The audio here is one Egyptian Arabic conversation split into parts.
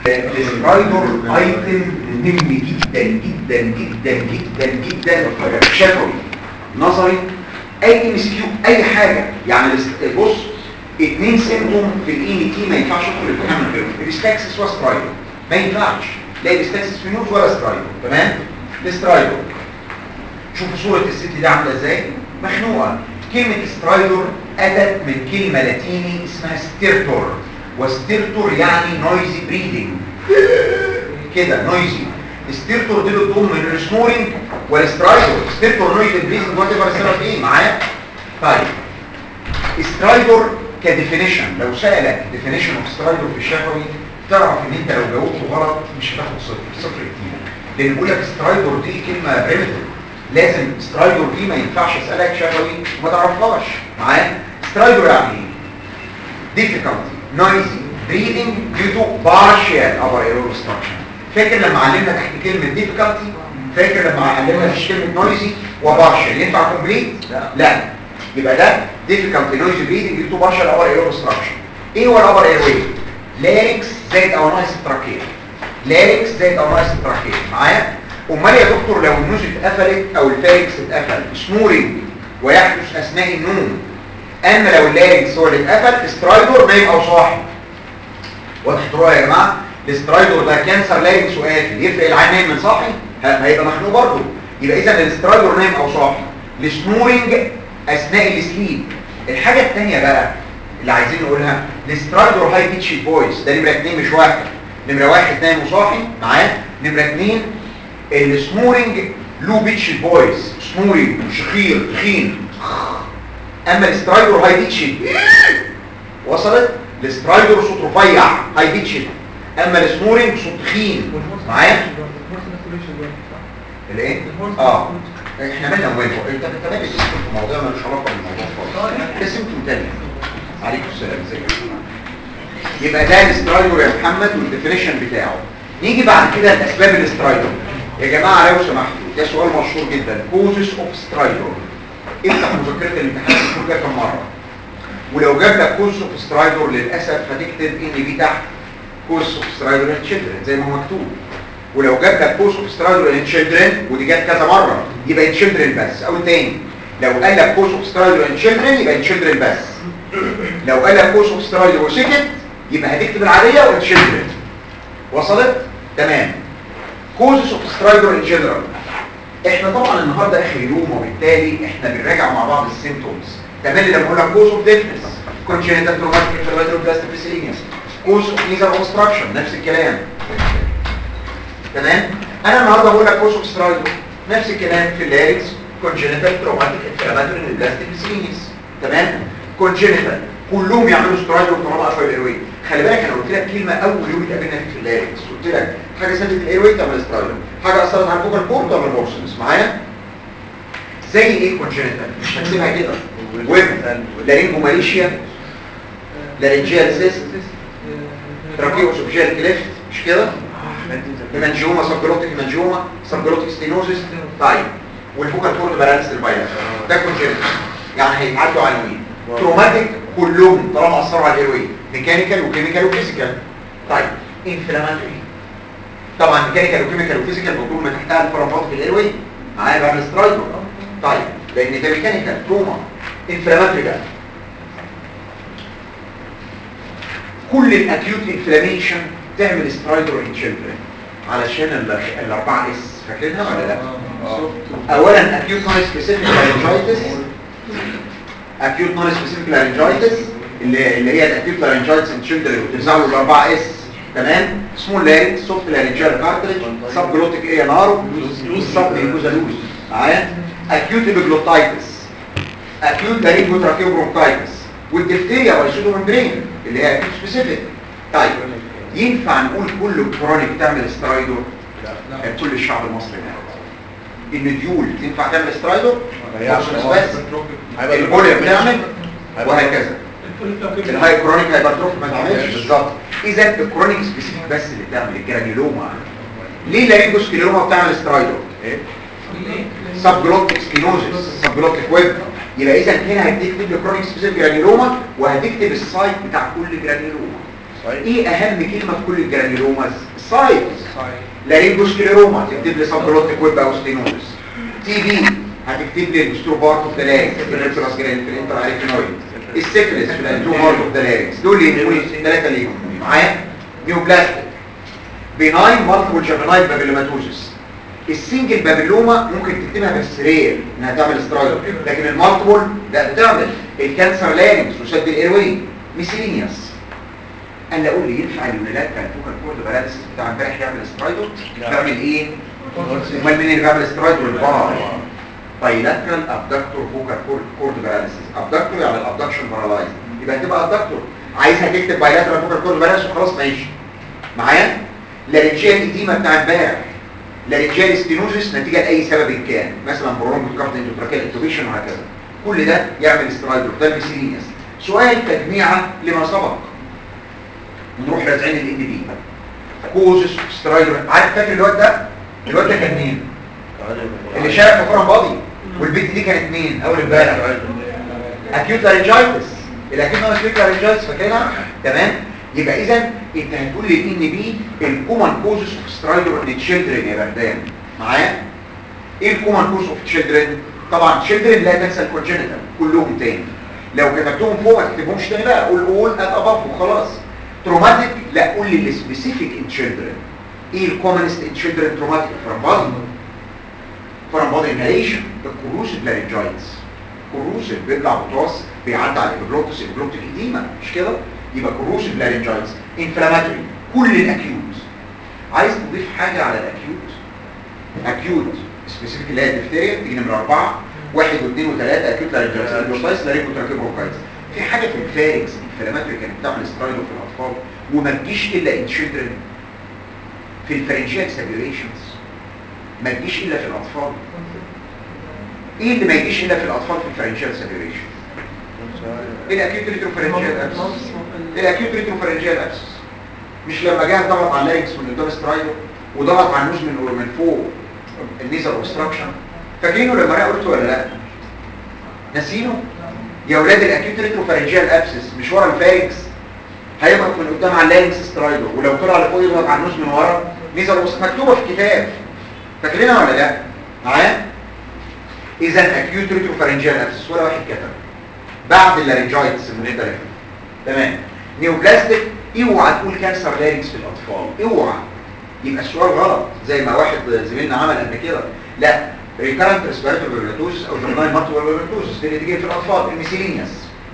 السترايدر ايتم مهم جدا جدا جدا جدا جدا شفوي نظري اي ام كيو اي حاجه يعني الاست- بص اتنين سيمتوم في الاي تي ما ينفعش ادخل الامتحان من غيرهم الستاكسس وسترايدر ما ينفعش لا الستاكسس في نوت ولا سترايدر تمام السترايدر شوفوا صورة الست دي عاملة ازاي مخنوقة كلمة سترايدر أتت من كلمة لاتيني اسمها ستيرتور وستيرتور يعني نويزي بريدنج كده نويزي ستيرتور دي بتضم من السنورنج والسترايدر ستيرتور نويزي بريدنج وات ايفر السبب ايه معايا طيب سترايدر كديفينيشن لو سألك ديفينيشن اوف سترايدر في الشفوي تعرف ان انت لو جاوبته غلط مش هتاخد صفر صفر كتير لان بيقول لك سترايدر دي كلمه بريمتيف لازم سترايدر دي ما ينفعش اسالك شفوي وما تعرفهاش معايا سترايدر يعني ايه difficulty noisy breathing due to partial upper air obstruction فاكر لما علمنا تحت كلمه difficulty فاكر لما علمنا في كلمه noisy وبارشال ينفع complete لا. لا يبقى ده difficult noisy breathing due to partial upper air obstruction ايه هو الابر اير واي لاريكس زائد او ناقص التراكيه لاريكس زائد او ناقص التراكيه معايا امال يا دكتور لو النوز اتقفلت او الفاركس اتقفل سنورنج ويحدث اثناء النوم اما لو اللاريكس هو اللي اتقفل سترايدور نايم او صاحي واضح تروح يا جماعه الاسترايدور ده كانسر لاريكس وقافل يفرق العين نايم من صاحي ه- هيبقى مخنوق برضه يبقى اذا الاسترايدور نايم او صاحي السنورنج اثناء السليب الحاجه الثانيه بقى اللي عايزين نقولها الاسترايدور هاي بيتش فويس ده نمره اثنين مش واحد نمره واحد نايم وصاحي معاه نمره اثنين السنورنج لو بيتش فويس سنورنج شخير تخين اما الاسترايدور هاي بيتش وصلت الاسترايدور صوت رفيع هاي بيتش اما السنورنج صوت تخين معايا الايه اه احنا مالنا موافق انت انت مالك تدخل في موضوع ملوش علاقه بالموضوع خالص ده سيمتوم تاني عليكم السلام ازيك يبقى ده الاسترايدور يا محمد والديفينيشن بتاعه نيجي بعد كده لاسباب الاسترايدور يا جماعه لو سمحتوا ده سؤال مشهور جدا كوزس اوف سترايدور افتح مذكره الامتحان الدكتور كده كم مره ولو جاب لك كوزس اوف سترايدور للاسف هتكتب ان بي تحت كوزس اوف سترايدور ان تشيلدرن زي ما هو مكتوب ولو جاب لك كوز اوف سترايدور ان تشيلدرن ودي جت كذا مره يبقى ان تشيلدرن بس او تاني لو قال لك كوز اوف سترايدور ان تشيلدرن يبقى ان تشيلدرن بس لو قال لك كوز اوف سترايدور وسكت يبقى هتكتب العاديه وان تشيلدرن وصلت تمام كوزز اوف سترايدور ان جنرال احنا طبعا النهارده اخر يوم وبالتالي احنا بنراجع مع بعض السيمتومز تمام لما اقول لك كوز اوف ديفنس كونجنتال تروماتيك انفلاماتوري بلاستيك فيسيلينيس كوز اوف نيزل اوبستراكشن نفس الكلام تمام انا النهارده بقول لك كوز اوف سترايدور نفس الكلام في اللاريكس كونجنتال تروماتيك انفلاماتوري بلاستيك فيسيلينيس تمام كونجنتال كلهم يعملوا سترايدور طالما قفل الايروي خلي بالك انا قلت لك كلمه اول يوم اتقابلنا فيه في اللاريكس قلت لك حاجه سدت الايروي تعمل سترايدور حاجه اثرت على الفوكال كورد تعمل بورسنس معايا زي ايه كونجنتال مش هكتبها كده ويب لارينجو ماليشيا لارينجيال سيست تراكيو اسوفيجيال كليفت مش كده هيمانجيوما سبجلوتيك هيمانجيوما سبجلوتيك ستينوزيس طيب والفوكال كورد باراليس الفيروس ده كونجنتال يعني هيتعدوا عناوين تروماتيك كلهم طالما اثروا على الايروي ميكانيكال وكيميكال وفيزيكال طيب انفلاماتوري طبعا ميكانيكال وكيميكال وفيزيكال مكتوب من تحتها الفرامات في الايروي معايا بقى الاسترايدور طيب لان ده ميكانيكال تروما انفلاماتوري بقى كل الاكيوت انفلاميشن تعمل سترايدور ان تشيلدرن علشان ال- الاربعه اس فاكرينها ولا لا اولا اكيوت نون سبيسيفيك لارنجايتس اكيوت نون سبيسيفيك لارنجايتس اللي اللي هي الاكيوت لارنجايتس ان تشيلدرن وبتوزعوا الاربعه اس تمام سمول لارنج سوفت لارنجال كارتريج سب جلوتيك اي ان ار سب لينجوزا لوز معايا اكيوت ايبيجلوتايتس اكيوت لارينجو تراكيو برونكايتس والدفتيريا بايسودو ممبرين اللي هي اكيوت سبيسيفيك طيب ينفع نقول كل كرونيك تعمل سترايدور كل الشعب المصري مات النديول تنفع تعمل سترايدور بس البوليا بتعمل وهكذا الهاي كرونيك هايبرتروف ما تعملش بالظبط اذا الكرونيك سبيسيفيك بس اللي بتعمل الجرانيولوما ليه لارينجوسكليروما بتعمل سترايدور ايه سب جلوتيك سكينوزيس سب جلوتيك ويب يبقى اذا هنا هتكتب لي كرونيك سبيسيفيك جرانيولوما وهتكتب السايت بتاع كل جرانيولوما ايه اهم كلمه في كل الجرانيولوماز السايز صحيح لارينجوسكليروما تكتب لي سبلوتيك ويب او ستينوزس تي بي هتكتب لي الاستروبارت اوف ذا لارينكس في الريبتراس جراند في الانتر اريكنويد السيفلس في الانترومارت اوف ذا لارينكس دول اللي يهموني ثلاثه ليهم معايا نيوبلاستيك بيناين مالتيبل جافينايل بابيلوماتوزس السنجل بابيلوما ممكن تكتبها بس رير انها تعمل سترايك لكن المالتيبل لا بتعمل الكانسر لارينكس وسد الايروي ميسيلينيوس قال اقول لي ينفع اليونيلات بتاع الفوكال كورد باراليسيس بتاع امبارح يعمل سترايدو لا. بيعمل ايه امال مين اللي بيعمل سترايدو البار بايلاترال ابدكتور فوكال كورد باراليسيس ابدكتور يعني الابدكشن بارالايز يبقى هتبقى ابدكتور عايزها تكتب بايلاترال فوكال كورد باراليسيس وخلاص ماشي معايا لارنجيال ايديما بتاع امبارح لارنجيال ستينوزس نتيجه لاي سبب كان مثلا برونكو كارت انتوتراكيال انتوبيشن وهكذا كل ده يعمل سترايدو ده الميسيلينيوس سؤال تجميعه لما سبق ونروح رازعين الان بي كوزس سترايدر عارف فاكر الواد ده الواد ده كان مين اللي شارك في فرن باضي والبنت دي كانت مين اول امبارح اكيوت لارنجايتس الاكيوت نوستيك لارنجايتس فاكرها تمام يبقى اذا انت هتقول لي ان بي الكومن كوزس اوف سترايدر ان تشيلدرن يا بردان معايا ايه الكومن كوز اوف تشيلدرن طبعا تشيلدرن لا تنسى الكونجنتال كلهم تاني لو كتبتهم فوق ما تكتبهمش تاني بقى قول قول ات اباف وخلاص تروماتيك لا قول لي السبيسيفيك ان تشيلدرن ايه الكومنست ان تشيلدرن تروماتيك فرامبادي فرامبادي انهاليشن الكروسيف لارنجايتس كروسيف بيطلع بطاس بيعدي على الابلوتس الابلوتيك ايديما مش كده يبقى كروسيف لارنجايتس انفلاماتوري كل الاكيوت عايز تضيف حاجه على الاكيوت اكيوت سبيسيفيك اللي هي الدفتيريا تيجي نمره اربعه واحد واثنين وثلاثه اكيوت لارنجايتس البروتايس لارينجو تراكيب برونكايتس في حاجه في الفاركس انفلاماتوري كانت بتعمل سترايدو في الاطفال وما تجيش الا ان تشيلدرن في الفرنجيال سابيوريشنز ما تجيش الا في الاطفال ايه اللي ما يجيش الا في الاطفال في الفرنجيال سابيوريشن الاكيوت ريتروفرنجيال ابسس الاكيوت ريتروفرنجيال ابسس مش لما جه ضغط على اللاريكس من قدام سترايدو وضغط على النوز من من فوق النيزل اوبستراكشن فاكرينه لما انا قلت ولا لا ناسينه يا اولاد الاكيوت ريتروفرنجيال ابسس مش ورا الفاركس هيضغط من قدام على اللاريكس سترايدو ولو طلع لفوق يضغط على النوز من ورا نيزل مكتوبه في الكتاب فاكرينها ولا لا معايا اذا اكيوت ريتروفرنجيال ابسس ولا واحد كتب بعد اللارنجايتس المختلفه تمام نيوبلاستيك اوعى تقول كانسر لارنكس في الاطفال اوعى يبقى السؤال غلط زي ما واحد زميلنا عمل قبل كده لا ريكارنت ريسبيراتوري فيرولاتوزس او جرنال مالتيبل فيرولاتوزس دي اللي تيجي في الاطفال الميسيلينيوس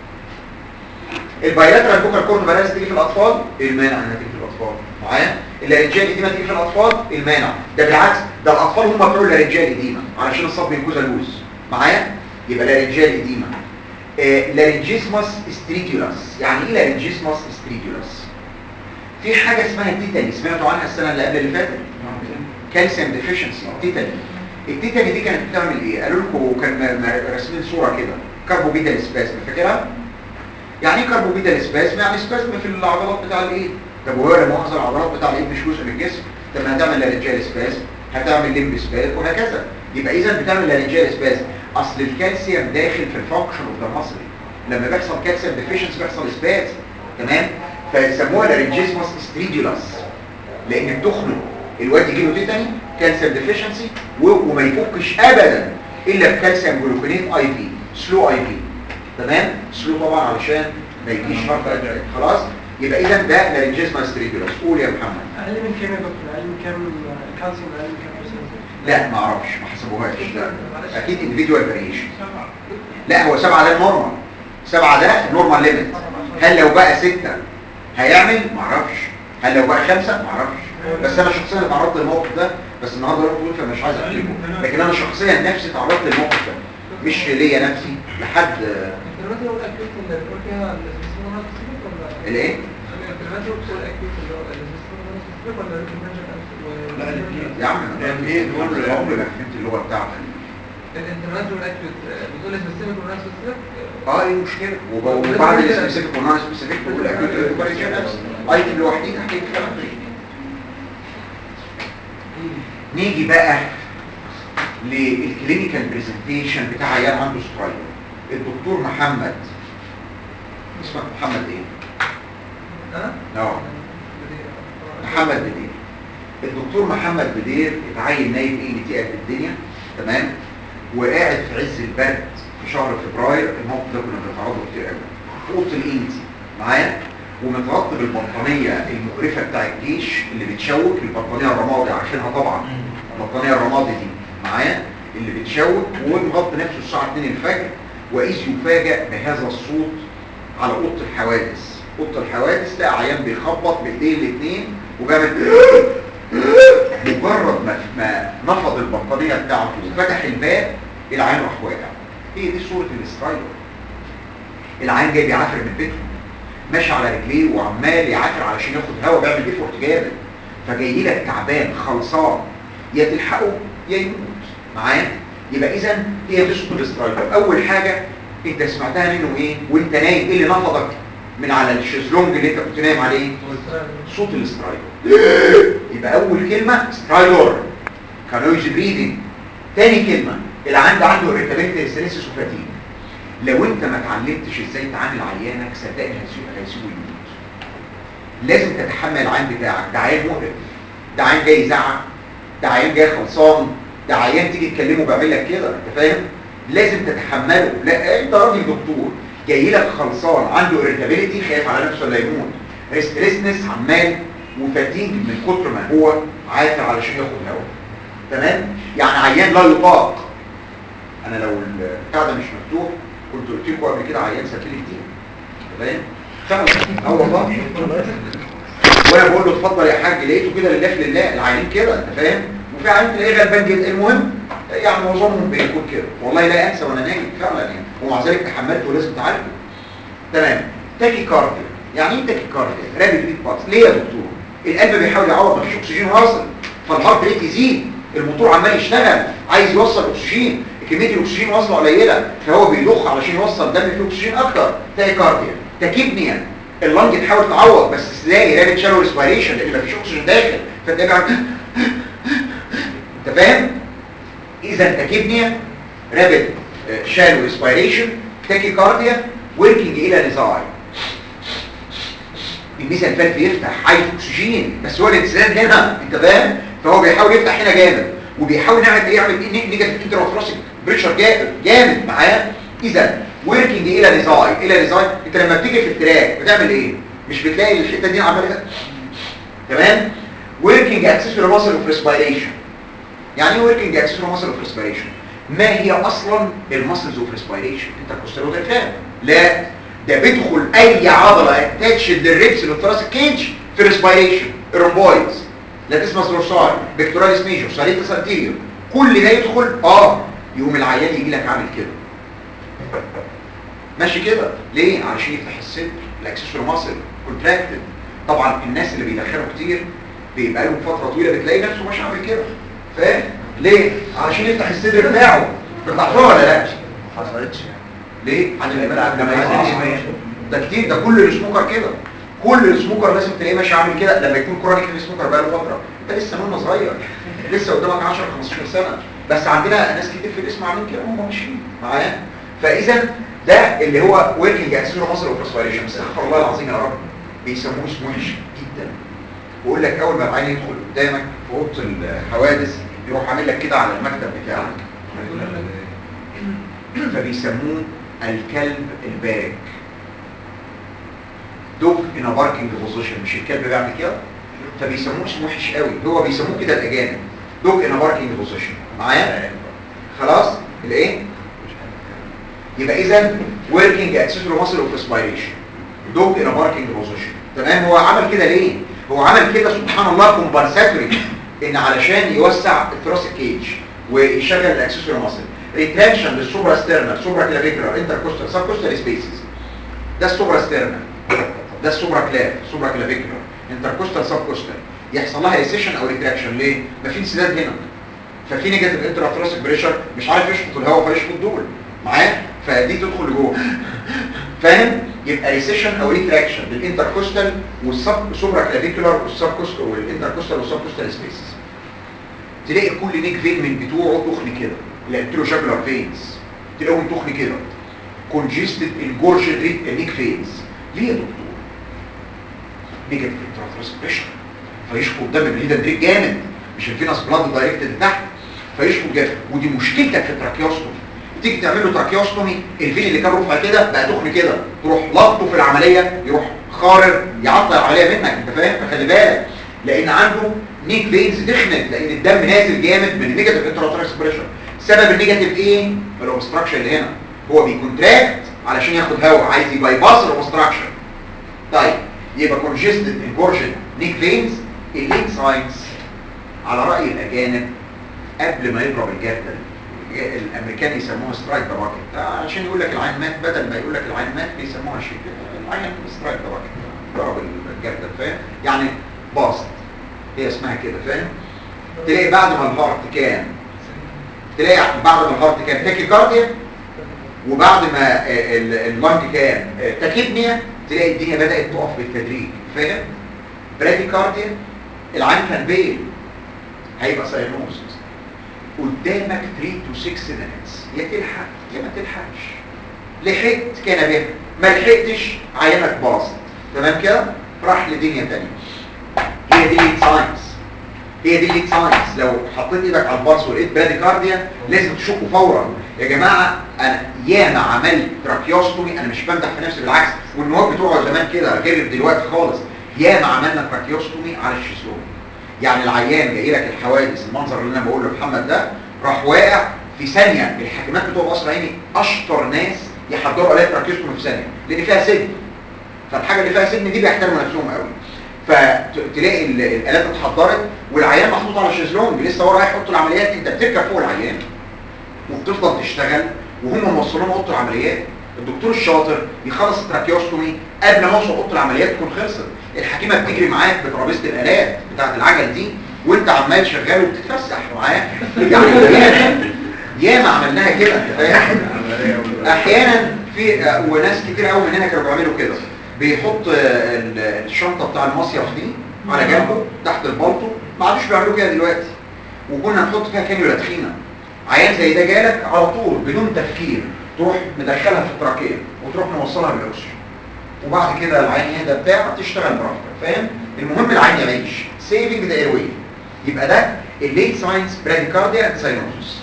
البايلاترال بوكال كورن فيروس تيجي في الاطفال المانع انها تيجي في الاطفال معايا اللارنجيال دي ما تيجي في الاطفال المانع ده بالعكس ده الاطفال هم بتوع اللارنجيال ايديما علشان الصب ميكوزا لوز معايا يبقى لارنجيال ايديما آه لارنجيسماس ستريديولاس يعني ايه لارنجيسماس ستريديولاس في حاجه اسمها تيتاني سمعتوا عنها السنه اللي قبل اللي فاتت كالسيوم ديفيشنسي تيتاني التيتاني دي كانت بتعمل ايه قالوا لكم كان م- م- راسمين صوره كده كاربوبيدال سباسم فاكرها يعني ايه كاربوبيدال سباسم يعني سباسم في العضلات بتاع الايد طب وهو لما مؤاخذه العضلات بتاع الايد مش جزء من الجسم طب ما هتعمل لارنجيال سباسم هتعمل ليمب سباسم وهكذا يبقى اذا بتعمل لارنجيال سباسم اصل الكالسيوم داخل في الفانكشن اوف ذا ماسل لما بيحصل كالسيوم ديفيشنسي بيحصل سباسم تمام فيسموها لارنجيسموس ستريديولاس لان بتخنق الواد يجي له تيتاني كالسيوم ديفيشنسي وما يفكش ابدا الا بكالسيوم جلوكونيت اي في سلو اي في تمام سلو طبعا علشان ما يجيش هارت اتاك خلاص يبقى اذا ده لارنجيسموس ستريديولاس قول يا محمد اقل من كام يا دكتور اقل من كام الكالسيوم اقل من كام برسنت لا ما اعرفش ما حسبوهاش لا اكيد individual variation لا هو سبعة ده النورمال سبعة ده النورمال ليميت هل لو بقى ستة هيعمل ما اعرفش هل لو بقى خمسة ما اعرفش بس انا شخصيا اتعرضت للموقف ده بس النهارده انا بقول فمش عايز احكي لكم لكن انا شخصيا نفسي اتعرضت للموقف ده مش ليا نفسي لحد دلوقتي هو الاكيوت اللي بتقول فيها الاسبسيمون هو سبيسيفيك ولا الايه دلوقتي هو بتقول الاكيوت اللي هو الاسبسيمون هو سبيسيفيك ولا الانترناشونال لا، الاثنين. يا عم انا الاثنين دول- عمري ما فهمت اللغه بتاعتك الانترناشونال والاكيوت بتقول سبيسيفيك ولا سبيسيفيك اه ايه المشكله وب- وبعد السبيسيفيك والنون سبيسيفيك بقول اكيد ريكوبريشن ايتم لوحدين هحكي الكلام ده نيجي بقى للكلينيكال برزنتيشن بتاع عيان عنده سترايدر الدكتور محمد اسمك محمد ايه ها؟ اه بديع. محمد بدير الدكتور محمد بدير اتعين نايب اي ان تي قد الدنيا تمام وقاعد في عز البرد في شهر فبراير الموقف ده كنا بنتعرض له كتير قوي في اوضه الاي ان تي معايا ومتغطي بالبطانيه المقرفه بتاع الجيش اللي بتشوك البطانيه الرمادي عارفينها طبعا البطانيه الرمادي دي معايا اللي بتشوك ومغطي نفسه الساعه 2 الفجر واذ يفاجئ بهذا الصوت على اوضه الحوادث اوضه الحوادث لقى عيان بيخبط بايديه الاثنين وبيعمل مجرد ما ما نفض البطانيه بتاعته وفتح الباب العين راح واقع هي دي صوره الاسترايدر العين جاي بيعافر من بيتهم ماشي على رجليه وعمال يعافر علشان ياخد هوا بيعمل ايفورت جامد فجاي لك تعبان خلصان يا تلحقه يا يموت معايا يبقى اذا هي دي صوت الاسترايدر اول حاجه انت سمعتها منه ايه وانت نايم ايه اللي نفضك من على الشезлونج اللي انت كنت نايم عليه صوت الاسترايدر يبقى اول كلمه سترايدر كانويز بريدنج تاني كلمه العيان ده عنده ارتباط ستريس وفاتيج لو انت ما اتعلمتش ازاي تعامل عيانك صدقني هيسيبه هيسيبه يموت لازم تتحمل العيان بتاعك ده عيان مقرف ده عيان جاي يزعق ده عيان جاي خلصان ده عيان تيجي تكلمه بيعمل لك كده انت فاهم لازم تتحمله لا انت راجل دكتور جاي لك خلصان عنده ارتابيليتي خايف على نفسه لا يموت ريستريسنس عمال وفاتيج من كتر ما هو عافر علشان ياخد هواء تمام يعني عيان لا يطاق انا لو البتاع ده مش مفتوح كنت قلت لكم قبل كده عيان سافلي كتير فاهم فعلا اه والله وانا بقول له اتفضل يا حاج لقيته كده لله في لله العيانين كده انت فاهم وفي عيان تلاقيه غلبان جدا المهم يعني معظمهم بيكون كده والله لا انسى وانا نايم فعلا يعني ومع ذلك تحملته ولازم تعالجه تمام تاكي كارديا يعني ايه تاكي كارديا رابد بيت باتس ليه يا دكتور القلب بيحاول يعوض مفيش اكسجين واصل فالهارت ريت يزيد الموتور عمال يشتغل عايز يوصل اكسجين كميه الاكسجين واصله قليله فهو بيضخ علشان يوصل دم فيه اكسجين اكتر تاكي كارديا تاكيبنيا اللنج تحاول تعوض بس تلاقي رابد شالو ريسبيريشن لان مفيش اكسجين داخل فتلاقي بيعمل انت فاهم اذا تاكيبنيا رابد شالو ريسبيريشن تاكي كارديا وركينج الى نزاعي الميزان فالف يفتح عايز اكسجين بس هو الانسان هنا انت فاهم فهو بيحاول يفتح هنا جامد وبيحاول يعمل يعمل نيجاتيف انترافراسيك بريشر جامد معاه اذا وركينج الى نزاعي الى نزاعي انت لما بتيجي في التراك بتعمل ايه مش بتلاقي الحته دي عماله تمام وركينج اكسسوري ماسل اوف ريسبيريشن يعني ايه وركينج اكسسوري ماسل اوف ريسبيريشن ما هي اصلا الماسلز اوف ريسبيريشن انت كوستيرو فاهم لا ده بيدخل اي عضله اتاتشد للريبس للثراسيك كيج في ريسبيريشن الرومبويدز لاتسماس دورساي بيكتوراليس ميجور ساليتس انتيريور كل ده يدخل اه يقوم العيان يجي لك عامل كده ماشي كده ليه علشان يفتح الصدر الاكسسوري ماسل كونتراكتد طبعا الناس اللي بيدخلوا كتير بيبقى لهم فتره طويله بتلاقي نفسه ماشي عامل كده فاهم ليه علشان يفتح الصدر بتاعه بتحفظه ولا لا ما حصلتش ليه عشان لما ده كتير ده كل السموكر كده كل السموكر لازم تلاقيه ماشي عامل كده لما يكون كرونيك السموكر بقى له فتره انت لسه نونه صغير لسه قدامك 10 15 سنه بس عندنا ناس كتير في الاسم عاملين كده هم ماشيين معايا فاذا ده اللي هو وركينج اكسسوري مصر اوف ريسبيريشن استغفر الله العظيم يا رب بيسموه اسم وحش جدا بيقول لك اول ما العين يدخل قدامك في اوضه الحوادث يروح عامل لك كده على المكتب بتاعك فبيسموه الكلب البارك دوج ان باركنج بوزيشن مش الكلب بيعمل كده فبيسموه اسمه وحش قوي هو بيسموه كده الاجانب دوج ان باركنج بوزيشن معايا خلاص الايه يبقى اذا وركينج اكسسوري ماسل اوف ريسبيريشن دوج ان باركنج بوزيشن تمام هو عمل كده ليه هو عمل كده سبحان الله كومبنساتوري ان علشان يوسع الثراسيك كيج ويشغل الاكسسوري ماسل ريتراكشن للسوبرا ستيرنال سوبرا كلافيكولار انتركوستال سب كوستال سبيسز ده السوبرا ستيرنال ده السوبرا كلاف سوبرا كلافيكولار انتركوستال سب كوستال يحصل لها ريسيشن او ريتراكشن ليه ما في انسداد هنا ففي نيجاتيف انترافراسيك بريشر مش عارف يشفط الهواء فيشفط دول معايا فدي تدخل لجوه فاهم يبقى ريسيشن او ريتراكشن للانتركوستال والسب سوبرا كلافيكولار والسب كوستال والانتركوستال والسب كوستال سبيسز تلاقي كل نيك فين من بتوعه تخن كده الانتروجابلر فينز تلاقيهم تخن كده كونجستد الجورج نيك فينز ليه يا دكتور نيجاتيف انتراترس بريشر فيشفوا الدم من الهيدا بريك جامد مش الفينس بلاد دايركت لتحت فيشفوا جامد ودي مشكلتك في التراكيوستومي تيجي تعمل له تراكيوستومي الفين اللي كان رفع كده بقى تخن كده تروح لطه في العمليه يروح خارر يعطل العمليه منك انت فاهم فخلي بالك لان عنده نيك فينز تخنت لان الدم نازل جامد من النيجاتيف انتراتراكس بريشر سبب النيجاتيف ايه الاوبستراكشن اللي هنا هو بيكونتراكت علشان ياخد هواء عايز يبايباس الاوبستراكشن طيب يبقى كونجستد انجورجن نيك فينز الليت ساينس على راي الاجانب قبل ما يضرب الجردل الامريكان يسموها سترايك ذا باكيت عشان يقول لك العين مات بدل ما يقول لك العين مات بيسموها شيء العين سترايك ذا باكيت ضرب الجردل فاهم يعني باست هي اسمها كده فاهم تلاقي بعد ما الهارت كان تلاقي بعد ما الهارت كان تاكيكارديا وبعد ما ال- اللنج كان تاكيبنيا تلاقي الدنيا بدأت تقف بالتدريج فاهم براديكارديا العين كان بيل هيبقى ساينوز قدامك 3 to 6 minutes يا تلحق يا ما تلحقش لحقت كان بها ما لحقتش عينك باظ تمام كده راح لدنيا تانية هي دي الليد ساينس هي دي الليد ساينس لو حطيت ايدك على البارس ولقيت براديكارديا لازم تشكه فورا يا جماعه انا ياما عملت تراكيوستومي انا مش بمدح في نفسي بالعكس والنواب بتوعه زمان كده غير دلوقتي خالص ياما عملنا تراكيوستومي على الشيزلون يعني العيان جاي لك الحوادث المنظر اللي انا بقوله لمحمد ده راح واقع في ثانيه الحكيمات بتوع قصر عيني اشطر ناس يحضروا عليها تراكيوستومي في ثانيه لان فيها سن فالحاجه اللي فيها سن دي بيحترموا نفسهم قوي فتلاقي ال- الالات اتحضرت والعيان محطوط على الشيزلونج لسه هو رايح اوضه العمليات انت بتركب فوق العيان وبتفضل تشتغل وهم موصلين اوضه العمليات الدكتور الشاطر يخلص التراكيوستومي قبل ما اوصل اوضه العمليات تكون خلصت الحكيمه بتجري معاك بترابيزه الالات بتاعه العجل دي وانت عمال شغال وبتتفسح معاه يعني ياما ياما عملناها كده انت فاهم احيانا في آه، وناس كتير قوي مننا كانوا بيعملوا كده بيحط آه، ال- الشنطه بتاع المصيف دي على جنبه تحت البلطو ما عادوش بيعملوا كده دلوقتي وكنا نحط فيها كانيولا تخينه عيان زي ده جالك على طول بدون تفكير تروح مدخلها في التراكيه وتروح موصلها بالاكسجين وبعد كده العين يهدى بتاع تشتغل براحتك فاهم المهم العين يعيش سيفنج ذا اير يبقى ده الليت ساينس براديكارديا اند ساينوزس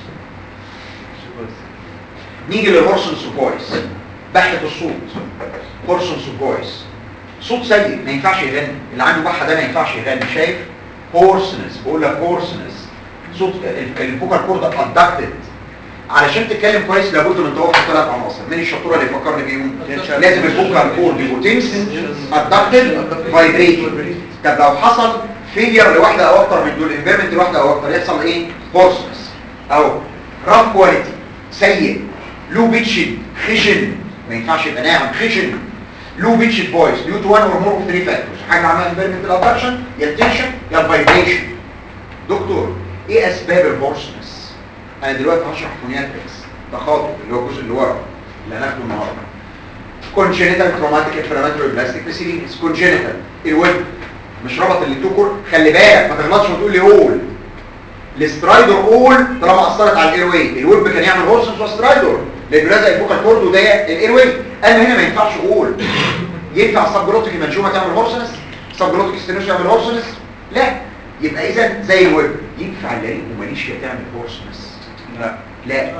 نيجي للهورسون سوبويس بحة الصوت هورسون سوبويس صوت سيء ما ينفعش يغني اللي عنده بحة ده ما ينفعش يغني شايف هورسنس بقول لك هورسنس صوت ال- الفوكال كورد ادكتد علشان تتكلم كويس لابد من توافق ثلاث عناصر مين الشطوره اللي يفكرني بيهم لازم الفوكال كورد يبقوا تنس ادكتد فايبريتنج طب لو حصل فيلير لواحده او اكتر من دول امبيرمنت لواحده او اكتر يحصل ايه هورسنس او راف كواليتي سيء لو بيتشد خشن ما ينفعش يبقى ناعم خشن لو بيتشد فويس ديو تو وان اور مور اوف 3 فاكتورز حاجه عملها امبيرمنت الادكشن يا التنشن يا الفايبريشن دكتور ايه اسباب الهورسنس انا دلوقتي هشرح فونياتريكس تخاطب اللي هو الجزء اللي ورا اللي هناخده النهارده congenital traumatic inflammatory plastic vesicular congenital الويب مش ربط الاتنين كور خلي بالك ما تغلطش وتقول لي اول الاسترايدر اول طالما اثرت على الاير واي الويب كان يعمل هورسنس وسترايدر لانه لازق الفوكال كورد وده الاير واي اما هنا ما ينفعش اقول ينفع سبجلوتيك منجومه تعمل هورسنس سبجلوتيك ستينوس يعمل هورسنس لا يبقى اذا زي الويب ينفع اللارينج وماليشيا تعمل هورسنس لا لا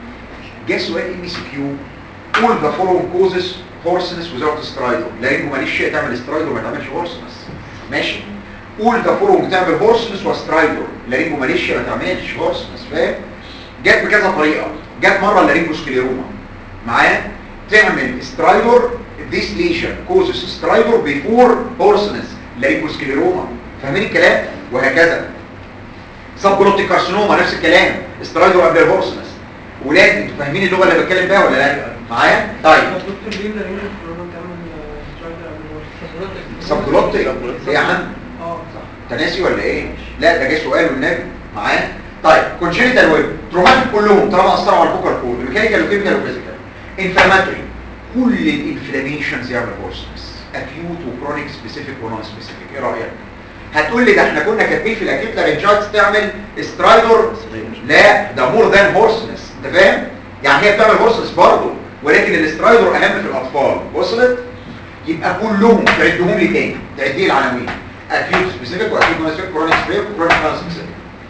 جه سؤال ام سي كيو all the following causes hoarseness without stridor لانه ماليش شيء تعمل stridor وما تعملش hoarseness ماشي all the following تعمل hoarseness وسترايدور لارينجو ماليشيا ما تعملش hoarseness فاهم جت بكذا طريقه جت مره اللارينجو سكليروما معايا تعمل stridor this lesion causes stridor before hoarseness لارينجو سكليروما فاهمين الكلام وهكذا سبجلوتيك كارسينوما نفس الكلام استرايدور قبل الهورسنس ولاد انتوا فاهمين اللغه اللي بتكلم بيها ولا لا معايا طيب دكتور ليه لارينج كورونا تعمل سترايدر قبل سبجلوتيك ايه يا عم اه صح انت ناسي ولا ايه لا ده جه سؤال والنبي معايا طيب كونجنيتال ويب تروماتيك كلهم طالما اثروا على الفوكال كود ميكانيكال وكيميكال وفيزيكال انفلاماتوري كل الانفلاميشنز يعمل هورسنس اكيوت وكرونيك سبيسيفيك ونون سبيسيفيك ايه رايك هتقول لي ده احنا كنا كاتبين في الاكيوت لارنجايتس تعمل سترايدور لا ده مور ذان هورسنس انت فاهم يعني هي بتعمل هورسنس برضه ولكن الاسترايدور اهم في الاطفال وصلت يبقى كلهم تعدهم لي تاني تعد لي العناوين اكيوت سبيسيفيك واكيوت نونسبيك كرونيك سبيسيفيك وكرونيك نونسبيسيفيك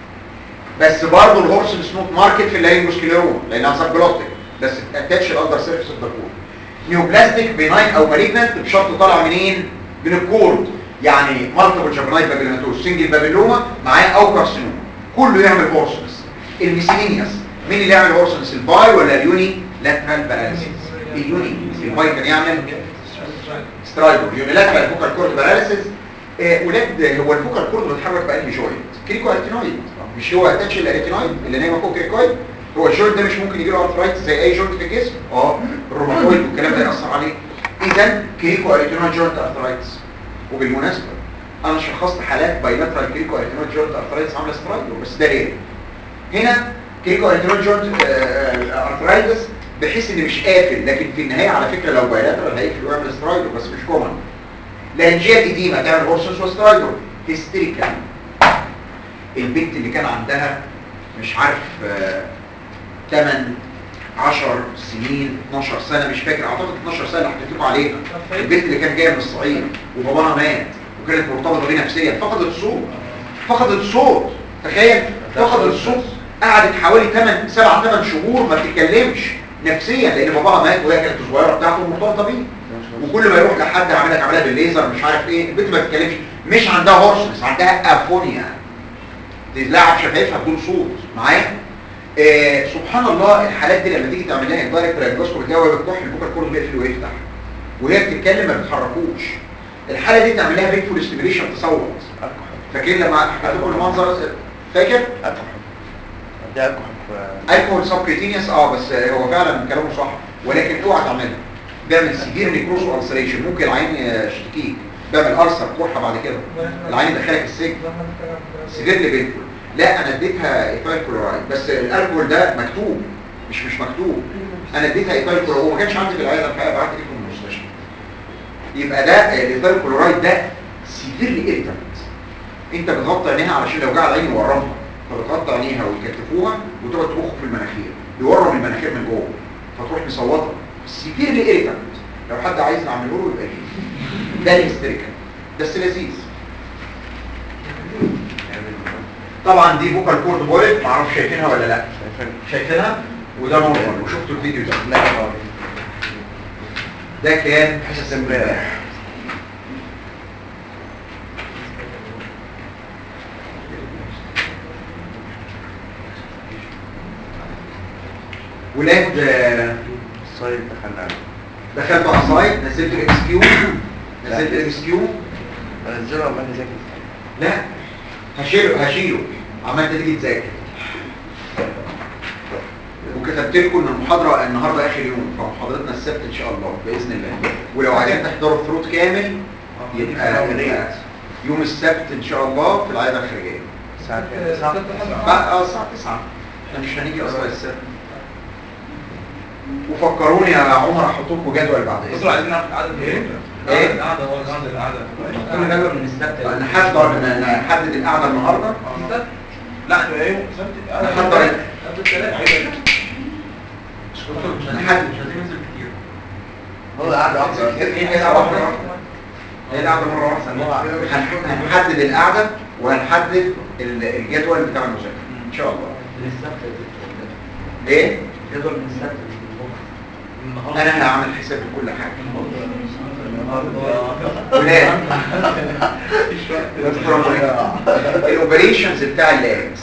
بس برضه الهورس سموث ماركت في اللارينجوسكليروما لانها سب جلوتيك بس اتاتش الاندر سيرفيس اوف ذا كور نيوبلاستيك بيناين او مالجنت بشرط طالع منين من الكورد يعني مالتيبل جابلايت بابيلوماتوس سنجل بابيلوما معاه او كارسينوما كله يعمل هورسنس الميسيلينيوس مين اللي يعمل هورسنس الباي ولا اليوني لاترال باراليسيس اليوني الباي كان يعمل سترايدر يونيلاترال فوكال كورد باراليسيس آه ولاد هو الفوكال كورد بيتحرك بأنهي جوينت كريكو ارتينويد مش هو اتاتش الارتينويد اللي نايمه فوق كريكويد هو الجوينت ده مش ممكن يجي له ارثرايتس زي اي جوينت في الجسم اه الروماتويد والكلام ده ياثر عليه اذا كريكو ارتينويد جوينت ارثرايتس وبالمناسبه انا شخصت حالات بايلاترال كريكو ارتينويد جوينت ارثرايتس عامله سترايدر بس ده ليه هنا كريكو ارتينويد جوينت ارثرايتس بحيث ان مش قافل لكن في النهايه على فكره لو بايلاترال هيقفل ويعمل سترايدر بس مش كومن لانجيال ايديما تعمل هورسوس وسترايدر هيستيريكال البنت اللي كان عندها مش عارف آه 8 10 سنين 12 سنه مش فاكر اعتقد 12 سنه اللي حكيت لكم عليها البنت اللي كانت جايه من الصعيد وباباها مات وكانت مرتبطه بيه نفسيا فقدت الصوت فقدت الصوت تخيل فقدت الصوت قعدت حوالي 8 7 8 شهور ما بتتكلمش نفسيا لان باباها مات وهي كانت الصغيره بتاعته مرتبطه بيه وكل ما يروح لحد عامل لك عمليه بالليزر مش عارف ايه البنت ما بتتكلمش مش عندها هورسنس عندها افونيا تتلعب شفايفها بدون صوت معايا آه سبحان الله الحالات دي لما تيجي تعمل لها دايركت رانجوسكوب الجوي بتكح البوكال كورد بيقفل ويفتح وهي بتتكلم ما بتحركوش الحاله دي تعمل لها بيك فول ستيميليشن تصوت فاكرين لما حكيت لكم المنظر فاكر ده أكحف الكحول سبكريتينيوس اه بس هو فعلا كلامه صح ولكن اوعى تعملها بيعمل سيفير نيكروس والسريشن ممكن العين يشتكيك بيعمل ارسل قرحه بعد كده العين يدخلك السجن سيفيرلي بينفول لا انا اديتها ايثايل كلورايد بس الالكول ده مكتوب مش مش مكتوب انا اديتها ايثايل كلورايد وما كانش عندي في العياده الحقيقه بعت لكم من المستشفى يبقى ده الايثايل كلورايد ده سيفيرلي ايرتنت انت بتغطي عينيها علشان لو جه العين يورمها فبتغطي عينيها ويكتفوها وتقعد تبخ في المناخير يورم المناخير من جوه فتروح مصوته سيفيرلي ايرتنت لو حد عايز نعمله له يبقى فيه ده الهستيريكال بس لذيذ طبعا دي فوكال كورد بولت معرفش شايفينها ولا لا شايفينها وده نورمال وشفتوا الفيديو ده لا طبعا ده كان حصص امبارح ولاد آه، الصيد دخلنا عليه دخلت على السايت نزلت الاكس كيو نزلت الاكس كيو بنزله عمال يذاكر لا هشيله هشيله عملت تيجي تذاكر وكتبت لكم ان المحاضره النهارده اخر يوم فمحاضرتنا السبت ان شاء الله باذن الله ولو عايزين تحضروا الفروت كامل يبقى يبقى يوم السبت ان شاء الله في العياده الخارجيه الساعة كام؟ تسعة؟ بقى اه الساعه 9 احنا مش هنيجي اصلا السبت وفكروني يا عمر احط لكم جدول بعد بصوا اذنك عايزين نعرف العدد ايه؟ إيه؟ القعدة هو القعدة القعدة كل جدول من السبت نحضر نحدد القعده النهارده السبت؟ لا تبقى ايه؟ سبت نحضر إيه؟ قبل الثلاثة عايزة مش نحدد. مش عايزين ننزل كتير هو قاعد واحدة ايه هي القعده واحده هي القعده مره واحده هن- هنحدد القعده وهنحدد ال- الجدول بتاع المذاكره ان شاء الله من السبت ايه جدول من السبت انا هعمل حساب لكل حاجه ولاد الاوبريشنز بتاع اللابس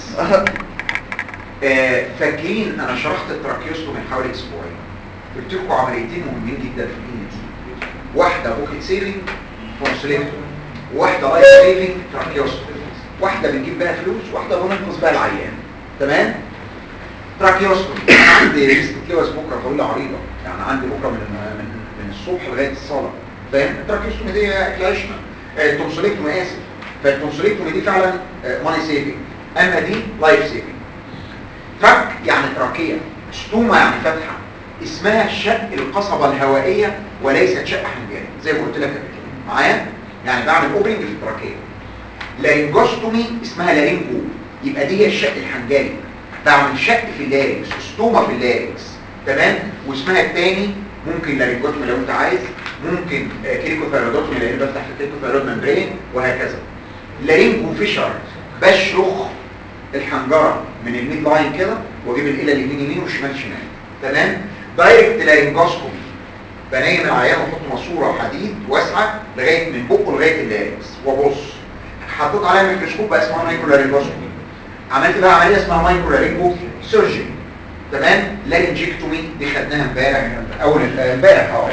آه، فاكرين انا شرحت التراكيوستو من حوالي اسبوعين قلت لكم عمليتين مهمين جدا في الان تي واحده بوكيت سيفنج ترانسليتور واحده لايف سيفنج تراكيوستو واحده بنجيب بيها فلوس واحده بننقذ بيها العيان تمام تراكيوستو انا عندي لسته لوز بكره طويله عريضه يعني عندي بكره من من من الصبح لغايه الصلاه فاهم التراكيوستومي دي اكل عيشنا آه، التونسوليكتومي اسف فالتونسوليكتومي دي فعلا ماني سيفنج اما دي لايف سيفنج تراك يعني تراكيه ستوما يعني فتحه اسمها شق القصبه الهوائيه وليست شق حنجري زي ما قلت لك قبل كده معايا يعني بعمل اوبننج في التراكيه لارينجوستومي اسمها لارينجو يبقى دي هي الشق الحنجري بعمل شق في اللارينكس ستوما في اللارينكس تمام واسمها الثاني ممكن لارينجوتومي لو انت عايز ممكن كيريكوثايرودوتومي لان بفتح في الكيريكوثايرود ممبرين وهكذا لارينجو فيشر بشرخ الحنجره من الميد لاين كده واجيب الالى اليمين يمين والشمال شمال تمام دايركت لارينجوسكوبي بنيم العيان واحط ماسوره حديد واسعه لغايه من بقه لغايه اللارينكس وابص حطيت عليها ميكروسكوب بقى اسمها مايكرو لارينجوسكوبي عملت بقى عمليه اسمها مايكرو لارينجو سيرجري تمام لارينجكتومي دي خدناها امبارح اول امبارح اه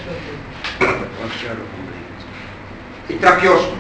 التراكيوستومي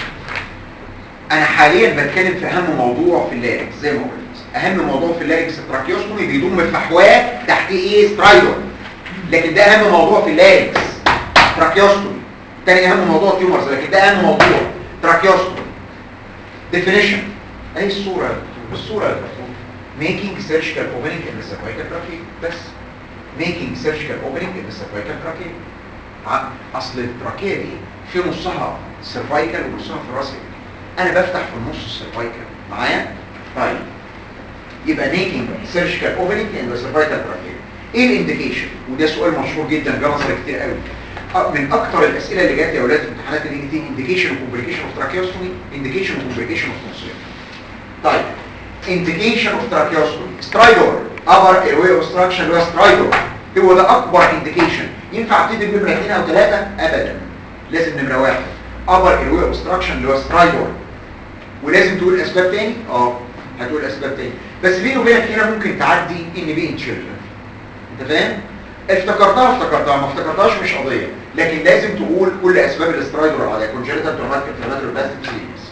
انا حاليا بتكلم في اهم موضوع في اللاريكس زي ما قلت اهم موضوع في اللاريكس التراكيوستومي بيضم فحواء تحت ايه سترايدر لكن ده اهم موضوع في اللاريكس تراكيوستومي تاني اهم موضوع تيومرز لكن ده اهم موضوع تراكيوستومي ديفينيشن اهي الصوره الصوره making surgical opening in the cervical trachea بس making surgical opening in the cervical trachea ع- اصل التراكيه دي في نصها سيرفايكال ونصها ثراسيك انا بفتح في النص السيرفايكال معايا طيب يبقى making surgical opening in the cervical trachea ايه الانديكيشن وده سؤال مشهور جدا جه نظري كتير قوي أ- من اكتر الاسئله اللي جات يا اولاد في امتحانات الاي تي انديكيشن وكومبليكيشن اوف تراكيوستومي انديكيشن وكومبليكيشن اوف تونسيل طيب indication of tracheostomy stridor upper airway obstruction اللي هو stridor هو ده اكبر indication ينفع ابتدي بنمره اثنين او ثلاثه ابدا لازم نمره واحد upper airway obstruction اللي هو stridor ولازم تقول اسباب تاني اه هتقول اسباب تاني بس بيني وبينك هنا ممكن تعدي ان بي ان تشيلدرن انت فاهم افتكرتها افتكرتها ما افتكرتهاش مش قضيه لكن لازم تقول كل اسباب الاسترايدور على كونجنتال تروماتيك انفلاماتوري بلاستيك سيريس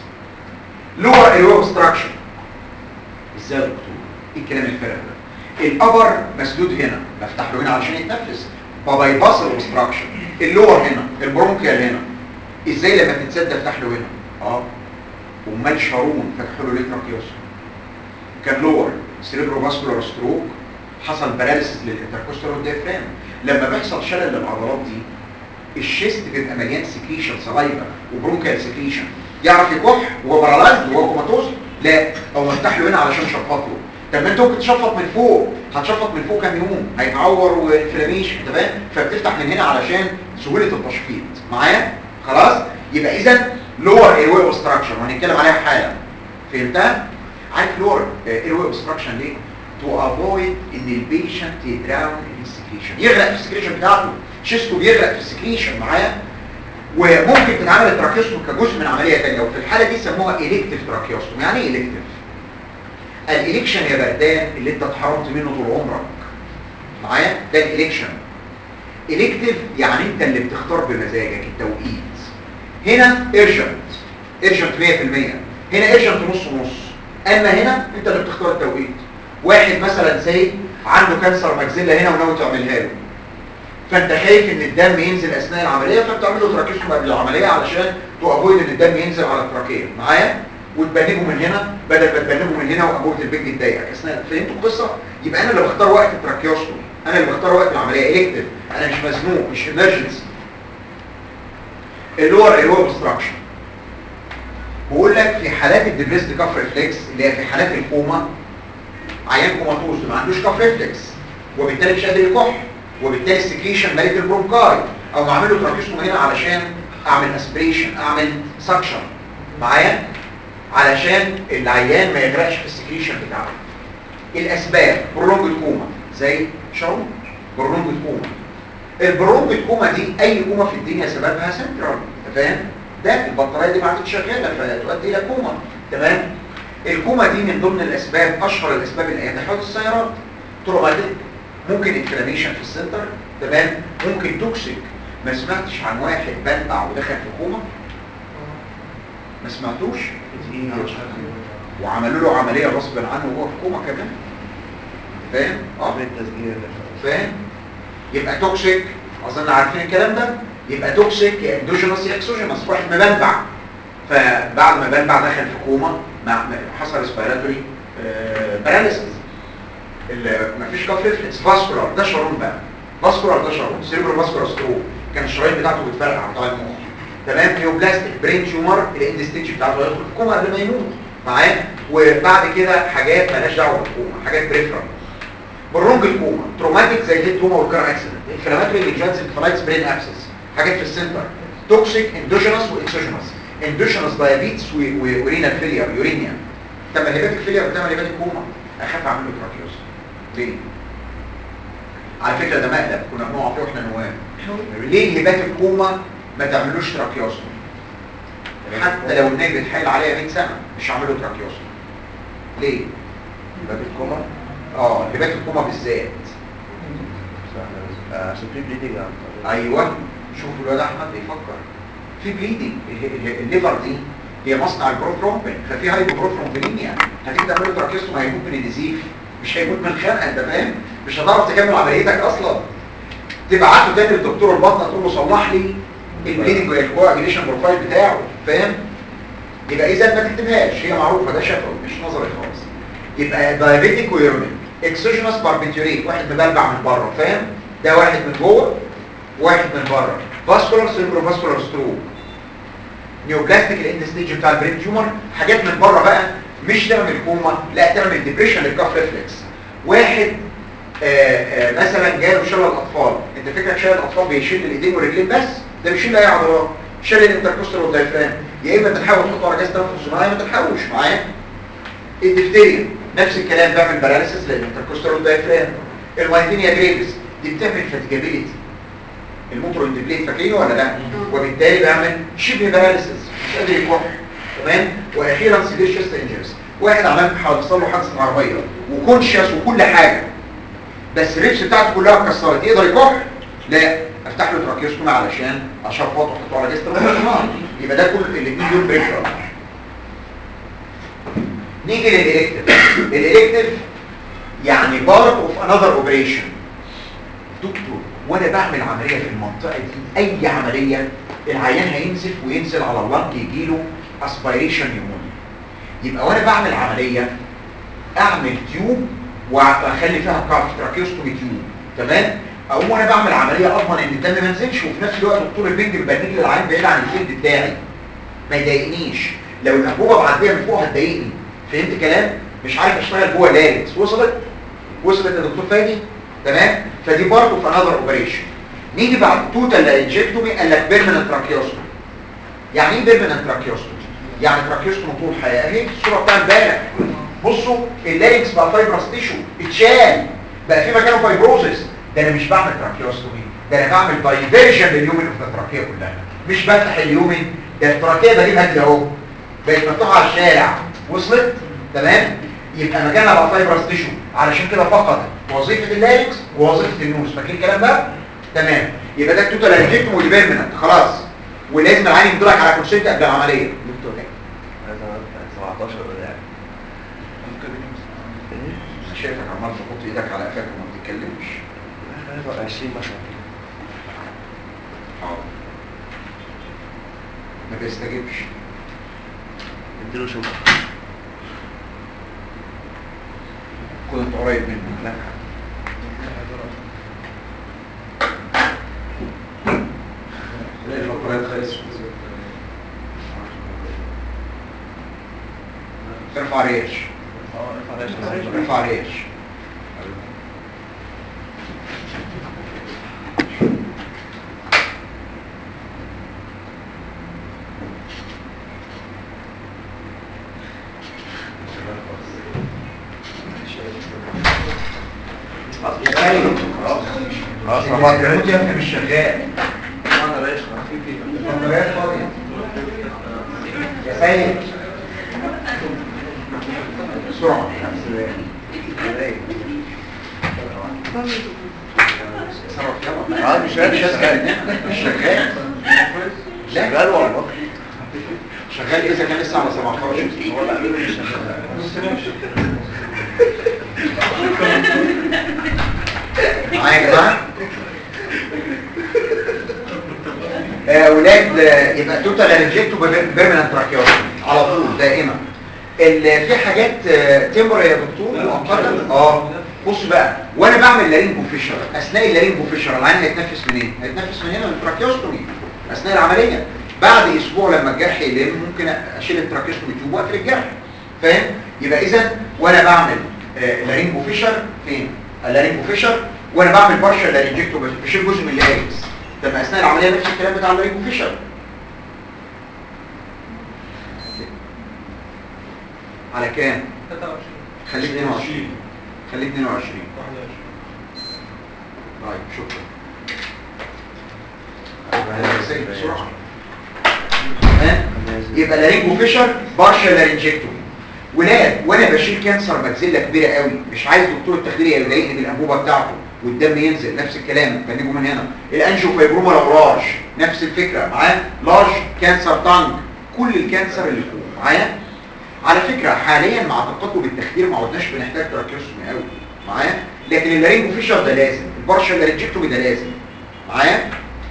لور ايرو اوبستراكشن ازاي يا دكتور ايه الكلام الفارغ ده الابر مسدود هنا بفتح له هنا علشان يتنفس فبايباس الاوبستراكشن اللور هنا البرونكيال هنا ازاي لما تتسد افتح له هنا اه امال شارون فتحوا له ليه تراكيوس كان لور سيريبرو فاسكولار ستروك حصل باراليسيس للانتركوستال والديافرام لما بيحصل شلل للعضلات دي الشيست بيبقى مليان سكريشن سلايفا وبرونكال سكريشن يعرف يكح وهو بارالايزد وهو كوماتوز لا او مفتح له هنا علشان شفط له طب ما انت ممكن تشفط من فوق هتشفط من فوق كام يوم هيتعور وانفلاميشن انت فاهم فبتفتح من هنا علشان سهوله التشفيط معايا خلاص يبقى اذا لور ايروي اوبستراكشن وهنتكلم عليها حالا فهمتها عارف لور ايروي اوبستراكشن ليه تو افويد ان البيشنت يدراون في السكريشن يغرق في السكريشن بتاعته شيستو بيغرق في السكريشن معايا وممكن تتعمل التراكيوستوم كجزء من عمليه ثانيه وفي الحاله دي سموها الكتيف تراكيوستوم يعني ايه الكتيف الالكشن يا بردان اللي انت اتحرمت منه طول عمرك معايا ده الالكشن الكتيف يعني انت اللي بتختار بمزاجك التوقيت هنا ايرجنت ايرجنت 100% هنا ايرجنت نص نص اما هنا انت اللي بتختار التوقيت واحد مثلا زي عنده كانسر مجزله هنا وناوي تعملها له فانت خايف ان الدم ينزل اثناء العمليه فبتعمل له تراكيوستوم قبل العمليه علشان تافويد ان الدم ينزل على التراكيه معايا وتبنجه من هنا بدل ما تبنجه من هنا وابوه البنج تضايقك اثناء فهمتوا القصه يبقى انا اللي بختار وقت التراكيوستوم انا اللي بختار وقت العمليه الكتف انا مش مزنوق مش ايمرجنسي اللور ايرو اوبستراكشن بقول لك في حالات الديبريست كاف ريفلكس اللي هي في حالات الكوما عيان كوماتوز ما عندوش كاف ريفلكس وبالتالي مش قادر يكح وبالتالي السكريشن ملك البرونكاي او اعمل له تراكيوستوم هنا علشان اعمل اسبريشن اعمل سكشن معايا علشان العيان ما يغرقش في السكريشن بتاعه الاسباب برولونج كوما زي شرم برولونج كوما البرولونج كوما دي اي كوما في الدنيا سببها سنترال انت فاهم ده البطاريه دي ما عادتش شغاله فتؤدي الى كوما تمام الكوما دي من ضمن الاسباب اشهر الاسباب اللي هي تحول السيارات تروماتيك ممكن انفلاميشن في السنتر تمام ممكن توكسيك ما سمعتش عن واحد بلع ودخل في كوما ما سمعتوش وعملوا له عمليه غصب عنه وهو في كوما كمان فاهم اه عملية تسجيل فاهم يبقى توكسيك اظن عارفين الكلام ده يبقى توكسيك يا اندوجينوس يا اكسوجينوس واحد مبلبع فبعد ما بلبع دخل في كوما مع حصل ريسبيراتوري باراليسيس مفيش كاف ريفلكس فاسكولار ده شارون بقى فاسكولار ده شارون سيريبرو فاسكولار ستروك كان الشرايين بتاعته بتفرقع بتاع المخ تمام نيوبلاستيك برين تيومر الاند ستيج بتاعته هيدخل في كوما قبل ما يموت معايا وبعد كده حاجات مالهاش دعوه بالكوما حاجات بريفرال برونج الكوما تروماتيك زي الهيد توما والكار اكسيدنت انفلاماتوري ليجنز انفلايتس برين ابسس حاجات في السنتر توكسيك اندوجينوس واكسوجينوس اندوجينوس دايابيتس ورينال فيلير يورينيا طب الهيباتيك فيلير بتعمل هيباتيك كوما اخاف اعمل له تراكيوس ليه على فكره ده مقلب كنا بنقع فيه واحنا نواب ليه الهيباتيك كوما ما تعملوش تراكيوستومي حتى لو الناي بيتحايل عليا 100 سنه مش هعمل له تراكيوستومي ليه باب الكوما اه الهيباتيك كوما بالذات عشان في بليدنج عن طريق ايوه شوفوا الواد احمد بيفكر في بليدنج الليفر دي هي مصنع البروثرومبين ففي هايبوبروثرومبينيا هتيجي تعمل له تراكيستوم هيموت من النزيف مش هيموت من الخنقه انت فاهم مش هتعرف تكمل عمليتك اصلا تبعته تاني للدكتور البطنه تقول له صلح لي البليدنج والكواجيليشن بروفايل بتاعه فاهم يبقى اذا ما تكتبهاش هي معروفه ده شفوي مش نظري خالص يبقى دايابيتيك ويورميك اكسوجينوس باربيتوريت واحد مبلبع من بره فاهم ده واحد من جوه واحد من بره فاسكولار سيربرو فاسكولار ستروك نيوبلاستيك الاند ستيج بتاع البرين تيومر حاجات من بره بقى مش تعمل كوما لا تعمل ديبريشن للكاف ريفلكس واحد آآ آآ مثلا جاله شلل الاطفال انت فكرك شلل الاطفال بيشيل الايدين والرجلين بس ده بيشيل اي عضلات شيل الانتركوستال والدايفرام يا اما تحاول تحطه على جهاز تنفس صناعي ما تلحقوش معايا الدفتيريا نفس الكلام بيعمل باراليسيس للانتركوستال والدايفرام المايتينيا جريفز دي بتعمل فاتيجابيليتي الموتور اندبليت فاكرينه ولا لا وبالتالي بيعمل شبه باراليسيس مش قادر يكح تمام واخيرا سيفير شيست انجرز واحد عمل حصل له حادثه عربيه وكونشيوس وكل حاجه بس الريبس بتاعته كلها اتكسرت يقدر يكح لا افتح له تراكيوستومي علشان اشفطه واحطه على جسم الصناعي يبقى ده كل الاثنين دول بريفرال نيجي للالكتيف الالكتيف يعني بارت اوف انذر اوبريشن دكتور وانا بعمل عمليه في المنطقه دي اي عمليه العيان هينزف وينزل على اللنج يجيله اسبيريشن نيمونيا يبقى وانا بعمل عمليه اعمل تيوب واخلي فيها كارت تراكيوستومي تيوب تمام اقوم وانا بعمل عمليه اضمن ان الدم ما ينزلش وفي نفس الوقت دكتور البنج ببنج للعيان بعيد عن الفيلد بتاعي ما يضايقنيش لو الانبوبه معديه من فوق هتضايقني فهمت كلام مش عارف اشتغل جوه لارنكس وصلت وصلت يا دكتور فادي تمام فدي برضه في انذر اوبريشن نيجي بعد توتال انجكتومي قال لك بيرمننت تراكيوستومي يعني ايه بيرمننت تراكيوستومي يعني تراكيوستومي طول الحياه اهي الصوره بتاع امبارح بصوا اللارنكس بقى فايبرس تيشو اتشال بقى في مكانه فايبروزس ده انا مش بعمل تراكيوستومي ده انا بعمل دايفيرجن لليومن اوف التراكيه كلها مش بفتح اليومن ده التراكيه بجيبها كده اهو بقت مفتوحه على الشارع وصلت تمام يبقى مكانها بقى فايبرس تيشو علشان كده فقط وظيفه اللارنكس ووظيفه النوز فاكر الكلام ده تمام يبقى ده التوتال انجكتوم والبيرمننت خلاص ولازم العين يدلك على كونسيبت قبل العمليه دكتور هذا 17 ولا يعني انا شايفك عمال تحط ايدك على قفاك وما بتتكلمش 20 مثلا حاضر ما بيستجيبش اديله شوف كنت قريب منه لا ارفع ريش ارفع ريش خلاص الريموت رفعت يا ابني مش شغال انا باشا في في البطاريات فاضية يا سيد بسرعة اه مش شغال شغال مش شغال لا شغال والله شغال اذا كان لسه على 17 هو لا مش شغال معايا يا جماعه آه، اولاد آه، يبقى توتال انجكتو بيرمننت تراكيوستومي على طول دائما ال- في حاجات تمبر يا دكتور مؤقتا اه بص بقى وانا بعمل لارينجو فيشر اثناء اللارينجو فيشر العين هيتنفس منين هيتنفس من هنا من التراكيوستومي اثناء العمليه بعد اسبوع لما الجرح يلم ممكن اشيل التراكيوستومي تيوب واقفل الجرح فاهم يبقى اذا وانا بعمل آه، لارينجو فيشر فين اللارينجو فيشر وانا بعمل بارشل لارينجكتو بشيل جزء من اللارينكس طب ما اثناء العمليه نفس الكلام بتاع اللارينجو فيشر على كام 23 خليك 22 خليك 22 21 طيب شكرا أنا بسيب بسرعة. تمام يبقى لارينجو فيشر بارشال لارينجكتومي ولاد وانا بشيل كانسر ماكسيلا كبيره قوي مش عايز دكتور التخدير يلاقيني بالانبوبه بتاعته والدم ينزل نفس الكلام بنجيبه من هنا الانجيو فايبروما لو لارج نفس الفكره معايا لارج كانسر تانج كل الكانسر اللي فوق معايا على فكره حاليا مع تقدم التخدير ما عدناش بنحتاج تراكيوستومي قوي معايا لكن اللارينجو فيشر ده لازم البارشال لارينجكتومي ده لازم معايا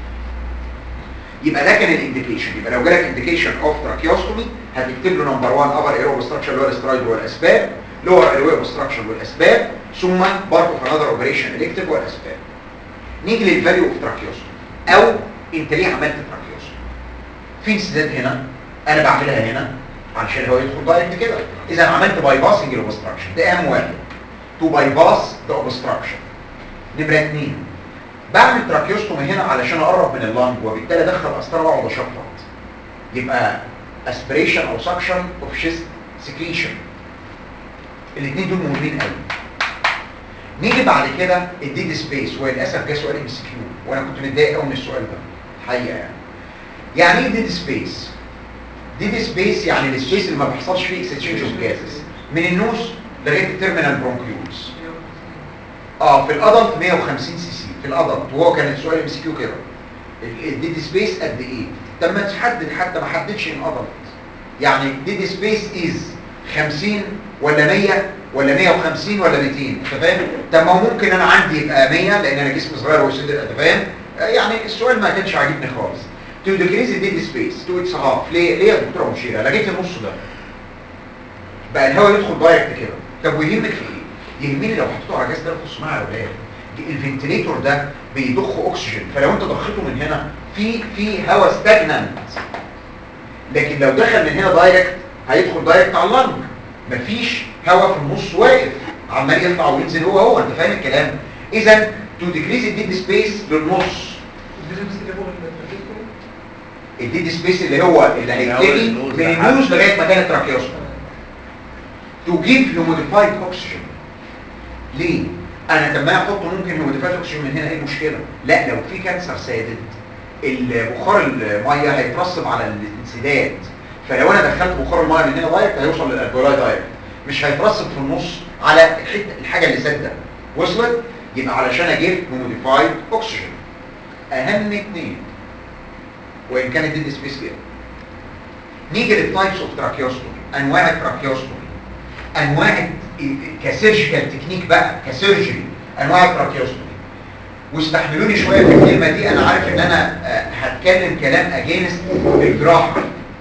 يبقى ده كان الانديكيشن يبقى لو جالك انديكيشن اوف تراكيوستومي هتكتب له نمبر 1 ابر ايرو اوبستراكشن اللي هو الاسترايد والاسباب لور ايرو اوبستراكشن والاسباب ثم بارت اوف انذر اوبريشن الكتيف والاسباب نيجي للفاليو اوف تراكيوستومي او انت ليه عملت تراكيوستومي في انسداد هنا انا بعملها هنا علشان هو يدخل دايركت كده اذا عملت باي باسنج الاوبستراكشن ده اهم واحد تو باي باس ذا اوبستراكشن نمره اثنين بعمل تراكيوستومي هنا علشان اقرب من اللنج وبالتالي ادخل قسطره واقعد اشفط يبقى اسبريشن او سكشن اوف شيست سكريشن الاثنين دول مهمين قوي نيجي بعد كده الديد سبيس وللاسف جه سؤال ام سي كيو وانا كنت متضايق قوي من السؤال ده الحقيقه يعني يعني ايه ديد سبيس ديد سبيس يعني السبيس اللي ما بيحصلش فيه اكسشينج اوف جازز من النوز لغايه التيرمينال برونكيولز اه في الادلت 150 سي سي في الادلت وهو كان السؤال ام سي كيو كده الديد سبيس قد ايه طب ما تحدد حتى ما حددش ان ادلت يعني ديد سبيس از 50 ولا 100 ولا 150 ولا 200 انت فاهم طب ما هو ممكن انا عندي يبقى 100 لان انا جسمي صغير وصدر انت فاهم آه، يعني السؤال ما كانش عاجبني خالص تو ديكريز ديد سبيس تو اتس هاف ليه ليه يا دكتوره مشيره لقيت النص ده بقى الهواء يدخل دايركت كده طب ويهمك في ايه يهمني لو حطيته على جهاز تنفس صناعي يا ولاد الفنتليتور ده بيضخ اكسجين فلو انت ضخته من هنا في في هواء ستاجنانت لكن لو دخل من هنا دايركت هيدخل دايركت على اللنج مفيش هواء في النص واقف عمال يطلع وينزل هو هو انت فاهم الكلام اذا تو ديكريز الديد سبيس للنص الديزل اللي فوق التراكيوستومي الديد سبيس اللي هو اللي هيبتدي النوز من لحد- النوز لغايه مكان التراكيوستوم تو جيف هيوموديفايد اوكسجين ليه انا طب ما احط ممكن هيوموديفايد اوكسجين من هنا ايه المشكله لا لو في كانسر سادد البخار الميه هيترسب على الانسداد فلو انا دخلت بخار الميه من هنا دايركت هيوصل للالفيولاي دايركت مش هيترسب في النص على الحته الحاجه اللي سادة وصلت يبقى علشان اجيب هيوموديفايد اوكسجين اهم اتنين وان كانت دي سبيس كده نيجي للتايبس اوف تراكيوستومي انواع التراكيوستومي انواع كسيرجيكال تكنيك بقى كسيرجري انواع التراكيوستومي واستحملوني شويه في الكلمه دي انا عارف ان انا آه، هتكلم كلام اجينست الجراحه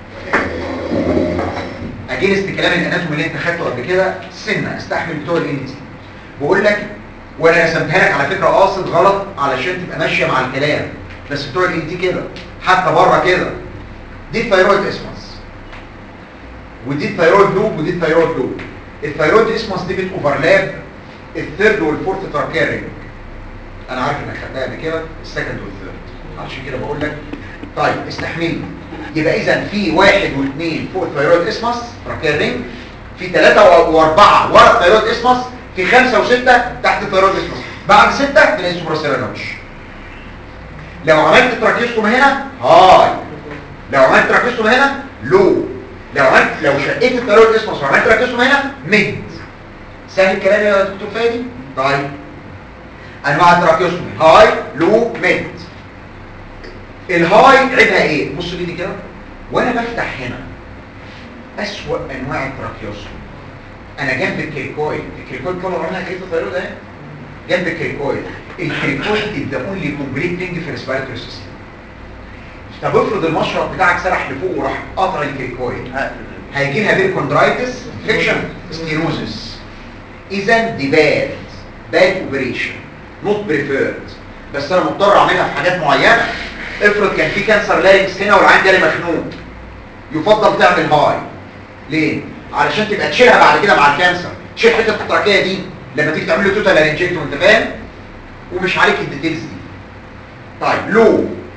اجينست كلام الاناتومي اللي انت خدته قبل كده سنه استحمل بتوع الانتي بقول لك وانا رسمتها لك على فكره قاصد غلط علشان تبقى ماشيه مع الكلام بس بتوع الانتي كده حتى بره كده دي الثيرويد اسمس ودي الثيرويد لوب ودي الثيرويد لوب الثيرويد اسمس دي بتوفرلاب الثيرد والفورث تراكيرنج انا عارف انك خدتها قبل كده السكند والثيرد عشان كده بقول لك طيب استحملني يبقى اذا في واحد واثنين فوق الثيرويد اسمس تراكيرنج في ثلاثة واربعة ورا الثيرويد اسمس في خمسة وستة تحت الثيرويد اسمس بعد ستة تلاقي السوبراسيرانوش لو عملت تراكيستوم هنا هاي لو عملت تراكيستوم هنا لو لو عملت لو شقيت الثيرويد اسمس وعملت تراكيستوم هنا ميد سهل الكلام يا دكتور فادي طيب انواع التراكيوستومي هاي لو ميد الهاي عيبها ايه بص لي دي كده وانا بفتح هنا اسوأ انواع التراكيوستومي انا جنب الكريكويد الكريكويد طلع عنها كيف الثيرويد اهي جنب الكريكويد الكريكويد is the only complete thing في respiratory system طب افرض المشرط بتاعك سرح لفوق وراح قطع الكريكويد هيجي لها بيركوندرايتس فيكشن ستينوزس اذا دي باد باد اوبريشن نوت بريفيرد بس انا مضطر اعملها في حاجات معينه افرض كان في كانسر لارينكس هنا والعين جالي مخنوق يفضل تعمل هاي ليه علشان تبقى تشيلها بعد كده مع الكانسر تشيل حته التراكيه دي لما تيجي تعمل له توتال لارينجيكتوم انت فاهم ومش عليك الديتيلز دي طيب لو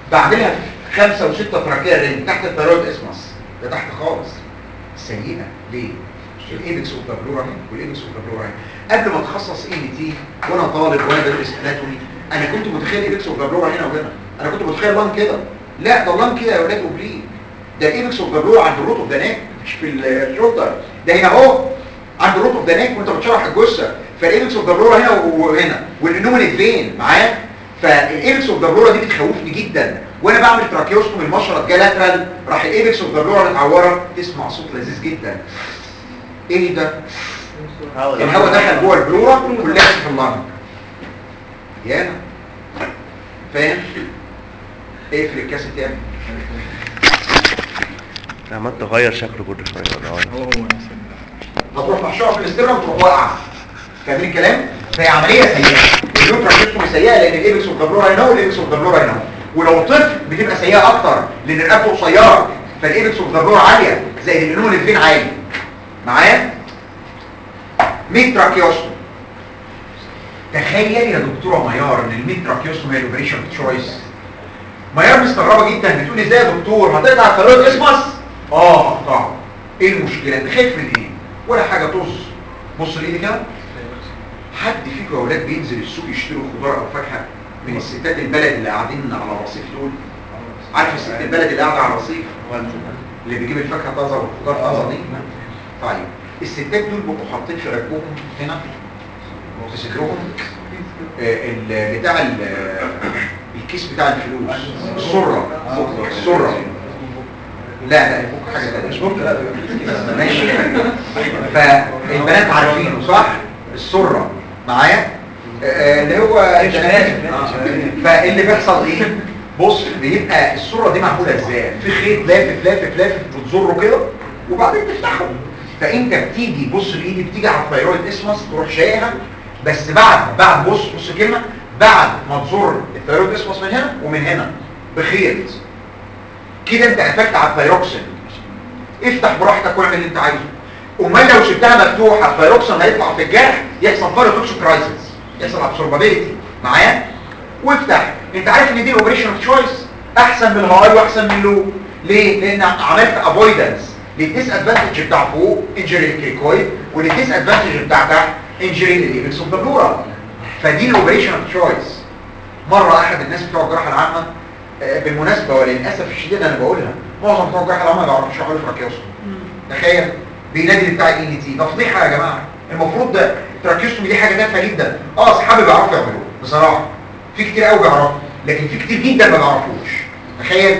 بعملها في خمسة وستة تراكية رين تحت الثيرويد اسمس ده تحت خالص سيئة ليه؟ الايبكس اوف ذا بلورا والايبكس اوف ذا بلورا قبل ما اتخصص اي بي تي وانا طالب وانا بدرس اناتومي انا كنت متخيل ايبكس اوف ذا بلورا هنا وهنا انا كنت متخيل لان كده لا ده لان كده يا ولاد اوبليك ده الايبكس اوف ذا بلورا عند الروت اوف ذا نيك مش في الشولدر ده هنا اهو عند الروت اوف ذا نيك وانت بتشرح الجثه فالايبكس اوف ذا بلورا هنا وهنا والانومينيت فين معايا فالايبكس اوف ذا بلورا دي بتخوفني جدا وانا بعمل تراكيوستوم المشرط جه لاترال راح الايبكس اوف ذا بلورا متعوره تسمع صوت لذيذ جدا ايه ده الهواء دخل جوه البلورا كلها في اللنج يانا فاهم اقفل الكاسيت تاني عمال تغير شكله كل شويه ولا هو هو نفس هتروح محشوره في الاستيرا وتروح واقعه فاهمين الكلام فهي عمليه سيئه اللوترا سيستم سيئه لان الايبكس اوف ذا بلورا هنا والايبكس اوف ذا بلورا هنا ولو طفل بتبقى سيئه اكتر لان رقبته قصيره فالايبكس اوف ذا بلورا عاليه زائد الانون الفين عالي معايا 100 تراكيوستوم تخيل يا دكتوره ميار ان ال 100 تراكيوستوم هي الاوبريشن تشويس ميار مستغربه جدا بتقول ازاي يا دكتور هتقطع الثيرويد اسمس اه هقطعه ايه المشكله انت خايف من ايه ولا حاجه طز بص لايدي كده حد فيكم يا اولاد بينزل السوق يشتروا خضار او فاكهه من الستات البلد اللي قاعدين على الرصيف دول عارف الست البلد اللي قاعده على الرصيف اللي بيجيب الفاكهه طازه والخضار طازه دي طيب الستات دول بيبقوا حاطين في ركبهم هنا في صدرهم آه، ال- بتاع ال- الكيس بتاع الفلوس السره السره لا لا يفك حاجه تانية مش ممكن لا ماشي فالبنات عارفينه صح السره معايا آه، اللي هو آه. فاللي بيحصل ايه بص بيبقى السره دي معموله ازاي في خيط لافف لافف لافف بتزره كده وبعدين تفتحه فانت بتيجي بص الايد بتيجي على الثيرويد اسمس تروح شايلها بس بعد بعد بص بص الكلمه بعد ما تزر الثيرويد اسمس من هنا ومن هنا بخيط كده انت قفلت على الثيروكسين افتح براحتك واعمل اللي انت عايزه امال لو سبتها مفتوحه الثيروكسين هيطلع في الجرح يحصل فايروتوكسيك كرايسيس يحصل ابسوربابيلتي معايا وافتح انت عارف ان دي اوبريشن اوف تشويس احسن من الهاي واحسن من اللو ليه لان عملت افويدنس للديس ادفانتج بتاع فوق انجري الكريكويد وللديس ادفانتج بتاع تحت انجري للايبكس اوف ذا بلورا فدي الاوبريشن اوف تشويس مره احد الناس بتوع الجراحه العامه آه، بالمناسبه وللاسف الشديد انا بقولها معظم بتوع الجراحه العامه ما بيعرفوش يشرحوا تراكيوستوم تخيل بينادي بتاع الاي تي ده فضيحه يا جماعه المفروض ده تراكيوستومي دي حاجه تافهه جدا اه اصحابي بيعرفوا يعملوها بصراحه في كتير قوي بيعرفوا لكن في كتير جدا ما بيعرفوش تخيل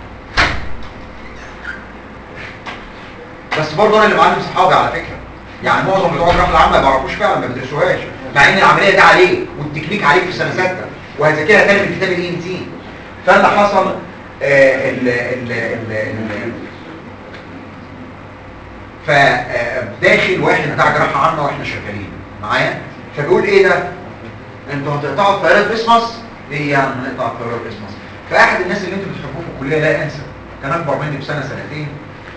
بس برضه انا اللي معلم صحابي على فكره يعني معظم بتوع الجراحه العامه ما بيعرفوش فعلا ما بيدرسوهاش مع ان العمليه ده عليه والتكنيك عليك في سنه سته وهذاكرها تاني من كتاب الاي تي فاللي حصل آه ال ال ال ال فداخل واحد بتاع جراحه عامه واحنا شغالين معايا فبيقول ايه ده انتوا هتقطعوا الطيارات باسمس ايه يعني هنقطع الطيارات باسمس فاحد الناس اللي انتوا بتحبوه في الكليه لا انسى كان اكبر مني بسنه سنتين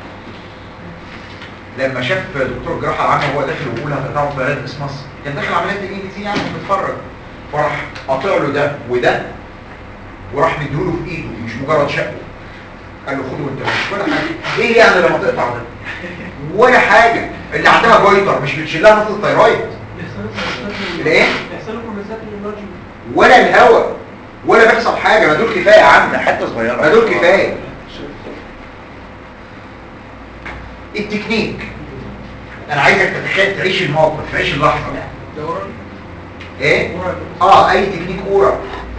لما شاف دكتور الجراحه العامه وهو داخل ويقول هتقطعوا الطيارات باسمس كان داخل عمليه الاي تي يعني بيتفرج فراح قاطع له ده وده وراح مديله في ايده مش مجرد شقه قال له خده وانت ماشي ولا حاجه ايه يعني لما تقطع ده ولا حاجه اللي عندها جويتر مش بتشيل لها نقطه الثيرويد الايه يحصل لكم بالذات الانرجي ولا الهوا ولا بيحصل حاجه ما دول كفايه يا عم ده حته صغيره ما دول كفايه التكنيك انا عايزك تتخيل تعيش الموقف تعيش اللحظه دوران ايه اه اي تكنيك اورا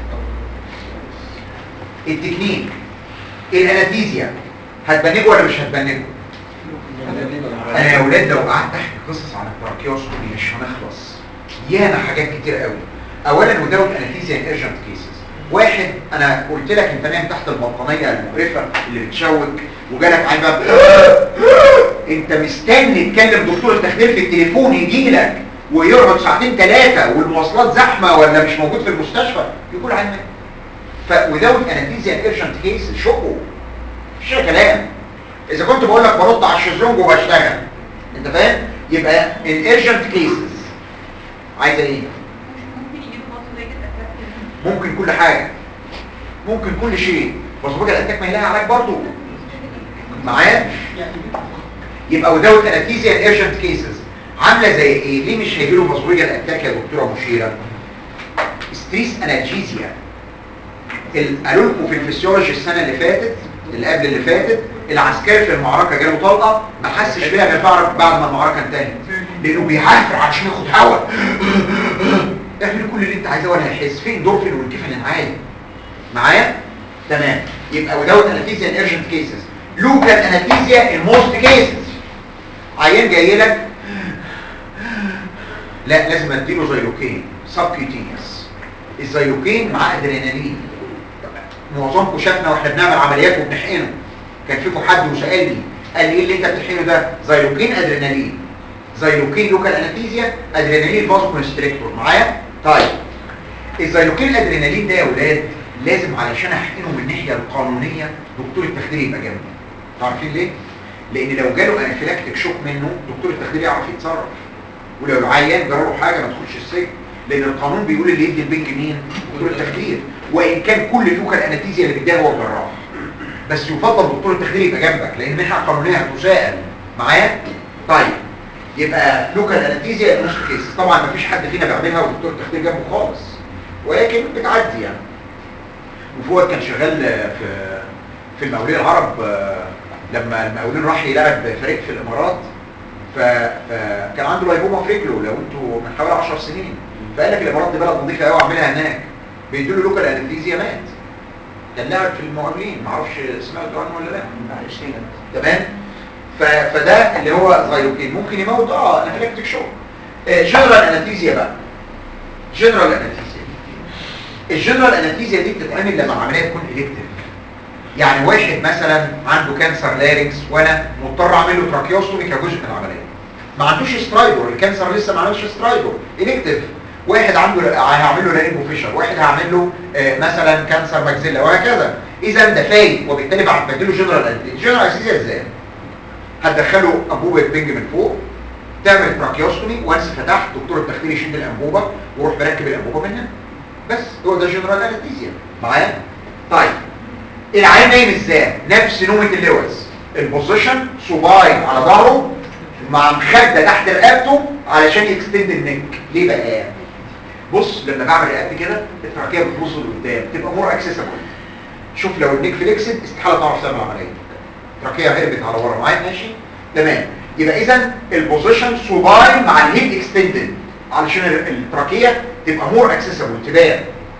التكنيك الانستيزيا هتبنجه ولا مش هتبنجه انا يا اولاد لو قعدت احكي قصص عن التراكيوستومي مش هنخلص ياما حاجات كتير قوي اولا ودوت انستيزيا ان ايرجنت كيسز واحد انا قلت لك انت نايم تحت البطانيه المقرفه اللي بتشوك وجالك عين بقى انت مستني تكلم دكتور التخدير في التليفون يجي لك ويقعد ساعتين ثلاثه والمواصلات زحمه ولا مش موجود في المستشفى يقول عين فودوت انستيزيا ان ايرجنت كيسز شوكوا مفيش كلام اذا كنت بقول لك برد على الشезлونج وبشتغل انت فاهم يبقى ان ايرجنت كيسز عايزه ايه ممكن يجيبوا مصر زي كده ممكن كل حاجه ممكن كل شيء فاسوفيجال اتاك ما يلاقي علاج برضه معايا يبقى ودوت انستيزيا ايرجنت كيسز عامله زي ايه ليه مش هيجيله فاسوفيجال اتاك يا دكتوره مشيره ستريس انالجيزيا ال- قالوا لكم في الفسيولوجي السنه اللي فاتت اللي قبل اللي فاتت العسكري في المعركه جاله طلقه ما حسش بيها غير بعد بعد ما المعركه انتهت لانه بيعافر عشان ياخد هواء اعمل كل اللي انت عايزاه ولا هيحس في اندورفين والكيفن العالي معايا تمام يبقى ودوت انستيزيا ان ايرجنت كيسز لوكال انستيزيا ان موست كيسز عيان جاي لك لا لازم اديله زيلوكين سبكيوتينيوس الزيلوكين مع ادرينالين معظمكم شافنا واحنا بنعمل عمليات وبنحقنه كان فيكم حد وسالني قال لي ايه اللي انت بتحقنه ده زيلوكين ادرينالين زيلوكين لوكال انستيزيا ادرينالين فازو كونستريكتور معايا طيب الزيلوكين الادرينالين ده يا ولاد لازم علشان احقنه من الناحيه القانونيه دكتور التخدير يبقى جنبي عارفين ليه لان لو جاله انافيلاكتيك شوك منه دكتور التخدير يعرف يتصرف ولو العيان جرى له حاجه ما تخش السجن لان القانون بيقول اللي يدي البنج مين دكتور التخدير وان كان كل اللوكال انستيزيا اللي بيديها هو الجراح بس يفضل دكتور التخدير يبقى جنبك لان الناحيه القانونيه هتساءل معايا طيب يبقى لوكال انستيزيا نص كيس طبعا ما فيش حد فينا بيعملها ودكتور التخدير جنبه خالص ولكن بتعدي يعني وفؤاد كان شغال في في المقاولين العرب آه، لما المقاولين راح يلعب فريق في الامارات ف- فكان عنده لايبوما في رجله لو انتوا من حوالي 10 سنين فقال لك الامارات دي بلد نظيفه قوي اعملها هناك بيدوا له لوكال انستيزيا مات كان لاعب في المقاولين معرفش سمعتوا عنه ولا لا تمام ف... فده اللي هو زيروكين ممكن يموت اه انافيلاكتيك شوك جنرال انستيزيا بقى جنرال انستيزيا الجنرال انستيزيا دي بتتعمل لما العمليه تكون الكتيف يعني واحد مثلا عنده كانسر لارينكس وانا مضطر اعمل له تراكيوستومي كجزء من العمليه ما عندوش سترايدور الكانسر لسه ما عملش سترايدور الكتيف واحد عنده هعمل له لارينجو فيشر واحد هعمل له آه، مثلا كانسر ماكسيلا وهكذا اذا ده فايق وبالتالي بعد بديله جنرال انستيزيا جنرال انستيزيا ازاي هتدخله انبوبه بنج من فوق تعمل تراكيوستومي وانس فتحت دكتور التخدير يشد الانبوبه ويروح مركب الانبوبه منها بس هو ده جنرال انستيزيا معايا طيب العين نايم ازاي نفس نومه اللوز البوزيشن صباعي على ظهره مع مخده تحت رقبته علشان يكستند النك ليه بقى بص لما بعمل رقبتي كده التراكيه بتبص لقدام تبقى مور اكسسبل شوف لو النك فليكسد استحاله تعرف تعمل عمليه التراكيه هربت على ورا معايا ماشي تمام يبقى اذا البوزيشن صباعي مع الهيد اكستندد علشان ال- التراكيه تبقى مور اكسسبل تبان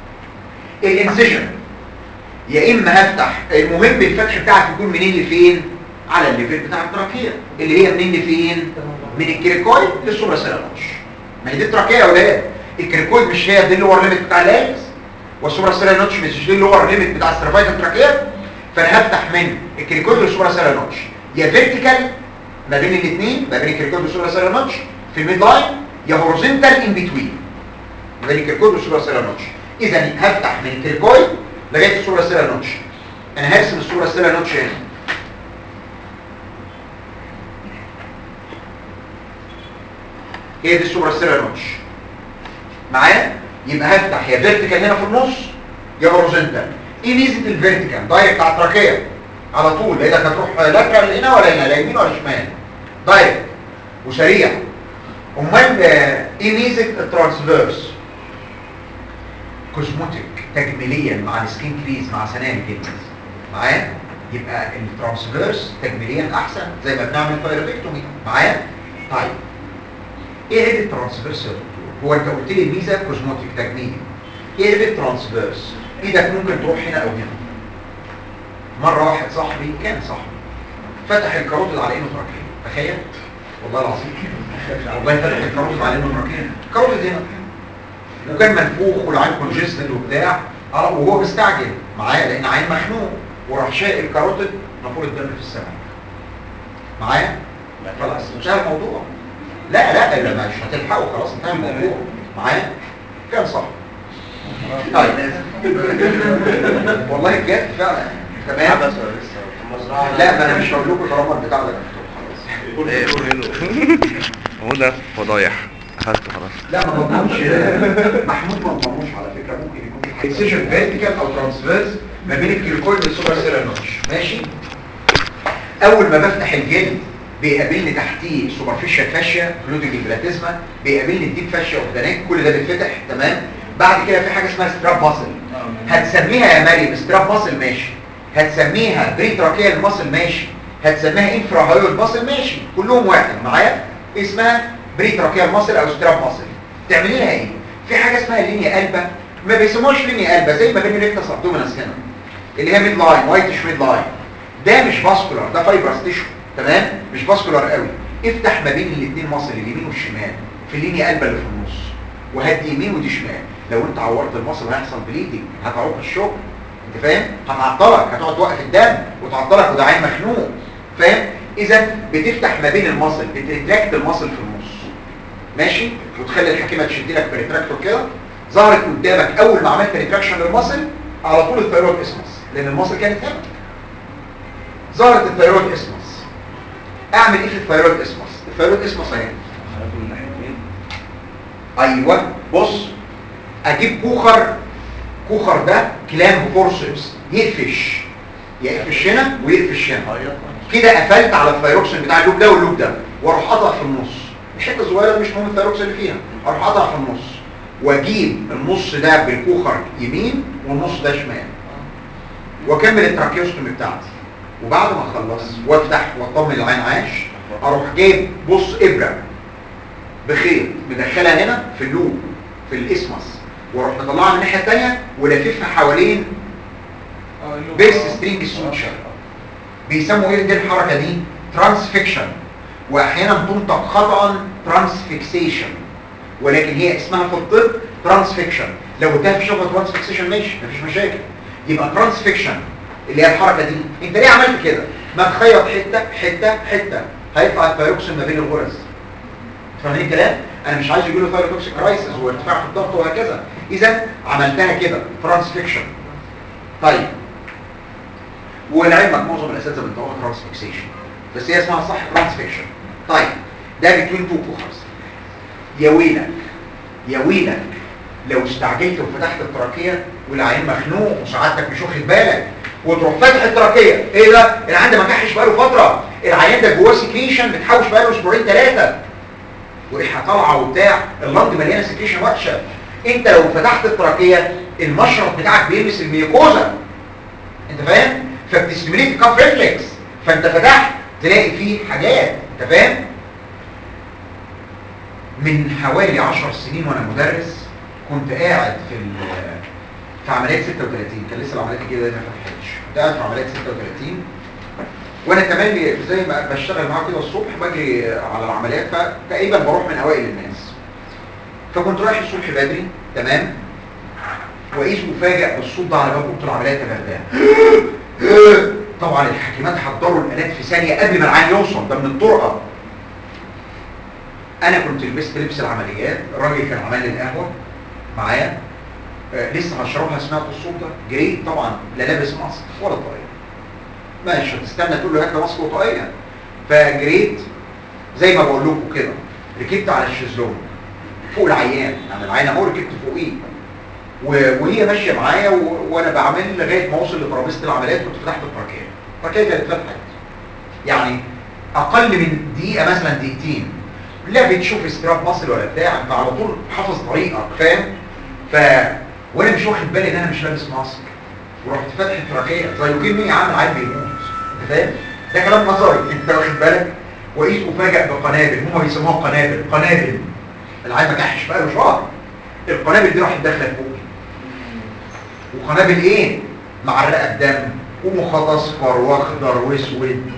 الانسجن يا اما هفتح المهم الفتح بتاعك يكون منين لفين على الليفل بتاع التراكيه اللي هي منين لفين من الكريكويد للسوبرا سيرانوش ما هي دي التراكيه يا اولاد الكريكويد مش هي دي اللور ليميت بتاع اللاريكس والسوبرا سيرانوش مش دي اللور ليميت بتاع السيرفايكال تراكيه فانا هفتح من الكريكويد للسوبرا سيرانوش يا فيرتيكال ما بين الاثنين ما بين الكريكويد والسوبرا سيرانوش في الميد لاين يا هوريزونتال ان بتوين ما بين الكريكويد والسوبرا سيرانوش اذا هفتح من الكريكويد لغايه السوبرا سيرانوش انا هرسم السوبرا سيرانوش هنا هي دي السوبرا سيرانوش معايا يبقى هفتح يا فيرتيكال هنا في النص يا هوريزونتال ايه ميزه الفيرتيكال دايركت على التراكيه على طول لانك هتروح لاترال هنا ولا هنا لا يمين ولا شمال دايركت وسريع امال آه، ايه ميزه الترانسفيرس كوزموتيك تجميليا مع السكين كريز مع سنان الجلد معايا يبقى الترانسفيرس تجميليا احسن زي ما بنعمل بايروفيكتومي معايا طيب ايه عيب الترانسفيرس يا دكتور هو انت قلت لي الميزه كوزموتيك تجميلي ايه عيب الترانسفيرس ايدك ممكن تروح هنا او هنا مره واحد صاحبي كان صاحبي فتح الكاروتيد على انه تراكيه تخيل والله العظيم والله فتح الكاروتيد على انه تراكيه الكاروتيد هنا وكان منفوخ والعين كونجستد وبتاع اه وهو مستعجل معايا لان عين مخنوق وراح شاق الكاروتيد نافور الدم في السماء معايا خلاص انتهى الموضوع لا لا لا مش هتلحقه خلاص انتهى الموضوع معايا كان صح طيب والله بجد فعلا تمام حدث ولا لسه لا ما انا مش هقول لكم طالما البتاع ده مفتوح خلاص ايه قولوا هو ده فضايح اخدته خلاص لا ما بضمنش محمود ما بضمنش على فكره ممكن يكون اكسجن فيرتيكال او ترانسفيرس ما بين الكيلوكويد والسوبر سيلر نوتش ماشي اول ما بفتح الجلد بيقابلني تحتيه سوبرفيشال فاشيا كلودنج البلاتيزما بيقابلني الديب فاشيا اوف ذا نيك كل ده بيتفتح تمام بعد كده في حاجه اسمها ستراب ماسل هتسميها يا مريم ستراب ماسل ماشي هتسميها بريتراكيال ماسل ماشي هتسميها انفراهايول ماسل ماشي كلهم واحد معايا اسمها بريتراكيال ماسل او ستراب ماسل تعملي لها ايه في حاجه اسمها لينيا قلبه ما بيسموهاش لينيا قلبه زي ما بين الريكتس ابدومينس هنا اللي هي ميد لاين وايتش ميد لاين ده مش فاسكولار ده فايبرس تيشو تمام مش فاسكولار قوي افتح ما بين الاثنين ماسل اليمين والشمال في اللينيا قلبه اللي في النص وهدي يمين ودي شمال لو انت عورت المصل هيحصل بليدنج هتعوق الشغل انت فاهم هتعطلك هتقعد توقف الدم وتعطلك وده عين مخنوق فاهم اذا بتفتح ما بين المصل بتريتراكت المصل في النص ماشي وتخلي الحكيمه تشد لك بريتراكتور كده ظهرت قدامك اول ما عملت ريتراكشن للمصل على طول الثيرويد اسمس لان المصل كانت هنا ظهرت الثيرويد اسمس اعمل ايه في الثيرويد اسمس الثيرويد اسمس اهي ايوه بص اجيب كوخر كوخر ده كلام فورسبس يقفش يقفش هنا ويقفش هنا كده قفلت على الثيروكسين بتاع اللوب ده واللوب ده واروح قاطع في النص الحته الصغيره دي مش مهم الثيروكسين اللي فيها اروح قاطع في النص واجيب النص ده بالكوخر يمين والنص ده شمال واكمل التراكيوستومي بتاعتي وبعد ما اخلص وافتح واطمن العين عاش اروح جايب بص ابره بخيط مدخلها هنا في اللوب في الاسمس واروح مطلعها من الناحيه الثانيه ولففها حوالين بيس سترينج سوتشر بيسموا ايه دي الحركه دي ترانسفيكشن واحيانا تنطق خطا ترانسفيكسيشن ولكن هي اسمها في الطب ترانسفيكشن لو قلتها في شغل ترانسفيكسيشن ماشي مفيش مشاكل يبقى ترانسفيكشن اللي هي الحركه دي انت ليه عملت كده ما تخيط حته حته حته هيطلع الثيروكسين ما بين الغرز فاهمين الكلام انا مش عايز يجيله ثايروتوكسيك كرايسيس وارتفاع في الضغط وهكذا اذا عملتها كده ترانسفيكشن طيب ولعلمك معظم الاساتذه بيطلعوا ترانسفيكسيشن بس هي اسمها صح ترانسفيكشن طيب ده بتوين تو كوخرز يا ويلك يا ويلك لو استعجلت وفتحت التراكيه والعين مخنوق وسعادتك مش واخد بالك وتروح فاتح التراكيه ايه ده العيان ده ما كحش بقاله فتره العيان ده جواه سكريشن بتحوش بقاله اسبوعين ثلاثه وريحه طالعه وبتاع اللنج مليانه سكريشن وحشه انت لو فتحت التراكيه المشرط بتاعك بيلمس الميوكوزا انت فاهم فبتستمريت الكاف ريفلكس فانت فتحت تلاقي فيه حاجات انت فاهم من حوالي 10 سنين وانا مدرس كنت قاعد في ال- في عمليات 36 كان لسه العمليات الجديده دي ما فتحتش كنت قاعد في عمليات 36 وانا كمان زي ما بشتغل معاه كده الصبح باجي على العمليات فتقريبا بروح من اوائل الناس فكنت رايح الصبح بدري تمام واقيس مفاجئ بالصوت ده على باب اوضه العمليات بردان طبعا الحكيمات حضروا الالات في ثانيه قبل ما العين يوصل ده من الطرقه انا كنت لبست لبس العمليات الراجل كان عمل لي القهوه معايا آه لسه هشربها سمعت الصوت ده جريت طبعا لا لابس ماسك ولا طايق ماشي هتستنى تقول له هات لي ماسك وطاقيه فجريت زي ما بقول لكم كده ركبت على الشيزلونج فوق العيان يعني العيان اهو ركبت فوقيه و- وهي ماشيه معايا و- وانا بعمل لغايه ما اوصل لترابيزه العمليات كنت فتحت التراكيه التراكيه كانت فتحت يعني اقل من دقيقه مثلا دقيقتين لا بتشوف استراب مصل ولا بتاع انت على طول حافظ طريقك فاهم ف وانا مش واخد بالي ان انا مش لابس ماسك ورحت فاتح التراكيه زي يمكن مين عامل عيل بيموت انت فاهم ده كلام نظري انت واخد بالك واقيس مفاجئ بقنابل هم بيسموها قنابل قنابل العيل ما كحش بقى شهر القنابل دي راحت داخله في بوقي وقنابل ايه معرقه بدم ومخاط اصفر واخضر واسود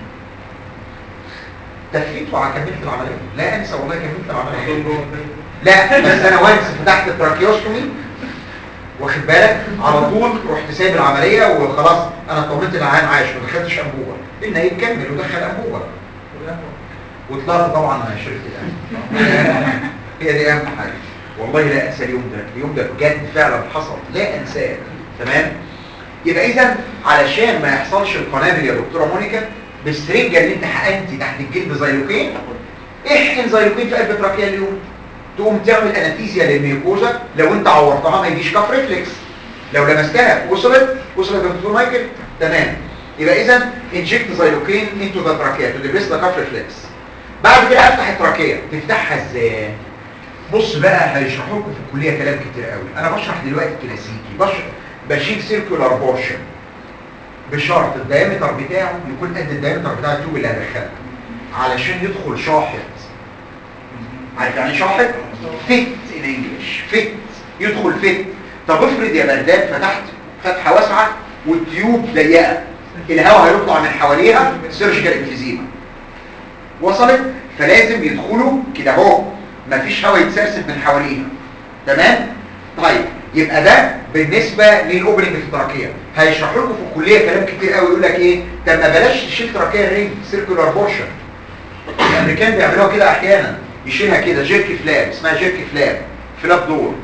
تفيت وكملت العمليه لا انسى والله كملت العمليه لا بس انا وانس فتحت التراكيوستومي واخد بالك على طول رحت سايب العمليه وخلاص انا طمنت العيان عايش ما دخلتش انبوبه النايب كمل ودخل انبوبه وطلعت طبعا انا شربت القهوه هي دي اهم حاجه والله لا انسى اليوم ده اليوم ده بجد فعلا حصل لا انساه تمام يبقى اذا علشان ما يحصلش القنابل يا دكتوره مونيكا بالسرنجه اللي انت حقنتي تحت الجلد زيلوكين احقن زيلوكين في قلب تراكيا اليوم تقوم تعمل انستيزيا للميوكوزا لو انت عورتها ما يجيش كاف ريفلكس لو لمستها وصلت وصل يا دكتور مايكل تمام يبقى اذا انجكت زيلوكين انتو ذا تراكيا تو ديبريس ذا كاف ريفلكس بعد كده افتح التراكيا تفتحها ازاي بص بقى هيشرحوا لكم في الكليه كلام كتير قوي انا بشرح دلوقتي كلاسيكي بشرح بشيل سيركولار بورشن بشرط الدايمتر بتاعه يكون قد الدايمتر بتاع التوب اللي هدخله علشان يدخل شاحط عارف يعني ايه شاحط فيت ان انجلش فيت يدخل فيت طب افرض يا بردان فتحت فتحه واسعه والتيوب ضيقه الهواء هيطلع من حواليها سيرجيكال انفيزيما وصلت فلازم يدخلوا كده اهو مفيش هواء يتسرسب من حواليها تمام طيب يبقى ده بالنسبه للاوبننج في التراكيه هيشرحوا لكم في الكليه كلام كتير قوي يقول لك ايه طب ما بلاش تشيل تراكيه رينج سيركولار بورشن الامريكان بيعملوها كده احيانا يشيلها كده جيرك فلاب اسمها جيرك فلاب فلاب دور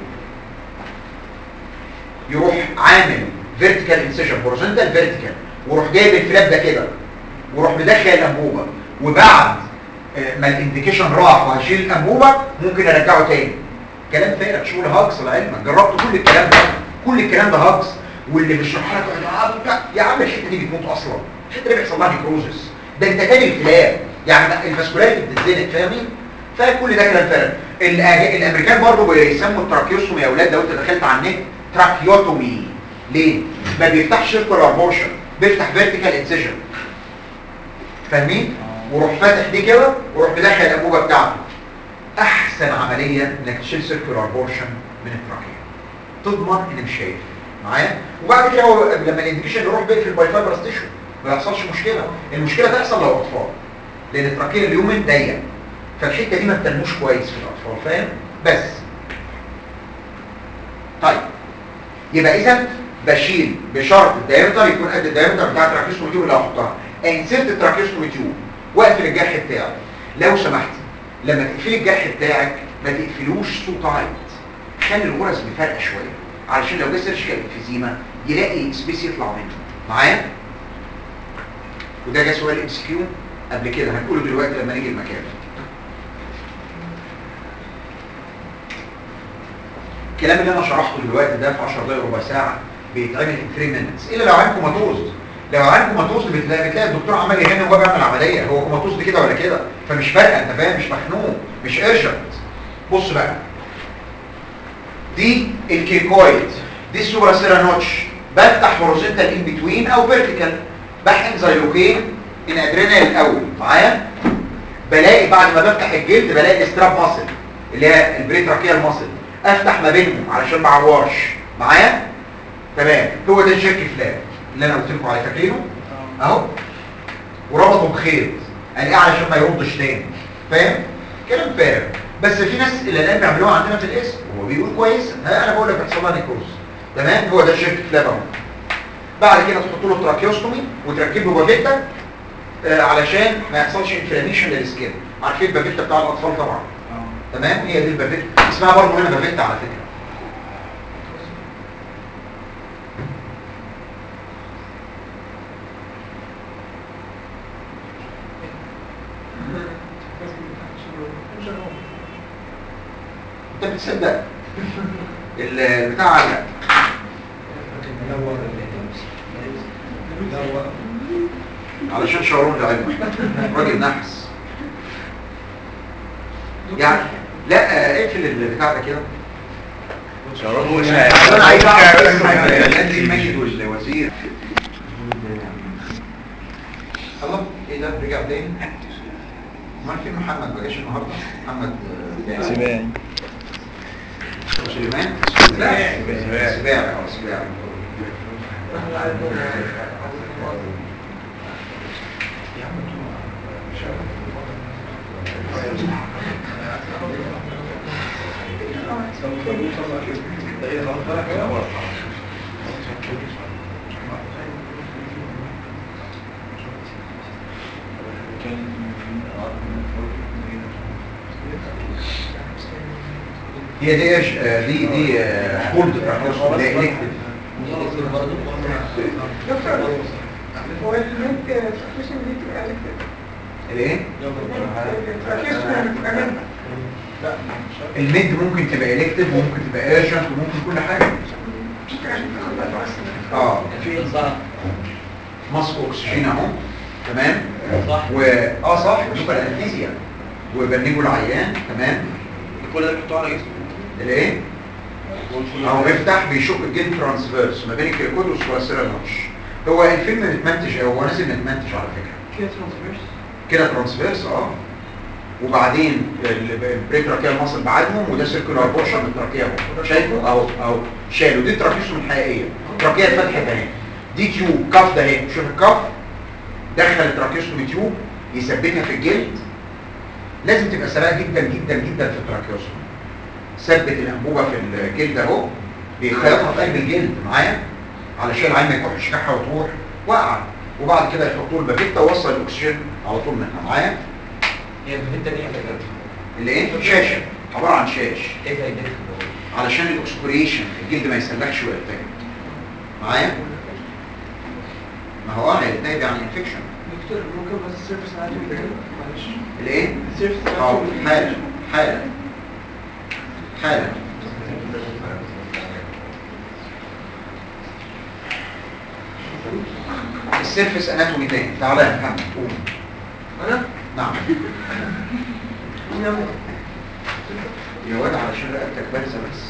يروح عامل فيرتيكال انسيشن هوريزونتال فيرتيكال ويروح جايب الفلاب ده كده ويروح مدخل الانبوبه وبعد آه، ما الانديكيشن راح وهشيل الانبوبه ممكن ارجعه تاني كلام فارغ شغل هاكس لعلمك جربت كل الكلام ده كل الكلام ده هاكس واللي بيشرحها لك يقول لك آه، لا، يا عم الحته دي بتموت اصلا الحته دي بيحصل لها نيكروزس ده انت تاني الفلاب يعني الفاسكولاريتي بتتزنق فاهمين فكل ده كلام فارغ الأج- الامريكان برضه بيسموا التراكيوستومي يا اولاد لو انت دخلت على النت تراكيوتومي ليه ما بيفتحش سيركولار بورشن بيفتح فيرتيكال انسيجن فاهمين وروح فاتح دي كده وروح مدخل الانبوبه بتاعته احسن عمليه انك تشيل سيركولار بورشن من التراكيه تضمن ان مش شايف معايا وبعد كده هو لما الانديكيشن يروح بيقفل باي فايبرس تيشو ما يحصلش مشكله المشكله تحصل لو اطفال لان التراكيه اليومن ضيق فالحته دي ما بتنموش كويس في الاطفال فاهم بس طيب يبقى اذا بشيل بشرط الدايمتر يكون قد الدايمتر بتاع التراكيوستومي تيوب اللي هحطها انسرت التراكيوستومي تيوب واقفل الجرح بتاعك لو سمحتي لما تقفلي الجرح بتاعك ما تقفلوش سو تايت خلي الغرز بفرق شويه علشان لو جه سيرشكال انفيزيما يلاقي سبيس يطلع منه معايا وده جه سؤال ام سي كيو قبل كده هنقوله دلوقتي لما نيجي المكان الكلام اللي انا شرحته دلوقتي ده في 10 دقايق ربع ساعه بيتعمل ان 3 minutes الا لو عين كوماتوز لو عين كوماتوز بتلاقي بتلاقي الدكتور عمال يهني وهو بيعمل عمليه هو كوماتوز دي كده ولا كده فمش فارقه انت فاهم مش مخنوق مش ارجنت بص بقى دي الكيكويد دي السوبرا سيرا نوتش بفتح هوريزونتال ان بتوين او فيرتيكال بحقن زيلوكين ان ادرينال الاول معايا بلاقي بعد ما بفتح الجلد بلاقي الاستراب ماسل اللي هي البريتراكيال ماسل افتح ما بينهم علشان ما اعورش معايا تمام هو ده الجيرك فلاب اللي انا قلت لكم عليه فاكرينه اهو وربطه بخيط قال ايه علشان ما يردش تاني فاهم كلام فارغ بس في ناس اللي الان بيعملوها عندنا في الاسم وهو بيقول كويس ها انا بقول لك بيحصل لها نيكروز تمام هو ده الجيرك فلاب اهو بعد كده تحط له تراكيوستومي وتركب له بافيتا آه علشان ما يحصلش انفلاميشن للسكين عارفين البافيتا بتاع الاطفال طبعا تمام هي دي البافيتا اسمها برضه هنا بافيتا على فكره انت بتصدق البتاع علق علشان شعورون لعلمك راجل نحس يعني لا اقفل البتاع ده كده شعورون انا عايز اعرف اسم الذي ماجد والوزير الله ايه ده رجع تاني امال فين محمد ما جاش النهارده محمد آه، سباعي سليمان سباعي. سباعي اه سباعي هي دي ايش آه، دي دي هولد تراكيوستومي ده الكتف هو المنت تراكيشن دي بتبقى لك الايه تراكيشن بتبقى منت الميد ممكن تبقى الكتف وممكن تبقى ايرجنت وممكن كل حاجه اه في صح ماسك اكسجين اهو تمام صح و اه صح بشوف الانستيزيا وبنجوا العيان تمام كل ده بيحطوه على جسمه الايه اهو بيفتح بيشق الجلد ترانسفيرس ما بين الكريكود والسواسيرا نوتش هو الفيلم متمنتج هو نازل متمنتج على فكره كده ترانسفيرس كده ترانسفيرس اه وبعدين البريتراكيال ماسل بعدهم وده سيركولار بورشن من التراكيه اهو شايفه اهو اهو شالوا دي تراكيسهم الحقيقيه التراكيه اتفتحت اهي دي تيوب كف ده اهي شوف الكف دخل التراكيوستومي تيوب يثبتها في الجلد لازم تبقى سريعه جدا جدا جدا في التراكيوستومي ثبت الانبوبه في الجلد اهو بيخيطها في قلب الجلد معايا علشان العين ما يكحش كحه وتروح واقعه وبعد كده يحطوا البافيتا ووصل الاكسجين على طول منها معايا هي الفيتا دي حاجه اللي ايه شاشه عباره عن شاش ايه فايدتها علشان الاكسبوريشن الجلد ما يسلخش ويرتجع معايا ما هو اه يرتجع يعني انفكشن دكتور ممكن بس السيرفس اناتومي تاني معلش الايه السيرفس اه اناتومي حالا حالا حالا السيرفس اناتومي تاني تعالى يا محمد قوم انا نعم مين يعمل يا واد علشان رقبتك بارزه بس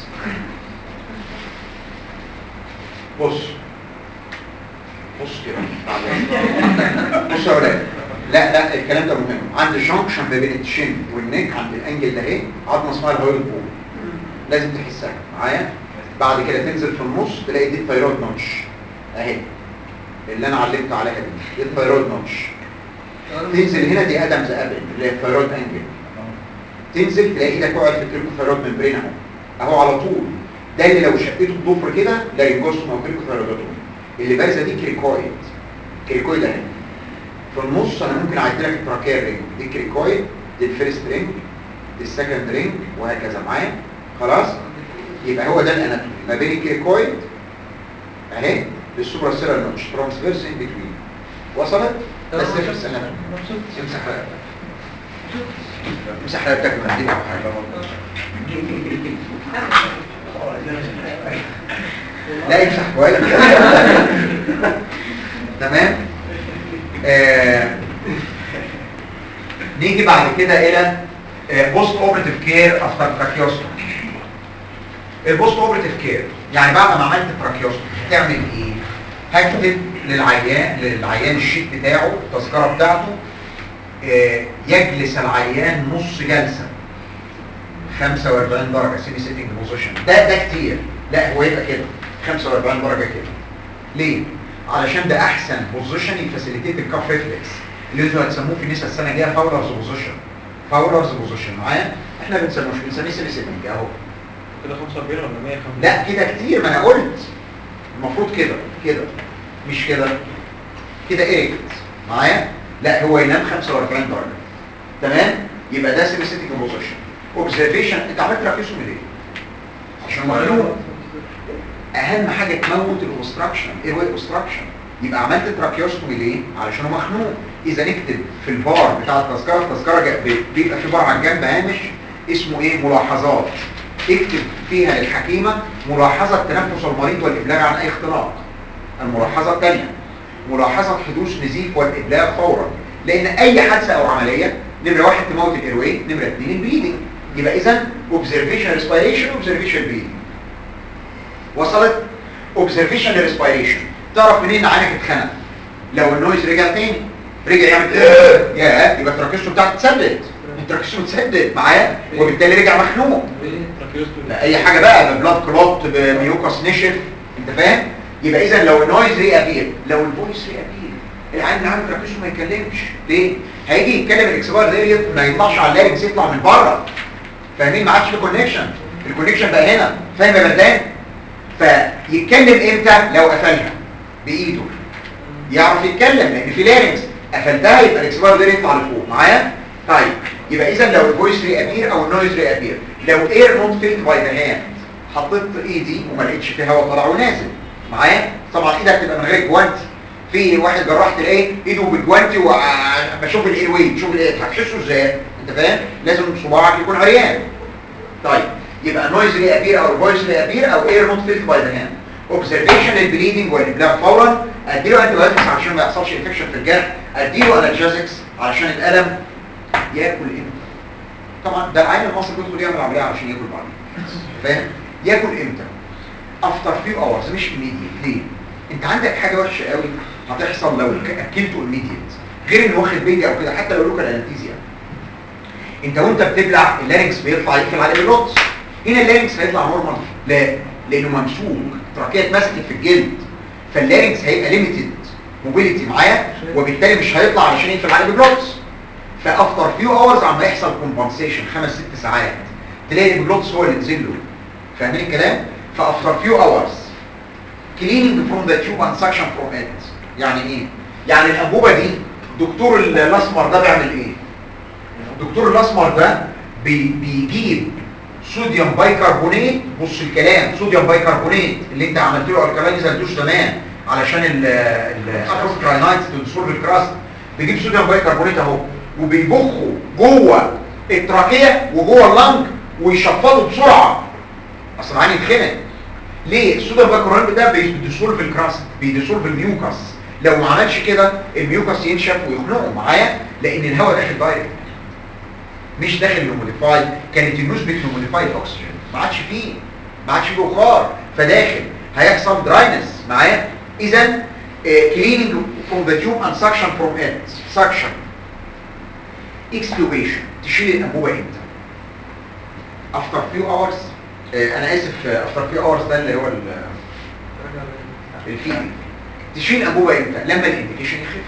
بص بص كده بص يا ولاد لا لا الكلام ده مهم عند الجنكشن ما بين الشن والنك عند الانجل ده اهي عظمه اسمها الهايل بول لازم تحسها معايا بعد كده تنزل في النص تلاقي دي الثايرويد نوتش اهي اللي انا علمت عليها دي دي الثايرويد نوتش تنزل هنا دي ادمز ابل اللي هي الثايرويد انجل تنزل تلاقي ايدك وقعت في الكريكوثايرويد ممبرين اهو اهو على طول ده اللي لو شقيته بضفر كده لارينجوستوم او كريكوثايرويدوتومي اللي بارزه دي كريكويد كريكويد اهي في النص انا ممكن اعد لك التراكيه رينج دي كريكويد دي الفيرست رينج دي السكند رينج وهكذا معايا خلاص يبقى هو ده الاناتومي ما بين الكريكويد اهي للسوبرا سيرال نوتش ترانسفيرس ان بتوين وصلت بس في الاناتومي امسح رقبتك امسح رقبتك من عندنا او حاجه لا يمسح كويس تمام آه. نيجي بعد كده الى بوست اوبريتيف كير افتر تراكيوستومي البوست اوبريتيف كير يعني بعد ما عملت تراكيوستومي هتعمل ايه هكتب للعيان للعيان الشيت بتاعه التذكره بتاعته آه، يجلس العيان نص جلسه 45 درجه سيمي سيتنج بوزيشن ده ده كتير لا هو يبقى كده 45 درجه كده ليه علشان ده احسن بوزيشن يفاسيليتيت الكاف ريفلكس اللي انتوا هتسموه في النساء السنه الجايه فاولرز بوزيشن فاولرز بوزيشن معايا احنا بنسموه بنسميه سيمي سيتنج اهو كده 45 ولا 105 لا كده كتير ما انا قلت المفروض كده كده مش كده كده ايه معايا لا هو ينام 45 درجه تمام يبقى ده سيمي سيتنج بوزيشن اوبزرفيشن انت عملت تراكيوسومي ليه عشان مخلوق اهم حاجه تموت الاوبستراكشن ايه هو الاوبستراكشن يبقى عملت تراكيوستومي ليه علشان هو مخنوق اذا نكتب في البار بتاع التذكره التذكره جا- بيبقى في بار على الجنب هامش اسمه ايه ملاحظات اكتب فيها للحكيمه ملاحظه تنفس المريض والابلاغ عن اي اختناق الملاحظه الثانيه ملاحظه حدوث نزيف والابلاغ فورا لان اي حادثه او عمليه نمره واحد تموت الايروي نمره اثنين البريدنج يبقى اذا اوبزرفيشن ريسبيريشن اوبزرفيشن بريدنج وصلت اوبزرفيشن ريسبيريشن تعرف منين ان عينك اتخنق لو النويز رجع تاني رجع يعمل يا يبقى التراكيستو بتاعك اتثبت التراكيستو اتثبت معايا وبالتالي رجع مخنوق لا اي حاجه بقى ببلاد كلوت بميوكاس نشف انت فاهم يبقى اذا لو النويز ري ابير لو الفويس ري ابير العين اللي عامل تراكيستو ما يتكلمش ليه هيجي يتكلم الاكسبار ده ما يطلعش على اللارنكس يطلع من بره فاهمين ما عادش في كونكشن الكونكشن بقى هنا فاهم يا بردان فيتكلم امتى لو قفلها بايده يعرف يتكلم لان في لارنكس قفلتها يبقى الاكسبار ده يطلع لفوق معايا طيب يبقى اذا لو الفويس ري ابير او النويز ري ابير لو اير نوت فيلد باي ذا هاند حطيت ايدي وما لقيتش في هواء طالع ونازل معايا طبعا ايدك تبقى من غير جوانتي في واحد جراح تلاقيه ايده بالجوانتي وبشوف الاير واي تشوف الايه هتحسه ازاي انت فاهم لازم صباعك يكون عريان طيب يبقى نويز ري ابير او فويس ري ابير او اير نوت فيلد باي ذا هاند اوبزرفيشن للبليدنج والابلاغ فورا اديله انتي بايوتكس عشان ما يحصلش انفكشن في الجرح اديله انالجيزكس علشان الالم ياكل امتى طبعا ده العين المصري بيدخل يعمل عمليه علشان ياكل بعدين فاهم ياكل امتى افتر فيو اورز مش immediate ليه انت عندك حاجه وحشه قوي هتحصل لو ك- اكلته immediate غير انه واخد بيدي او كده حتى لو لوكال انستيزيا انت وانت بتبلع اللارنكس بيطلع يقفل عليه باللوتس هنا اللارنكس هيطلع نورمال لا لانه ممسوك تراكيه اتمسكت في الجلد فاللارنكس هيبقى ليميتد موبيليتي معاه وبالتالي مش هيطلع علشان يقفل عليه باللوتس فافتر فيو اورز عم يحصل كومبنسيشن خمس ست ساعات تلاقي البلوتس هو اللي نزل له فاهمين الكلام فافتر فيو اورز cleaning from the tube and suction from it يعني ايه يعني الانبوبه دي دكتور ال- الاسمر ده بيعمل ايه الدكتور الاسمر ده بي بيجيب صوديوم بايكربونات بص الكلام صوديوم بايكربونات اللي انت عملت له الكالينيزالدوش زمان علشان الافروكراينايتس تنصر الكراست بيجيب صوديوم بايكربونات اهو وبيبخه جوه التراكيه وجوه اللنج ويشفطه بسرعه اصل عيني اتخنق ليه الصوديوم بايكربونات ده بيديسولف الكراست بيديسولف الميوكس لو ما عملش كده الميوكس ينشف ويخنقه معايا لان الهواء داخل دايركت مش داخل نوموديفايد كانت النسبه نوموديفايد اوكسجين ما عادش فيه ما عادش فيه بخار فداخل هيحصل دراينس معايا اذا كليننج فروم ذا تيوب اند سكشن فروم ات سكشن اكسبلوبيشن تشيل الانبوبه امتى افتر فيو اورز انا اسف افتر فيو اورز ده اللي هو ال- الفيدنج تشيل الانبوبه امتى لما الانديكيشن يخف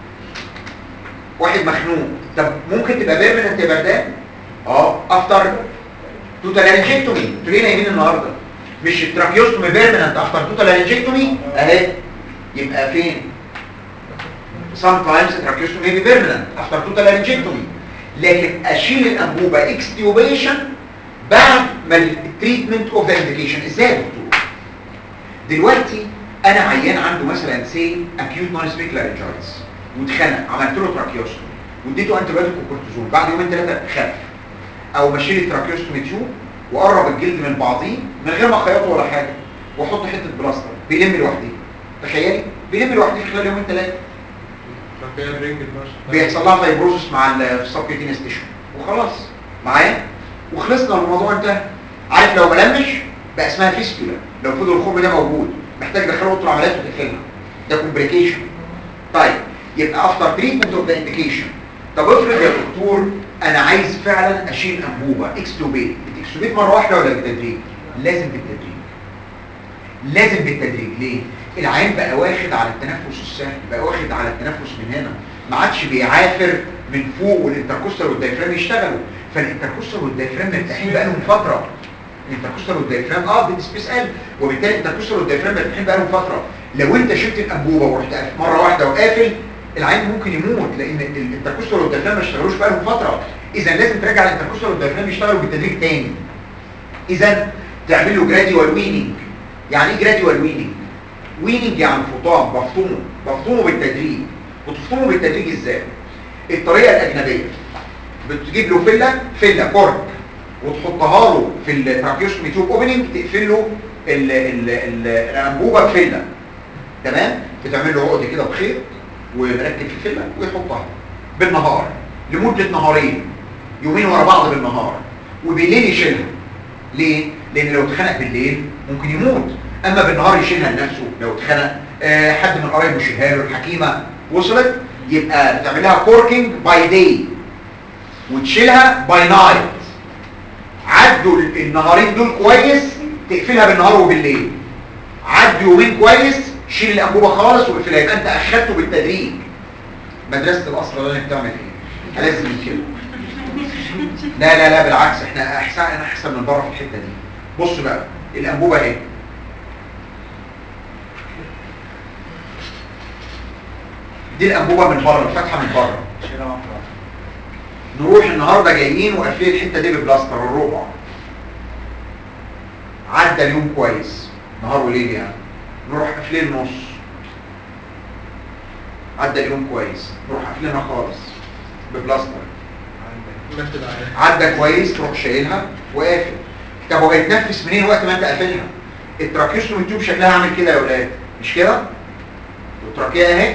واحد مخنوق طب ممكن تبقى بيرمننت يا بردان اه افتر توتال انجكتومي انتوا ليه نايمين النهارده مش التراكيوستومي بيرمننت افتر توتال انجكتومي اهي يبقى فين sometimes tracheostomy may be permanent after total laryngectomy لكن اشيل الانبوبه اكستيوبيشن بعد ما التريتمنت اوف ذا انديكيشن ازاي يا دكتور دلوقتي انا عيان عنده مثلا سي اكيوت نون سبيك لارنجايتس واتخنق عملت له تراكيوستومي واديته انتي بايوتيك وكورتيزون بعد يومين ثلاثه خف او بشيل التراكيوستومي تيوب وقرب الجلد من بعضيه من غير ما اخيطه ولا حاجه واحط حته بلاستر بيلم لوحده تخيلي بيلم لوحده في خلال يومين ثلاثه فكان رينج المشهد بيحصل لها فايبروزس مع السبكيتينس تيشو وخلاص معايا وخلصنا الموضوع انتهى عارف لو ما لمش بقى اسمها فيستولا لو فضل الخرم ده موجود محتاج ادخله اوضه العمليات وتقفلها ده كومبليكيشن طيب يبقى افتر تريتمنت اوف ذا انديكيشن طب افرض يا دكتور انا عايز فعلا اشيل انبوبه اكستوبيت بتكستوبيت مره واحده ولا بالتدريج لازم بالتدريج لازم بالتدريج ليه العين بقى واخد على التنفس السهل بقى واخد على التنفس من هنا ما عادش بيعافر من فوق والانتركوستال والدايفرام يشتغلوا فالانتركوستال والدايفرام مرتاحين بقى لهم فتره الانتركوستال والدايفرام اه بتسبيس قلب وبالتالي الانتركوستال والدايفرام مرتاحين بقى لهم فتره لو انت شلت الانبوبه ورحت قافل مره واحده وقافل العين ممكن يموت لان الانتركوستال والدايفرام ما اشتغلوش بقى لهم فتره اذا لازم ترجع الانتركوستال والدايفرام يشتغلوا بالتدريج تاني اذا تعمل له جراديوال ويننج يعني ايه جراديوال ويننج ويننج يعني فطام بفطمه بفطمه بالتدريج وتفطمه بالتدريج ازاي الطريقه الاجنبيه بتجيب له فله فله كورك وتحطها له في التراكيوستومي تيوب اوبننج تقفل له ال- ال- ال- الانبوبه بفله تمام بتعمل له عقد كده بخيط ومركب في فله ويحطها بالنهار لمده نهارين يومين ورا بعض بالنهار وبالليل يشيلها ليه؟ لان لو اتخنق بالليل ممكن يموت اما بالنهار يشيلها لنفسه لو اتخنق آه حد من قرايبه يشيلها له الحكيمه وصلت يبقى بتعملها كوركينج باي داي وتشيلها باي نايت عدوا ال- النهارين دول كويس تقفلها بالنهار وبالليل عدوا يومين كويس شيل الانبوبه خالص واقفلها يبقى انت اخدته بالتدريج مدرسه الاصل اللي بتعمل ايه لازم من كده لا لا لا بالعكس احنا احسن انا احسن من بره في الحته دي بص بقى الانبوبه اهي دي الانبوبه من بره الفتحه من بره نروح النهارده جايين وقافلين الحته دي ببلاستر الربع عدى اليوم كويس نهار وليل يعني نروح قافلين نص عدى اليوم كويس نروح قافلينها خالص ببلاستر مثل عليه عدى كويس تروح شايلها وقافل طب هو هيتنفس منين وقت ما انت قافلها التراكيوستومي تيوب شكلها عامل كده يا ولاد مش كده والتراكيه اهي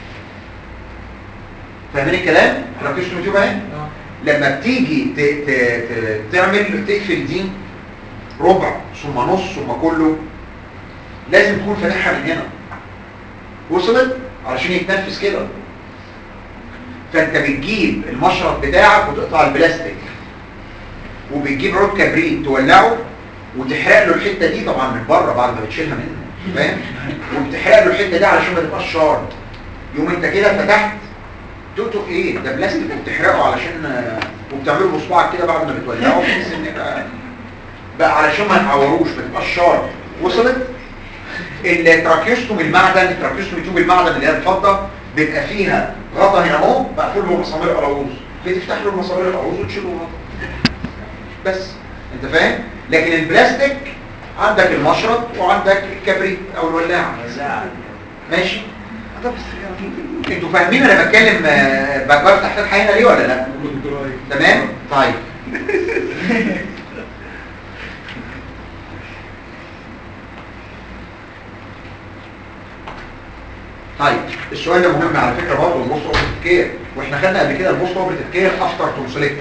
فاهمين الكلام التراكيوستومي تيوب اهي اه لما بتيجي ت... ت... ت... تعمل تقفل دي ربع ثم نص ثم كله لازم تكون فاتحها من هنا وصلت علشان يتنفس كده فانت بتجيب المشرط بتاعك وتقطع البلاستيك وبتجيب عود كبريت تولعه وتحرق له الحته دي طبعا من بره بعد ما بتشيلها منه فاهم وبتحرق له الحته دي علشان ما تبقاش شارد يوم انت كده فتحت تقطق ايه ده بلاستيك وبتحرقه علشان آه، وبتعمله بصباعك كده بعد ما بتولعه بحيث ان يبقى بقى علشان ما يتعوروش ما تبقاش شارد وصلت التراكيوستوم المعدن التراكيوستوم تيوب المعدن اللي هي الفضه بيبقى فيها غطا هنا اهو مقفول له مسامير قلاووز بتفتح له المسامير القلاووز وتشيله الغطا بس انت فاهم لكن البلاستيك عندك المشرط وعندك الكبريت او الولاعه ماشي طب انتوا فاهمين انا بتكلم آه، بفتح فتحه هنا ليه ولا لا تمام طيب طيب السؤال ده مهم على فكره برضه البوست اوبريتيف كير واحنا خدنا قبل كده البوست اوبريتيف كير افتر تونسيلكتر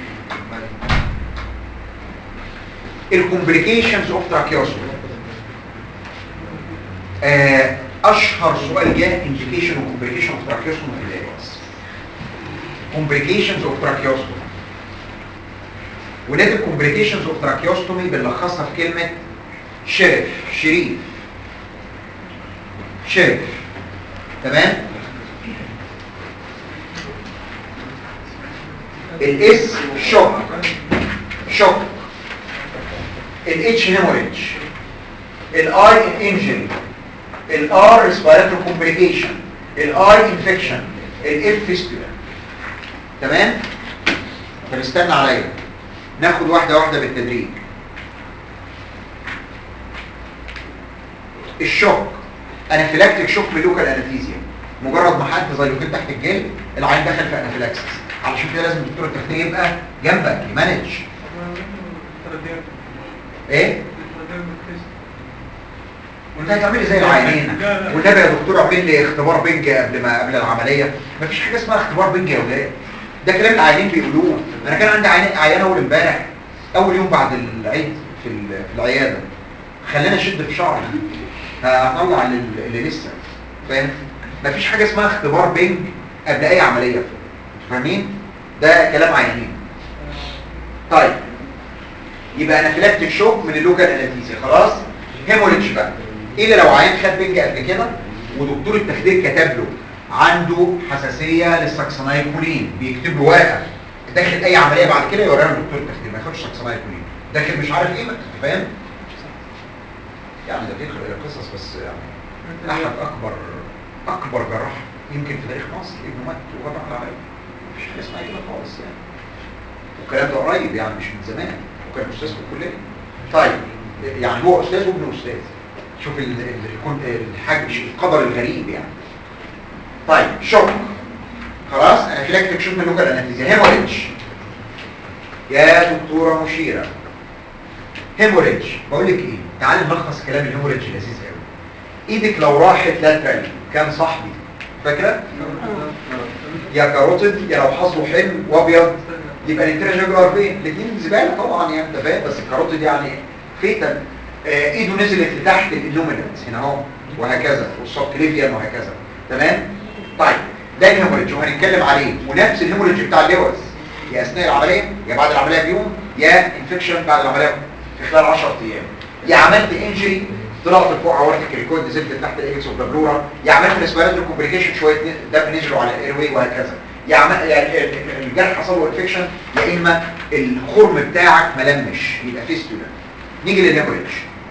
الكومبليكيشنز اوف تراكيوسوم اشهر سؤال جه انديكيشن وكومبليكيشن اوف تراكيوسوم في الاس كومبليكيشنز اوف تراكيوسوم ولاد الكومبليكيشنز اوف تراكيوستومي بنلخصها في كلمه شرف شريف شرف تمام الاس شوك شوك الاتش هيموريدج الاي انجري الار ريسبيراتوري كومبليكيشن الاي انفكشن الاف فيستولا تمام طب استنى عليا ناخد واحده واحده بالتدريج الشوك انافيلاكتيك شوك بلوكال انستيزيا مجرد ما حد زيلوكين تحت الجلد العين دخل في انافيلاكسس علشان كده لازم دكتور التغذيه يبقى جنبك يمانج ايه وانت هتعملي زي العيانين والنبي يا دكتور اعمل لي اختبار بنج قبل ما قبل العمليه مفيش حاجه اسمها اختبار بنج يا ولاد ده كلام العيانين بيقولوه انا كان عندي عيان عيان اول امبارح اول يوم بعد العيد في ال- في العياده خلاني اشد في شعري هطلع اللي, اللي لسه فاهم مفيش حاجه اسمها اختبار بنج قبل اي عمليه انتوا فاهمين ده كلام عيانين طيب يبقى انافيلاكتيك شوك من اللوكال انستيزيا خلاص هيموريدج بقى الا لو عيان خد بنج قبل كده ودكتور التخدير كتب له عنده حساسيه للساكسونايكولين بيكتب له ورقه داخل اي عمليه بعد كده يوريها لدكتور التخدير ما ياخدش ساكسونايكولين داخل مش عارف ايه ما انت فاهم يعني ده بيدخل الى قصص بس يعني احد اكبر اكبر جراح يمكن في تاريخ مصر ابنه مات وغاب عن العمليه مفيش حاجه اسمها كده خالص يعني والكلام ده قريب يعني مش من زمان وكان استاذ في الكليه طيب يعني هو استاذ وابن استاذ شوف ال- ال- الكون- الحاج القدر الغريب يعني طيب شوك خلاص انافيلاكتيك شوك من لوكال انستيزيا هيموريدج يا دكتوره مشيره هيموريدج بقول لك ايه تعالي نلخص كلام الهيموريدج لذيذ قوي ايدك لو راحت لاترال كان صاحبي فاكره يا كاروتيد يا لو حظه حلو وابيض يبقى الانتراجيجولار فين الاثنين زباله طبعا يعني انت فاهم بس الكاروتيد يعني فيتال آه ايده نزلت لتحت الانومينانت هنا اهو وهكذا والسبكليفيان وهكذا تمام طيب ده الهيموريدج وهنتكلم عليه ونفس الهيموريدج بتاع الليورز يا اثناء العمليه يا بعد العمليه بيوم يا انفكشن بعد العمليه في خلال 10 ايام يا عملت انجري طلعت فوق عورتك الكود نزلت تحت الاكس اوف بلورا يا عملت ريسبيراتوري كومبليكيشن شويه دم نزلوا على الاير وهكذا يا عم يعني ال- ال- الجرح حصل له انفكشن يا اما الخرم بتاعك ملمش يبقى فيستولا نيجي للهيموريدج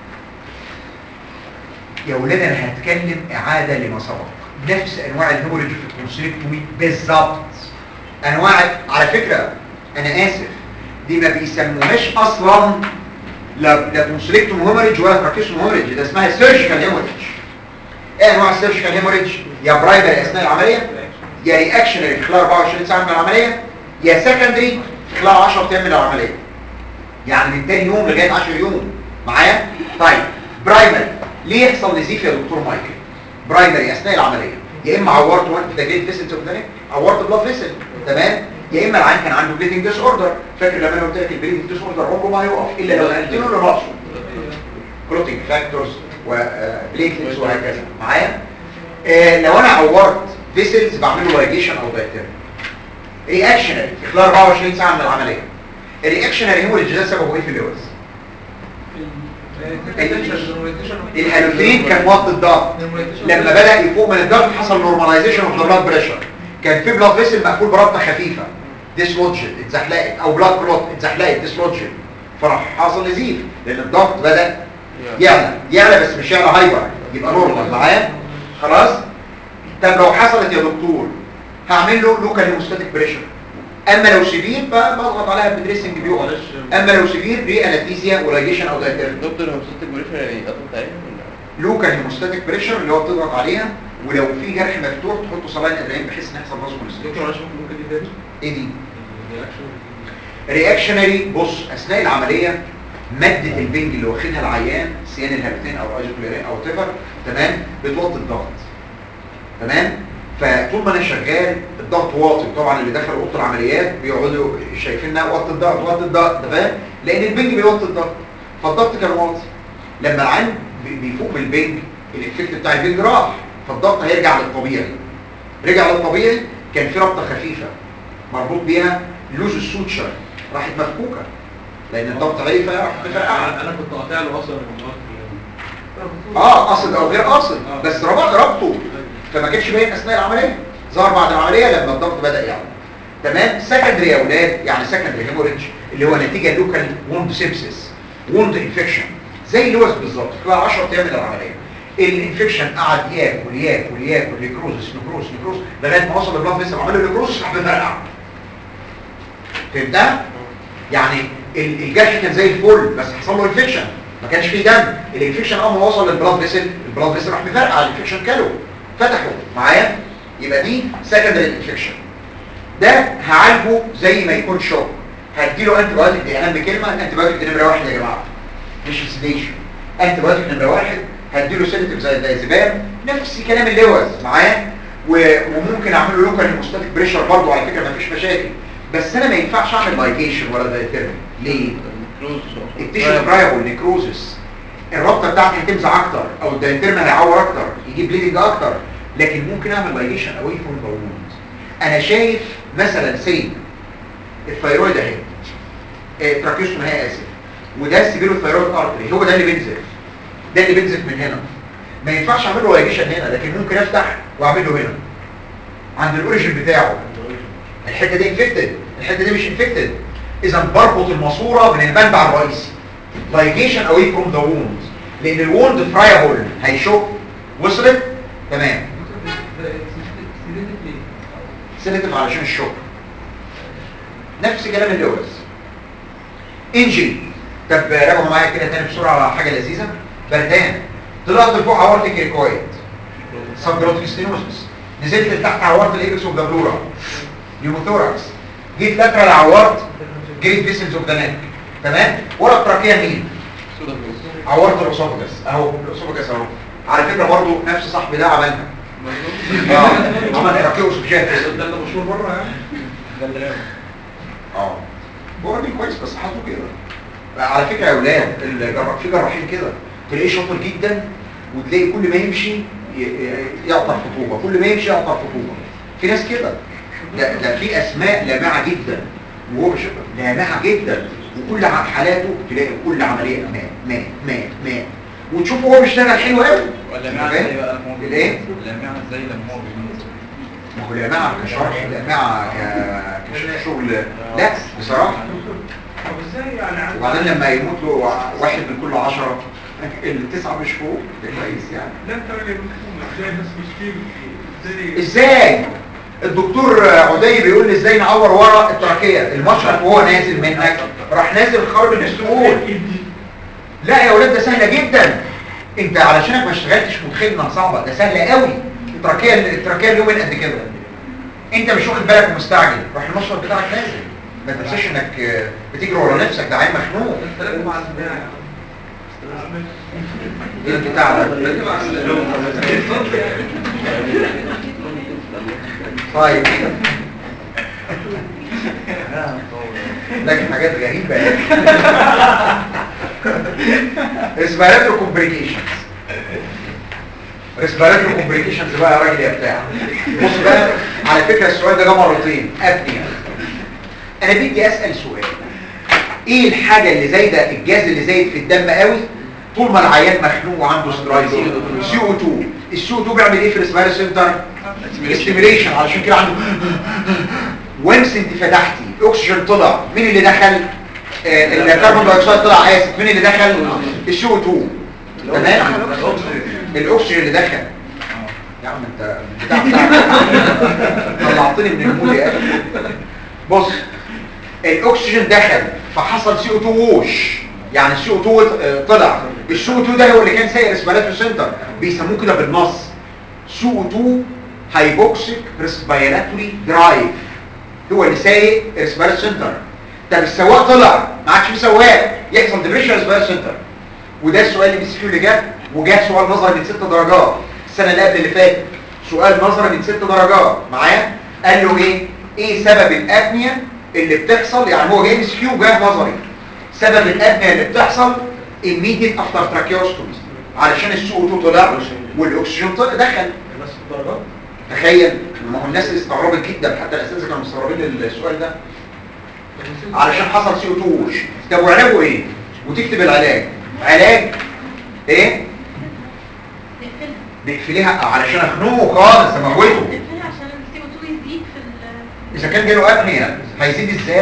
يا ولاد انا هتكلم اعاده لما سبق نفس انواع الهيموريدج في التونسيلكتومي بالظبط انواع على فكره انا اسف دي ما بيسموهاش اصلا لا لا تونسيلكتوم هيموريدج ولا تراكيسوم هيموريدج ده اسمها سيرجيكال هيموريدج ايه انواع السيرجيكال هيموريدج يا برايمري اثناء العمليه يا رياكشنري في خلال 24 ساعه من العمليه يا سكندري في خلال 10 ايام من العمليه يعني من تاني يوم لغايه 10 يوم معايا طيب برايمري ليه يحصل نزيف يا دكتور مايكل برايمري اثناء العمليه يا اما عورت وانت ده جيت فيسل اوف ذا عورت بلاد فيسل تمام يا اما العين كان عنده بليدنج ديس اوردر فاكر لما انا قلت لك البليدنج ديس اوردر عمره ما هيقف الا لو نقلت له لراسه كلوتينج فاكتورز وبليتلتس وهكذا معايا آه لو انا عورت فيسلز بعمل له لايجيشن او دايتيرم رياكشنري في خلال 24 ساعه من العمليه الرياكشنري هو اللي سببه ايه في اللوز الهالوتين كان موطي الضغط لما بدا يفوق من الضغط حصل نورماليزيشن اوف ذا بلاد بريشر كان في بلاد فيسل مقفول بربطه خفيفه ديسلوجد اتزحلقت او بلاد كلوت اتزحلقت ديسلوجد فراح حصل نزيف لان الضغط بدا يعلى يعلى بس مش يعلى هايبر يبقى نورمال معايا خلاص طب لو حصلت يا دكتور هعمل له لوكال هيموستاتيك بريشر اما لو سيفير بضغط عليها بدريسنج بيقع اما لو سيفير ري انستيزيا ولايجيشن او دايتيرم دكتور هو صوتك بريفر يعني قطعت عين ولا لوكال هيموستاتيك بريشر اللي هو بتضغط عليها ولو في جرح مفتوح تحطه صلاين ادرينالين بحيث ان يحصل فازو دكتور معلش ممكن ممكن دي تاني ايه دي الرياكشن رياكشنري بص اثناء العمليه ماده البنج اللي واخدها العيان سيان الهابتين او الايزوكلورين او تيفر تمام بتوطي الضغط تمام فطول ما انا شغال الضغط واطي طبعا اللي دخل اوضه العمليات بيقعدوا شايفينها وطي الضغط وطي الضغط أنت فاهم لان البنج بيوطي الضغط فالضغط كان واطي لما العين بي- بيفوق من البنج الافكت بتاع البنج راح فالضغط هيرجع للطبيعي رجع للطبيعي كان في ربطه خفيفه مربوط بيها لوز السوتشر راحت مفكوكه لان الضغط عالي فراحت مفرقعه انا كنت قاطع له اصلا الموضوع اه قصد او غير قصد آه. بس ربط ربطه فما كانش باين اثناء العمليه ظهر بعد العمليه لما الضغط بدا يعلى تمام سكندري يا اولاد يعني سكندري هيموريدج اللي هو نتيجه لوكال ووند سيبسيس ووند انفكشن زي اللوز بالظبط خلال 10 ايام من العمليه الانفكشن قعد ياكل ياكل ياكل نيكروزس نيكروز نيكروز لغايه ما وصل للبلاد فيسل عمل له نيكروزس راح مفرقع فهمتها؟ يعني ال- الجرح كان زي الفل بس حصل له انفكشن ما كانش فيه دم الانفكشن اول ما وصل للبلاد فيسل البلاد فيسل راح مفرقع الانفكشن كله فتحه معايا يبقى دي سكندري انفكشن ده هعالجه زي ما يكون شوك هديله انتي بايوتيك دي اهم كلمه الانتي بايوتيك دي نمره واحد يا جماعه مش سيديشن انتي بايوتيك نمره واحد هديله سيدتيف زي الدايزيبام نفس كلام اللوز معايا و- وممكن اعمل له لوكال هيموستاتيك بريشر برضه على فكره مفيش مشاكل بس انا ما ينفعش اعمل لايجيشن ولا دايتيرمي ليه؟ كلوز التيشو برايبل نيكروزس الرابطه بتاعتي هتمزع اكتر او الدايتيرم هيعور اكتر يجيب بليدنج اكتر لكن ممكن اعمل لايجيشن اواي فروم ذا ووند انا شايف مثلا سي الثيرويد اهي آه، تراكيوستوم اهي اسف وده السبيرو ثيرويد ارتري هو ده اللي بينزف ده اللي بينزف من هنا ما ينفعش اعمل له لايجيشن هنا لكن ممكن افتح واعمل له هنا عند الاوريجن بتاعه الحته دي انفكتد الحته دي مش انفكتد اذا بربط الماسوره من المنبع الرئيسي لايجيشن اواي فروم ذا ووند لان الووند فرايبل هيشك وصلت تمام سيلكتيف علشان الشوك نفس كلام اللوز انجري طب راجعوا معايا كده تاني بسرعه على حاجه لذيذه بردان طلعت لفوق عورت الكريكويد سبجلوتيك ستينوزس نزلت لتحت عورت الايبكس اوف ذا بلورا نيوموثوركس جيت لاترال عورت جريت فيسلز اوف ذا نيك تمام ورا التراكيه مين عورت الاسوفجس اهو الاسوفجس اهو على فكره برضو نفس صاحبي ده عملها اه عمل تراكيه اسوفجيتس ده اللي مشهور بره يعني اه هو راجل كويس بس حظه كده على فكره يا اولاد الجراح في جراحين كده تلاقيه شاطر جدا وتلاقي كل ما يمشي ي- ي- يعطر خطوبه كل ما يمشي يعطر خطوبه في ناس كده ده, ده في اسماء لامعه جدا وهو مش لامعه جدا وكل ع- حالاته تلاقي كل عمليه مات مات مات مات وتشوفه هو بيشتغل حلو قوي ولا أنت معنى فاهم؟ ازاي بقى لما هو الايه؟ لامعة ازاي لما هو بيموت ما هو لامعه كشرح لامعه ك- كشغل لا بصراحه طب ازاي يعني عن- وبعدين لما يموت له واحد من كل عشرة التسعة مش فوق ده كويس يعني لا انت راجل مفهوم ازاي بس مش ازاي ازاي الدكتور عدي بيقول لي ازاي نعور ورا التراكية المشرط وهو نازل منك راح نازل خرب الاستقول لا يا ولاد ده سهلة جدا انت علشانك ما اشتغلتش متخيل انها صعبة ده سهلة قوي التراكية التراكية اليومين قد كده انت مش واخد بالك ومستعجل راح المشرط بتاعك نازل ما تنساش انك آه، بتجري ورا نفسك ده عين مخنوق الكلام مع البناء ايه البتاع ده طيب لكن حاجات غريبة يعني ريسبيراتوري كومبليكيشنز ريسبيراتوري كومبليكيشنز بقى يا راجل يا بتاع بص بقى على فكرة السؤال ده جه مرتين ابنية انا بدي اسأل سؤال ايه الحاجة اللي زايدة الجاز اللي زايد في الدم قوي طول ما العيان مخنوق وعنده سترايد سي او 2 السي او 2 بيعمل ايه في الريسبيراتوري سنتر استيميليشن علشان كده عنده وانس انت فتحتي الاكسجين طلع مين اللي دخل آه الكربون دايوكسيد طلع اسف مين اللي دخل السي او 2 تمام الاكسجين اللي دخل يا عم انت بتاع بتاع طلعتني من المود يا اخي بص الاكسجين دخل فحصل سي او 2 ووش يعني السي او 2 طلع السي او 2 ده هو اللي كان سايق ريسبيراتوري سنتر بيسموه كده بالنص سي او 2 هايبوكسيك ريسبيراتوري درايف هو اللي سايق ريسبيراتوري سنتر طب السواق طلع ما عادش في سواق يحصل ديبريشن ريسبيراتوري سنتر وده السؤال اللي بيسيبه اللي جه وجه سؤال نظري من 6 درجات السنه اللي قبل اللي فاتت سؤال نظري من 6 درجات معايا قال له ايه ايه سبب الابنيه اللي بتحصل يعني هو جاي مسكيو جاه نظري سبب الابنيه اللي بتحصل immediate after tracheostomy علشان السي 2 طلع والاكسجين طلع دخل بس الدرجات تخيل ما هو الناس استغربت جدا حتى الاساتذه كانوا مستغربين السؤال ده علشان حصل سي او 2 وش طب وعلاجه ايه وتكتب العلاج علاج ايه نقفلها نقفلها علشان اخنقه خالص اموته نقفلها عشان السي او 2 يزيد في ال اذا كان جاله ابنيه هيزيد ازاي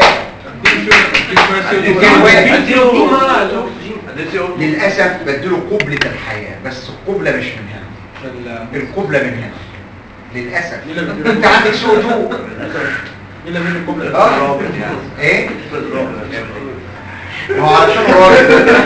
السي مع الاكسجين للاسف بديله قبلة الحياة بس القبلة مش من هنا القبلة من هنا للاسف انت عندك سي او 2 مين اللي من الكوبل اه ايه ما هو علشان راجل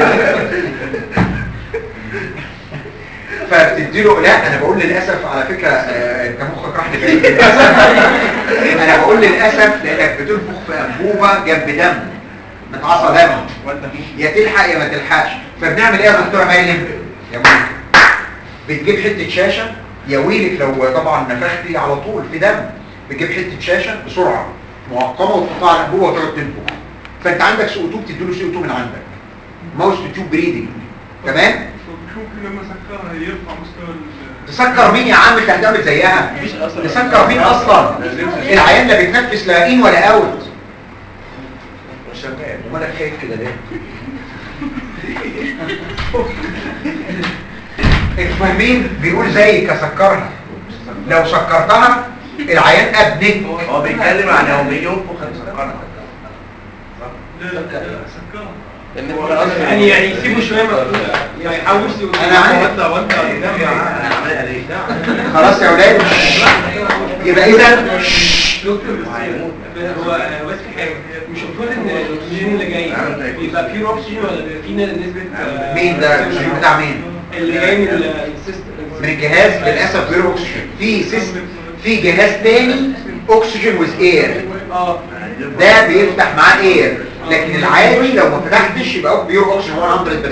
فبتديله لا انا بقول للاسف على فكره آه، انت مخك راح لبعيد للاسف انا بقول للاسف لانك بتنفخ في انبوبه جنب دم متعصى دم يا تلحق يا ما تلحقش فبنعمل ايه يا دكتوره مريم يا ممكن بتجيب حته شاشه يا ويلك لو طبعا نفختي على طول في دم بتجيب حته شاشه بسرعه معقمه وتحطها على الانبوبه وتقعد تنفخ فانت عندك سي او 2 بتديله سي او 2 من عندك ماوس تيوب بريدنج تمام شوف لما سكرها يرفع مستوى ال- تسكر مين يا عم انت هتعمل زيها مفيش اصلا تسكر مين اصلا العيان لا بتنفس لا ان ولا اوت شغال ومالك خايف كده ليه انتوا فاهمين بيقول زيك اسكرها لو سكرتها العيان ابنك هو بيتكلم عن هو بينفخ هتسكرها لا لا لا سكرها لان هو اصلا يعني يعني يسيبه شويه مفتوح ما يحاولش أنا عارف. وانت وانت انا عملها ليه؟ خلاص يا ولاد يبقى اذا دكتور هو انا بس في حاجه مش المفروض ان الاكسجين اللي جاي بيبقى فيه اكسجين ولا بيبقى فيه نسبه آه، مين ده الأكسجين بتاع مين اللي جاي من السيستم من الجهاز للاسف غير اكسجين في سيستم في جهاز تاني اكسجين ويز اير اه ده بيفتح معاه اير لكن العادي لو ما فتحتش يبقى بيور اوكسجين 100%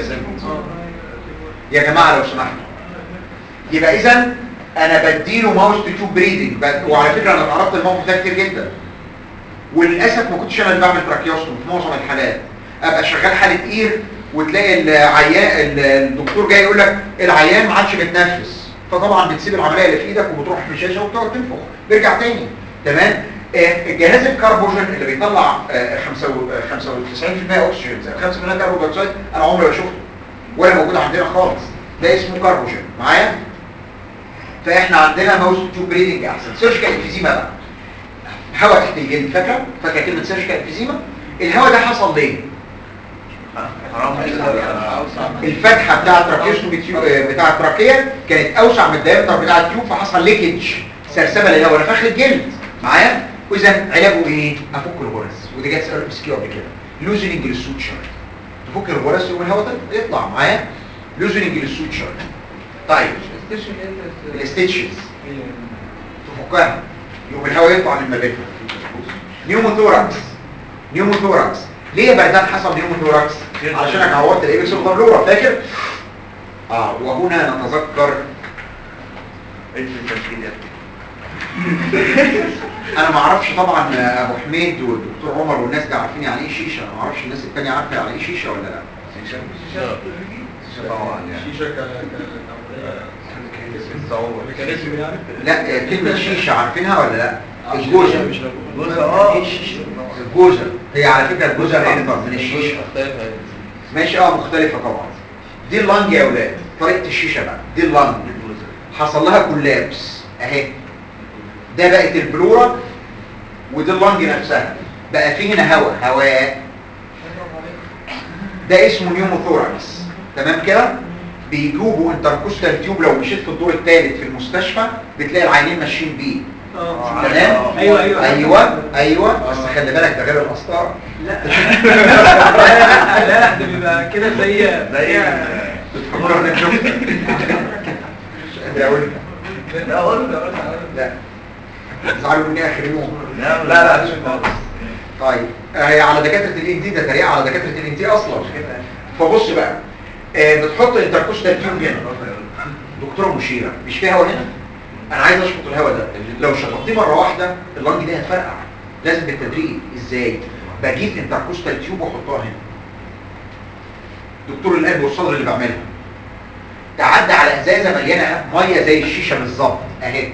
يا جماعه لو سمحتوا يبقى اذا انا بديله ماوس تيوب بريدنج وعلى فكره انا اتعرضت للموقف ده كتير جدا وللاسف ما كنتش انا اللي بعمل تراكيوستوم في معظم الحالات ابقى شغال حاله اير وتلاقي العيان ال- الدكتور جاي يقول لك العيان ما عادش بيتنفس فطبعا بتسيب العمليه اللي في ايدك وبتروح في الشاشه وبتقعد تنفخ بيرجع تاني تمام آه، جهاز الكربوجين اللي بيطلع آه، خمسة و- آه، 95% اكسجين 5% كربون دايوكسيد انا عمري ما شفته ولا موجود عندنا خالص ده اسمه كربوجين معايا فاحنا عندنا ماوس تيوب بريدنج احسن سيرجيكال انفيزيما بقى هواء تحت الجلد فاكره فاكره كلمه سيرجيكال انفيزيما الهواء ده حصل ليه حرام الفتحه بتاعه التراكيوستومي تيوب بتاع التراكيه كانت اوسع من الدايمتر بتاع التيوب فحصل ليكج سرسبه للهواء نفخ الجلد معايا واذا علاجه ايه افك الغرز ودي جت سؤال مسكيه قبل كده لوزننج للسوتشر تفك الغرز يقوم الهواء ده يطلع معايا لوزننج للسوتشر طيب ستيشن ايه الستيتشز تفكها يقوم الهواء يطلع من ما بينها نيوموثوركس نيوموثوركس ليه يا بردان حصل نيوموثوركس علشانك عورت الايبكس اوف فاكر اه وهنا نتذكر ايه التشكيل ده انا ما اعرفش طبعا ابو حميد والدكتور عمر والناس دي عارفين يعني ايه شيشه انا ما اعرفش الناس التانية عارفه يعني ايه شيشه ولا لا شيشه طبعا يعني شيشة ك ميكانيزم يعني لا آه، كلمه شيشه عارفينها ولا لا الجوزه جزء اه الجوزه هي على فكره الجوزه اكتر من الشيشه ماشي اه مختلفه طبعا دي اللنج يا اولاد طريقه الشيشه بقى دي اللنج حصل لها كولابس اهي ده بقت البلورا ودي اللنج نفسها بقى في هنا هواء هواء ده اسمه نيوموثوركس تمام كده بيجوبوا انتركوستال تيوب لو مشيت في الدور الثالث في المستشفى بتلاقي العينين ماشيين بيه اه تمام ايوه ايوه ايوه ايوه بس خلي بالك ده غير القسطره لا لا لا ده بيبقى كده زي زي فكرنا نشوفها لا قول لا قلت لا زعلوا مني اخر يوم لا لا لا مش خالص طيب آه، هي على دكاتره الان دي ده تريقه على دكاتره الان دي اصلا مش كده فبص بقى آه، بتحط انتركوستال تيوب هنا دكتوره مشيره مش فيها هوا هنا انا عايز اشفط الهواء ده لو شفطتيه مره واحده اللنج دي هتفرقع لازم بالتدريج ازاي بجيب انتركوستال تيوب واحطها هنا دكتور القلب والصدر اللي بعملها تعدي على ازازه مليانه ميه زي الشيشه بالظبط اهي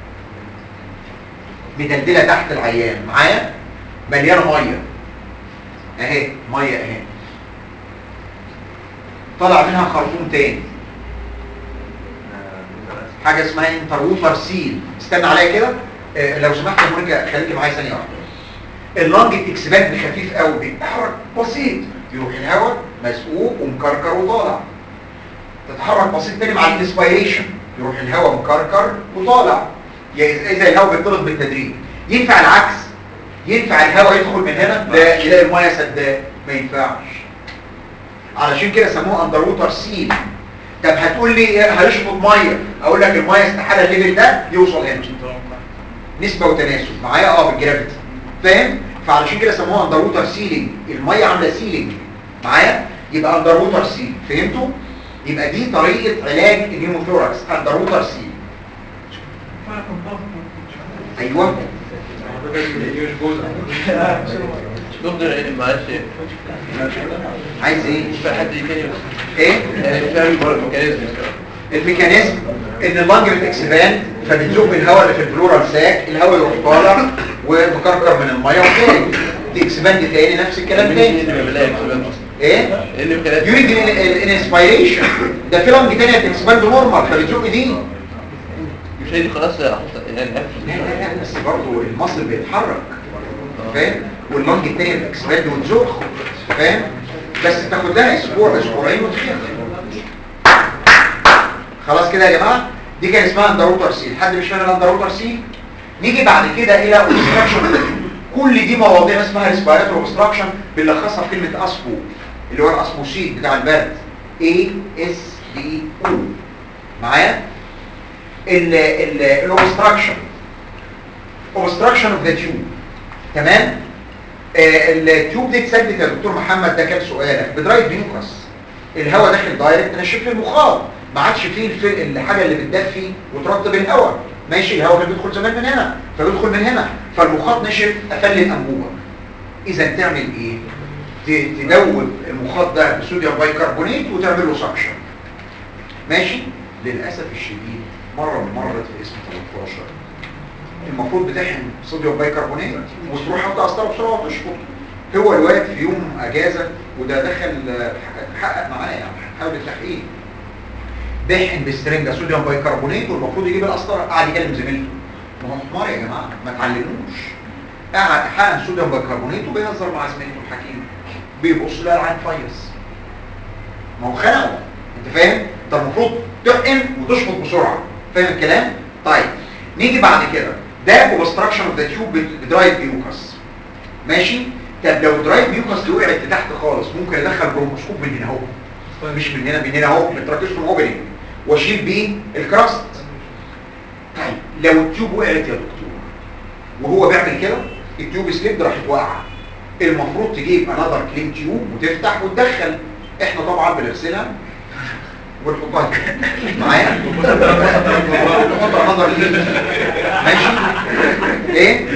مدلدله تحت العيان معايا مليانه ميه اهي ميه اهي طلع منها خرطوم تاني حاجه اسمها انتروفر سيل استنى عليا كده آه، لو سمحت يا مونيكا خليكي معايا ثانيه واحده اللنج بتكسبان خفيف قوي بيتحرك بسيط يروح الهواء مسقوق ومكركر وطالع تتحرك بسيط تاني مع الانسبيريشن يروح الهواء مكركر وطالع يعني اذا الهواء بيطلق بالتدريج ينفع العكس ينفع الهواء يدخل من هنا لا يلاقي الميه سداه ما ينفعش علشان كده سموه اندر ووتر سيل طب هتقول لي إيه؟ هيشفط ميه اقول لك الميه استحاله الليفل ده يوصل هنا نسبه وتناسب معايا اه بالجرافيتي فاهم فعلشان كده سموها اندر ووتر سيلينج الميه عامله سيلينج معايا يبقى اندر ووتر سيل فهمتوا يبقى دي طريقه علاج النيموثوركس اندر ووتر سيل فرق الضغط ايوه دكتور معلش عايز ايه مش فاهم حد تاني ايه مش فاهم الميكانيزم الميكانيزم ان اللنج بتكسبان فبتزق الهواء اللي في البلورال ساك الهواء يروح طالع ومكركر من الميه وخارج تكسبان دي تاني نفس الكلام تاني ايه اللي بكلام يوريد الانسبيريشن ده في لنج تانية بتكسبان نورمال فبتزق دي مش هي دي خلاص احط يعني لا لا لا بس برضه المصل بيتحرك فاهم واللنج التانية بتكسبان وتزق فاهم بس تاخد لها اسبوع اسبوعين وتخف خلاص كده يا جماعه دي كان اسمها اندروتر سيل حد مش فاهم الاندروتر سيل نيجي بعد كده الى اوبستراكشن كل دي مواضيع اسمها ريسبيراتوري اوبستراكشن بنلخصها في كلمه اسبو اللي هو الاسبوسيل بتاع البرد A S B O معايا ال ال الاوبستراكشن اوبستراكشن اوف ذا تيوب تمام آه التيوب دي اتثبت يا دكتور محمد ده كان سؤالك بدرايف ميوكس الهواء داخل دايركت نشف لي المخاط ما عادش فيه الف... الحاجه اللي بتدفي وترطب الهواء ماشي الهواء كان بيدخل زمان من هنا فبيدخل من هنا فالمخاط نشف قفل الانبوبه اذا تعمل ايه ت- تدوب المخاط ده بصوديوم بايكربونات وتعمل له سكشن ماشي للاسف الشديد مره من مرت في اسم 13 المفروض بتحن صوديوم بايكربونات وتروح حاطط قسطره بسرعه وتشفط هو الواد في يوم اجازه وده دخل آه، حقق معايا يعني حاول التحقيق بيحن بسترنجة صوديوم بايكربونات والمفروض يجيب القسطره قاعد يكلم زميلته ما هو حمار يا جماعه ما تعلموش قاعد حقن صوديوم بايكربونات وبيهزر مع زميلته الحكيم بيبص لها العين فيص ما هو خنقه انت فاهم انت المفروض تحقن وتشفط بسرعه فاهم الكلام طيب نيجي بعد كده ده اوبستراكشن اوف ذا تيوب بدرايف ميوكس ماشي طب لو درايف ميوكس دي وقعت لتحت خالص ممكن ادخل برونكوسكوب من هنا اهو مش من هنا من هنا اهو من تراكيوستوم اوبننج واشيل بيه الكراست طيب لو التيوب وقعت يا دكتور وهو بيعمل كده التيوب سليب راحت واقعه المفروض تجيب انذر كليم تيوب وتفتح وتدخل احنا طبعا بنغسلها ونحطها كده. معايا نحط انذر كليم ماشي ايه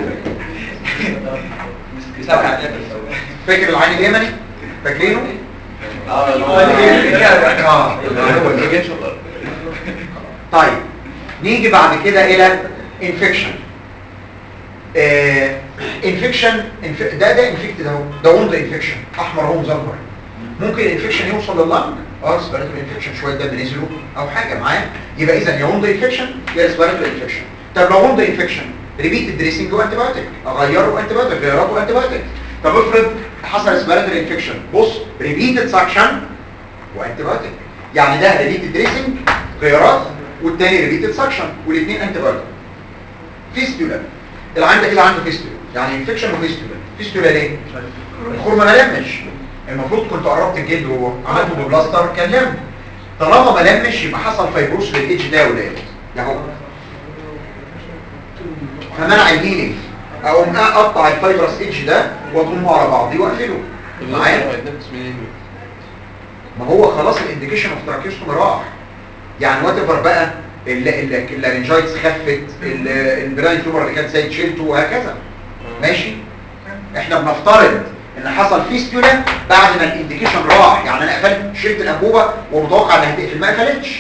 سبعة فاكر العين اليمني فاكرينه اه اه هو اللي ده. جاي شغل طيب نيجي بعد كده الى انفكشن انفكشن ده ده انفكتد اهو ده وند انفكشن احمر اهو مزمر ممكن الانفكشن يوصل لللنج اه ريسبيراتوري انفكشن شويه دم نزلوا او حاجه معاه يبقى اذا يا وند انفكشن يا ريسبيراتوري انفكشن طب لو وند انفكشن ريبيت الدريسنج وانتي بايوتيك اغيره انتي بايوتيك غيراته انتي بايوتيك طب افرض حصل ريسبيراتوري انفكشن بص ريبيتد سكشن وانتي بايوتيك يعني ده ريبيتد دريسنج غيارات والتاني ريبيتد سكشن والاثنين انتي بايوتيك فيستولا العين ده كده عنده فيستولا يعني انفكشن وفيستولا فيستولا ليه الخرم ما لمش المفروض كنت قربت الجلد وعملته ببلاستر كان لم طالما ما لمش يبقى حصل فيبروس للايدج ده يا ولاد ده اهو فمنع الهيلينج اقوم اقطع الفايبرس ايدج ده واضمه على بعضيه واقفله معايا ما هو خلاص الانديكيشن اوف تراكيوستومي راح يعني وات ايفر بقى اللارنجايتس خفت البراين تيومر اللي كان سيد شيلته وهكذا ماشي احنا بنفترض ان حصل فيستولا بعد ما الانديكيشن راح يعني انا قفلت شلت الانبوبه ومتوقع انها هتقفل ما قفلتش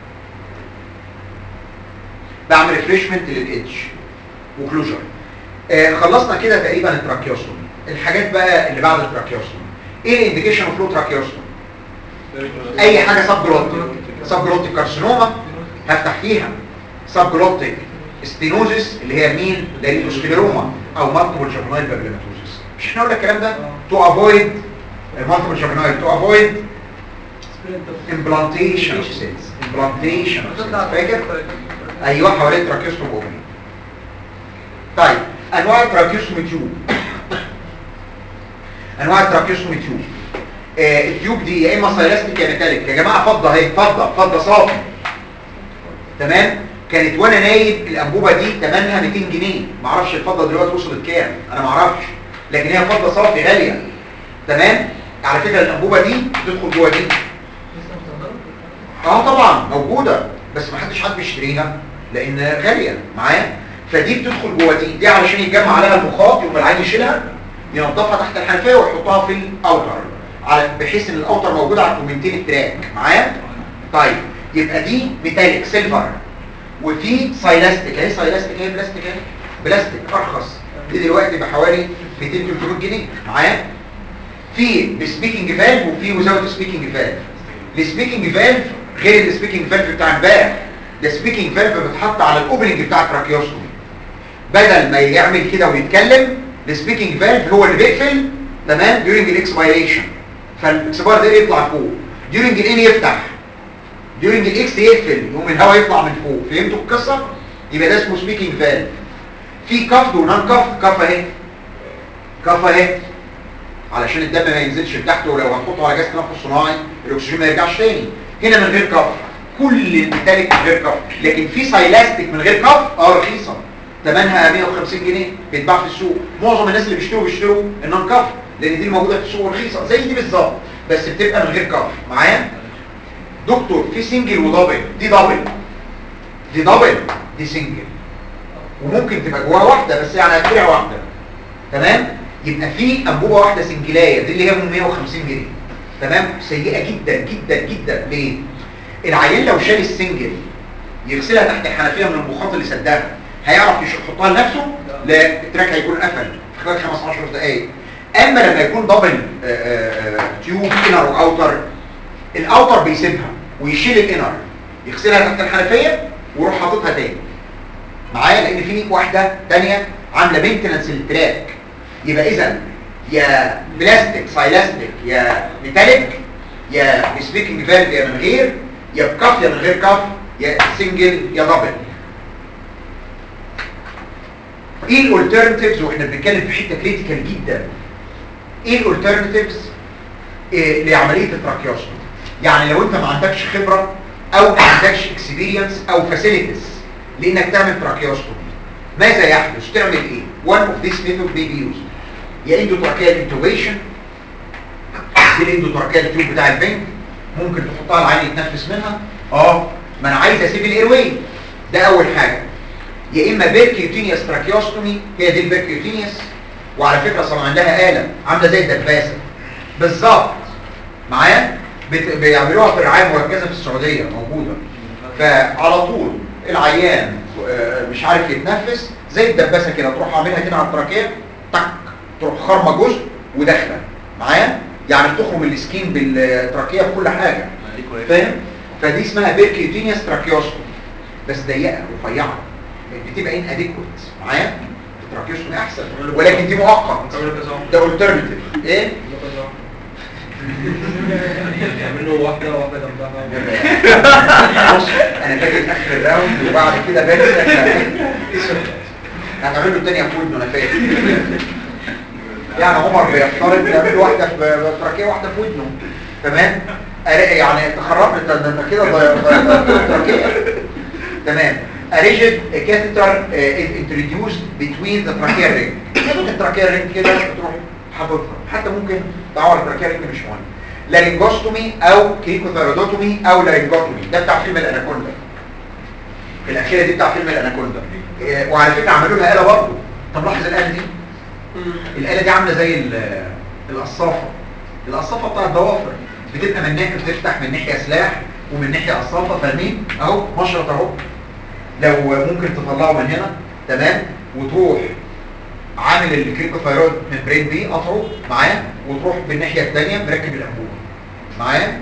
بعمل ريفريشمنت للإيدج وكلوجر آه خلصنا كده تقريبا التراكيوستومي الحاجات بقى اللي بعد التراكيوستومي ايه الانديكيشن اوف فلو تراكيوستومي اي حاجه سب جلوتيك سب جلوتيك كارسينوما هفتح فيها سب جلوتيك ستينوزيس اللي هي مين داريتوسكليروما او مالتيبل جابونايل بابليماتوزيس مش احنا قلنا الكلام ده تو افويد مالتيبل جابونايل تو افويد implantation of cells implantation of cells فاكر ايوه حوالين تراكيوستوم اوبني طيب انواع التراكيوستوم تيوب انواع التراكيوستوم تيوب آه التيوب دي يا اما سايلاستيك يا ميتاليك يا جماعه فضه اهي فضه فضه صافي تمام كانت وانا نايم الانبوبه دي ثمنها 200 جنيه ما اعرفش الفضه دلوقتي وصلت كام انا ما اعرفش لكن هي فضه صافي غاليه تمام على فكره الانبوبه دي بتدخل جوه دي اه طبعا موجوده بس ما حدش حد بيشتريها لان غاليه معايا فدي بتدخل جوه دي دي علشان يتجمع عليها المخاط يبقى العين يشيلها ينضفها تحت الحنفيه ويحطها في الاوتر على بحيث ان الاوتر موجود على الكومنتين التراك معايا طيب يبقى دي ميتاليك سيلفر وفي سايلاستيك اهي سايلاستيك اهي بلاستيك اهي بلاستيك ارخص دي دلوقتي بحوالي 200 300 جنيه معايا في السبيكنج فالف وفي وزاوت سبيكنج فالف السبيكنج فالف غير السبيكنج فالف بتاع امبارح ده سبيكنج فالف بتحط على الاوبننج بتاع التراكيوستومي بدل ما يعمل كده ويتكلم السبيكنج فالف هو اللي بيقفل تمام during الاكسبيريشن فالاكسبير ده يطلع فوق during الان يفتح during الاكس يقفل يقوم الهواء يطلع من فوق فهمتوا القصه يبقى ده اسمه سبيكنج فالف في كفد ونان كفد كف اهي كف اهي علشان الدم ما ينزلش لتحت ولو هتحطه على جهاز تنفس صناعي الاكسجين ما يرجعش تاني هنا من غير كف كل الميتاليك من غير كف لكن في سايلاستيك من غير كف اه رخيصه ثمنها 150 جنيه بيتباع في السوق معظم الناس اللي بيشتروا بيشتروا النون كف لان دي موجوده في السوق رخيصه زي دي بالظبط بس بتبقى من غير كف معايا دكتور في سنجل ودبل دي دبل دي دبل دي سنجل وممكن تبقى جواها واحده بس يعني هتبيع واحده تمام يبقى في انبوبه واحده سنجلايه دي اللي هي من 150 جنيه تمام سيئه جدا جدا جدا ليه العيان لو شال السنجل يغسلها تحت الحنفيه من المخاط اللي سدها هيعرف يحطها لنفسه لا التراك هيكون قفل في خلال 15 دقائق اما لما يكون دبل تيوب انر واوتر الاوتر بيسيبها ويشيل الانر يغسلها تحت الحنفيه ويروح حاططها تاني معايا لان في واحده تانية عامله مينتنس للتراك يبقى اذا يا بلاستيك سايلاستيك يا ميتاليك يا سبيكنج فالف يا من غير يا بكف يا من غير كف يا سنجل يا دبل ايه الالترناتيفز واحنا بنتكلم في حته كريتيكال جدا ايه الالترناتيفز إيه لعمليه التراكيوستومي يعني لو انت ما عندكش خبره او ما عندكش اكسبيرينس او فاسيلتيز لانك تعمل تراكيوستومي ماذا يحدث تعمل ايه one of these method may be used يا اندوتراكيال انتوبيشن دي الاندوتراكيال تيوب بتاع البنك ممكن تحطها العين يتنفس منها اه ما انا عايز اسيب الايرواي ده اول حاجه يا اما بيركيوتينيوس تراكيوستومي هي دي البيركيوتينيوس وعلى فكره صنعوا لها اله عامله زي الدباسه بالظبط معايا بت- بيعملوها في الرعايه المركزه في السعوديه موجوده فعلى طول العيان آه، مش عارف يتنفس زي الدباسه كده تروح عاملها كده على التراكيه تك تروح خرمه جزء وداخله معايا يعني بتخرم السكين بالتراكيه بكل حاجه فاهم فدي اسمها بيركيوتينيوس تراكيوستومي بس ضيقه رفيعه بتبقى ان اديكوت معايا التراكيوستومي احسن ولكن دي مؤقت ده الترناتيف ايه يعملوا واحدة واحدة جنبها بص انا باجي اخر الراوند وبعد كده بنسى هنعمل له الدنيا في ودنه انا فاهم يعني عمر بيفترض يعمل له واحده في تراكيه واحده في ودنه تمام أري- يعني تخربت ده ده انت كده ضيعت التراكيه تمام A rigid catheter uh, is introduced between the tracheal ring. ممكن التراكية رينج كده تروح حاططها حتى ممكن تعور التراكية رينج مش مهم. لارينجوستومي او كريكوثيرودوتومي او لارينجوتومي ده بتاع فيلم الاناكوندا. الاخيره دي بتاع فيلم الاناكوندا. إيه، وعلى فكره عملوا لها آلة برضه. طب لاحظ الآلة دي؟ الآلة دي عامله زي ال- القصافه. القصافه بتاع الضوافر بتبقى من ناحيه بتفتح من ناحيه سلاح ومن ناحيه قصافه فاهمين؟ اهو مشرط اهو. لو ممكن تطلعه من هنا تمام وتروح عامل الكريكوثايرويد ممبرين دي قطعه معاه وتروح بالناحيه الثانيه مركب الانبوبه معايا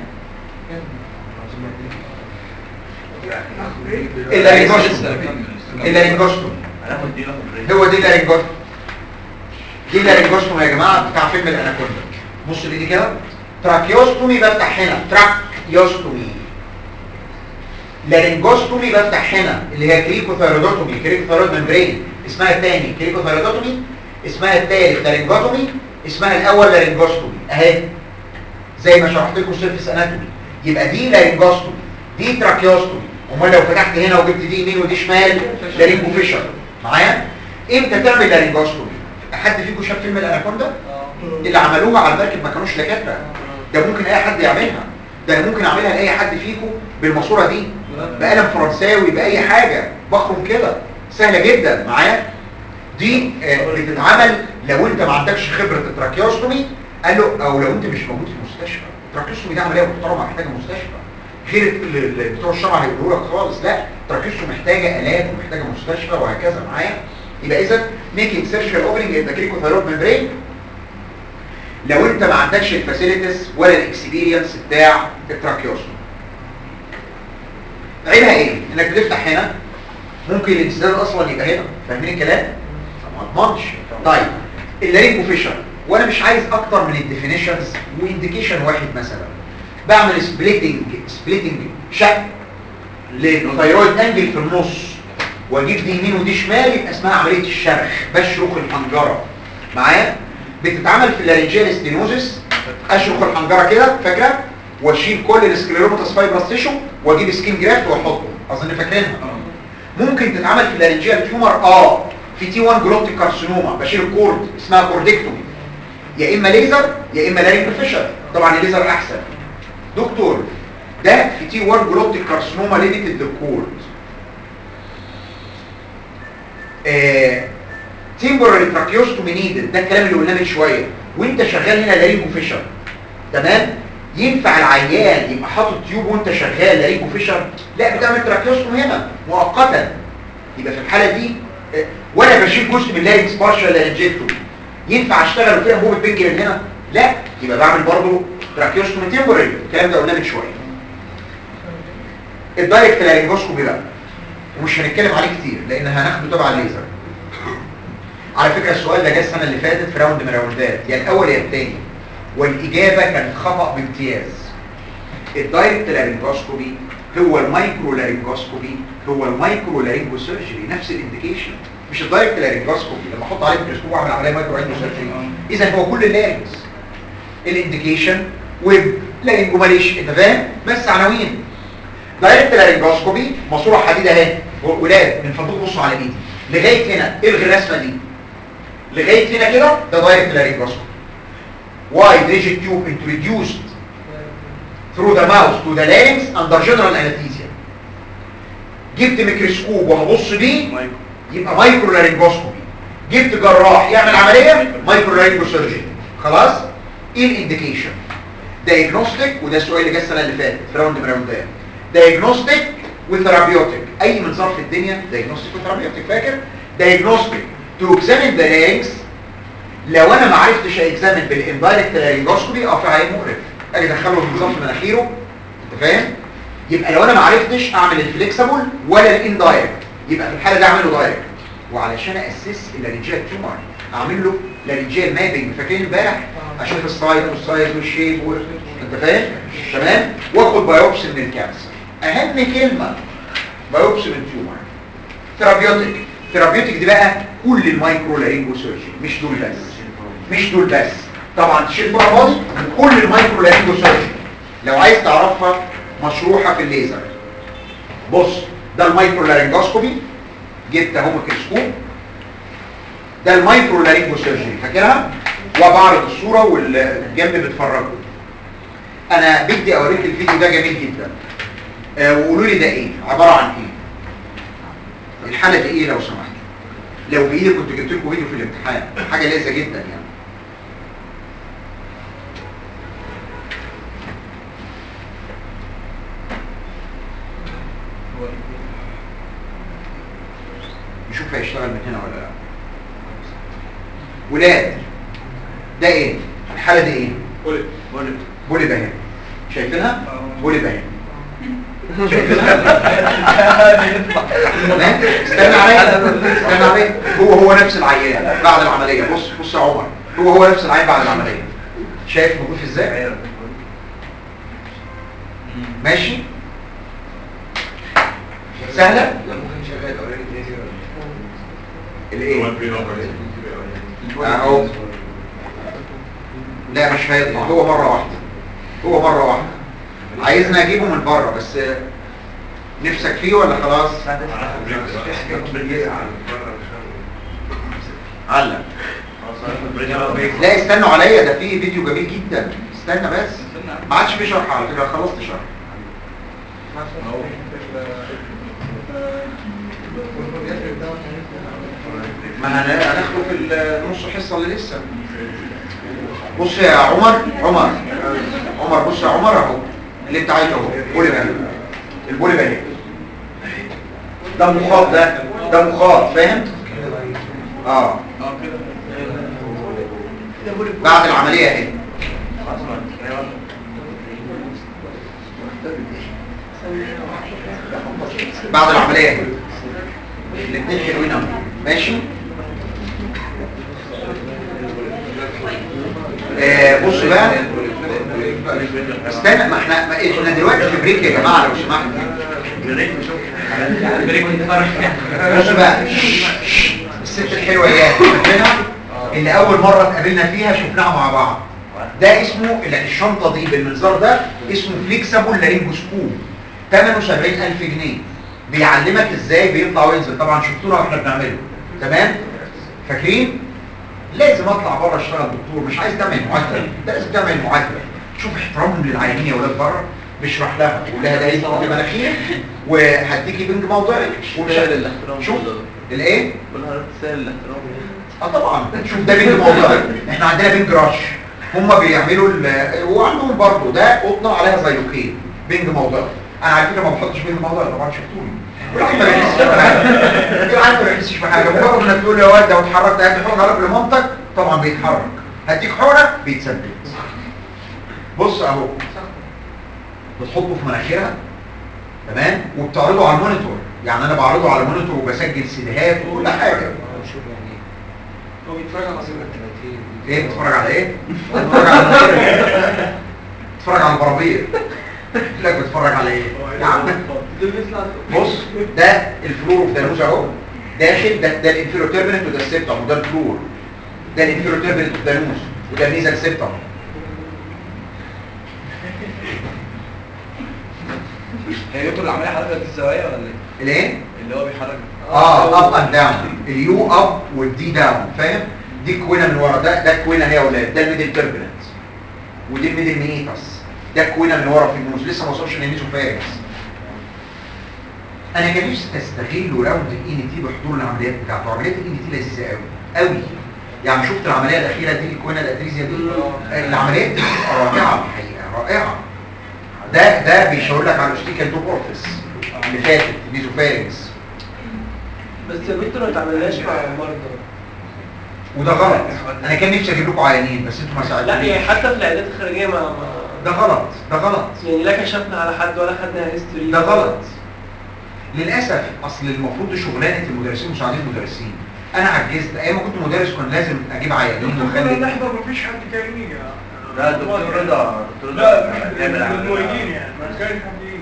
اللارينجوستوم اللارينجوستوم هناخد دي ناخد بريك هو دي اللارينجوستوم دي اللارينجوستوم يا جماعه بتاع فيلم الاناكوندا بص لي دي كده تراكيوستومي بفتح هنا تراكيوستومي لارينجوستومي بفتح هنا اللي هي كريكوثايرودوتومي كريكوثايرود ممبرين اسمها الثاني كريكوثايرودوتومي اسمها الثالث لارينجوتومي اسمها الاول لارينجوستومي اهي زي ما شرحت لكم سيرفيس اناتومي يبقى دي لارينجوستومي دي تراكيوستومي امال لو فتحت هنا وجبت دي يمين ودي شمال لارينجو فيشر معايا امتى تعمل لارينجوستومي حد فيكم شاف فيلم الاناكوندا اللي عملوها على المركب ما كانوش دكاتره ده ممكن اي حد يعملها ده انا ممكن اعملها لاي حد فيكم بالماسوره دي بقلم فرنساوي باي حاجه بخرم كده سهله جدا معايا دي آه، بتتعمل لو انت ما عندكش خبره التراكيوستومي قال له او لو انت مش موجود في مستشفى التراكيوستومي ده عمليه محترمه محتاجه مستشفى غير ال- ال- بتوع الشرع هيقولوا لك خالص لا التراكيوستومي محتاجه الات ومحتاجه مستشفى وهكذا معايا يبقى اذا ميكينج سيرشال اوبننج ان ذا كريكوثايرويد ممبرين لو انت ما عندكش الفاسيلتيز ولا الاكسبيرينس بتاع التراكيوستومي عيبها ايه انك بتفتح هنا ممكن الانسداد اصلا يبقى هنا فاهمين الكلام طب ما اضمنش طيب اللارينجو فيشر وانا مش عايز اكتر من الديفينيشنز وانديكيشن واحد مثلا بعمل سبليتنج سبليتنج شق للثايرويد انجل في النص واجيب دي يمين ودي شمال يبقى اسمها عمليه الشرخ بشرخ الحنجره معايا بتتعمل في اللارنجيال ستينوزس اشرخ الحنجره كده فاكره واشيل كل السكليروماتس فايبرس تيشو واجيب سكين جرافت واحطه اظن فاكرينها ممكن تتعمل في اللارنجيال تيومر اه في تي 1 جلوبتيك كارسينوما بشيل الكورد اسمها كوردكتومي يا اما ليزر يا اما لارينج فيشر طبعا الليزر احسن دكتور ده في تي 1 جلوبتيك كارسينوما ليميتد للكورد تيمبرال تراكيوستومي نيدد ده الكلام اللي قلناه من شويه وانت شغال هنا لارينجو فيشر تمام ينفع العيان يبقى حاطط تيوب وانت شغال لارينجو فيشر لا بتعمل تراكيوستومي هنا مؤقتا يبقى في الحاله دي آه، وانا بشيل جزء من اللارينكس بارشال لارنجيكتومي ينفع اشتغل وفيها انبوبه بنج من هنا لا يبقى بعمل برضه تراكيوستومي تيمبرال الكلام ده قلناه من شويه الدايركت لارنجوسكوبي بقى ومش هنتكلم عليه كتير لان هناخده تبع الليزر على فكرة السؤال ده جه السنة اللي فاتت في راوند من الراوندات يا الأول يا الثاني والإجابة كانت خطأ بامتياز الدايركت لارنجوسكوبي هو المايكرو لارنجوسكوبي هو المايكرو لارنجو سيرجري نفس الانديكيشن مش الدايركت لارنجوسكوبي لما احط عليه ميكروسكوب واعمل عمليه مايكرو لارنجو سيرجري اذا هو كل اللارنجز الانديكيشن ويب لارنجوماليش انت فاهم بس عناوين دايركت لارنجوسكوبي ماسوره حديد اهي ولاد من فضلكم بصوا على ايدي لغايه هنا الغي الرسمه دي لغايه هنا كده ده دايركت لارينجوسكوبي wide rigid tube introduced through the mouth to the larynx under general anesthesia جبت ميكروسكوب وهبص بيه يبقى مايكرو لارينجوسكوبي جبت جراح يعمل عمليه مايكرو لارينجو سيرجري خلاص ايه الانديكيشن دايجنوستيك وده السؤال اللي جه السنه اللي فاتت في راوند من راوندات دايجنوستيك وثيرابيوتيك اي منظار في الدنيا دايجنوستيك وثيرابيوتيك فاكر دايجنوستيك تو اكزامين ذا لارينكس لو انا ما عرفتش اكزامين بالاندايركت لارينجوسكوبي اه فهي مقرف اجي ادخله المنظار في مناخيره انت فاهم يبقى لو انا ما عرفتش اعمل الفليكسبل ولا الاندايركت يبقى في الحاله دي اعمله دايركت وعلشان اسس اللارنجيال تيومر اعمل له لارنجيال مابنج فاكرين امبارح اشوف السايز والسايز والشيب و... انت فاهم تمام واخد بايوبسي من الكانسر اهم كلمه بايوبسي من التيومر ثيرابيوتيك ثيرابيوتيك دي بقى كل المايكرو لارينجو سيرجري مش دول بس مش دول بس طبعا تشيل فوق فاضي وكل المايكرو لارينجو سيرجري لو عايز تعرفها مشروحه في الليزر بص ده المايكرو لارينجوسكوبي جبت اهو ميكروسكوب ده المايكرو لارينجو سيرجري فاكرها وبعرض الصوره والجنب بتفرجوا انا بدي اوريك الفيديو ده جميل جدا آه وقولوا لي ده ايه عباره عن ايه الحاله دي ايه لو سمحت لو بايدي كنت جبت لكم فيديو في الامتحان حاجه لذيذه جدا يعني نشوف هيشتغل من هنا ولا لا ولاد ده ايه الحاله دي ايه بولي بولي بولي بهن شايفينها بولي بهن شايفينها تمام استنى عليا استنى عليا هو هو نفس العيان بعد العمليه بص بص يا عمر هو هو نفس العيان بعد العمليه شايف موجود ازاي ماشي سهله الايه اهو لا مش هيطلع هو مرة واحدة هو مرة واحدة عايزنا اجيبه من بره بس نفسك فيه ولا خلاص علق لا استنوا عليا ده في فيديو جميل جدا استنى بس ما عادش في شرح على فكره خلصت شرح ما هن- هناخده في النص حصه اللي لسه بص يا عمر عمر عمر بص يا عمر اهو اللي انت عايزه اهو بولي بقى البولي بقى ده مخاط ده ده مخاط فاهم اه بعد العمليه اهي بعد العمليه اهي الاثنين حلوين قوي ماشي آه بص بقى استنى ما احنا ما احنا دلوقتي في بريك يا جماعه لو سمحتوا بص بقى الست الحلوه ايه فاكرينها اللي اول مره اتقابلنا فيها شفناها مع بعض ده اسمه ال- الشنطه دي بالمنظار ده اسمه فليكسبل لارينجوسكوب ثمنه 70000 جنيه بيعلمك ازاي بيطلع وينزل طبعا شفتونا واحنا بنعمله تمام فاكرين لازم اطلع بره اشتغل دكتور مش عايز تعمل معادله ده لازم تعمل معادله شوف احترامهم للعيانين يا ولاد بره بيشرح لها يقول لها ده يطلع في مناخير وهديكي بنج موضعي ومش شوف الايه اه طبعا شوف ده بنج موضعي احنا عندنا بنج رش هم بيعملوا ال- وعندهم برضه ده قطنه عليها زيوكين بنج موضعي انا على فكره ما بحطش بنج موضعي طبعا شفتوني والعيال ما بيحسش بحاجه العيال ما بيحسش بحاجه مجرد انك تقول يا واد لو اتحركت هدي حقنه قلب لمامتك طبعا بيتحرك هديك حقنه بيتثبت بص اهو بتحطه في مناخيرها تمام وبتعرضه على المونيتور يعني انا بعرضه على المونيتور وبسجل سيديهات وكل حاجه هو بيتفرج على صورة ايه بتتفرج على ايه بتتفرج على بتتفرج على البرابير لك بتتفرج على ايه يا عم دول بيطلع بص ده الفلور اوف دانوز اهو داخل ده ده الانفيرو تيربنت وده السيبتم وده الفلور ده الانفيرو تيربنت اوف دانوز وده النيزل سيبتم هي دكتور العمليه حركه الزوايا ولا ايه؟ الايه اللي هو بيحرك اه اب اند داون اليو اب والدي داون فاهم دي الكوينه من ورا ده ده الكوينه هي يا اولاد ده الميدل تربلنت ودي الميدل ميتاس ده الكوينه من ورا في النص لسه ما وصلش للميزوفارينكس انا كان نفسي استغل راوند الاي ان تي بحضور العمليات بتاعته عمليات الاي ان تي لذيذه قوي قوي يعني شفت العمليه الاخيره دي الكوينه الاتريزيا دي العمليات دي بتبقى رائعه الحقيقه رائعه ده ده بيشاور لك على الاوستيكال توب اورفيس اللي فاتت ميزوفارينكس بس يا دكتور ما تعملناش مع المرضى وده غلط انا كان نفسي اجيب لكم عيانين بس انتوا ما لا ساعدتونيش يعني حتى في العيادات الخارجيه ما, ما ده غلط ده غلط يعني لا كشفنا على حد ولا خدنا هيستوري ده غلط للاسف اصل المفروض دي شغلانه المدرسين مساعدين المدرسين انا عجزت ايام ما كنت مدرس كان لازم اجيب عيانين دكتور واخلي كنا نحضر مفيش حد كان يجي لا دكتور رضا دكتور رضا لا بيعمل عملية. المعيدين يعني ما كان حد يجي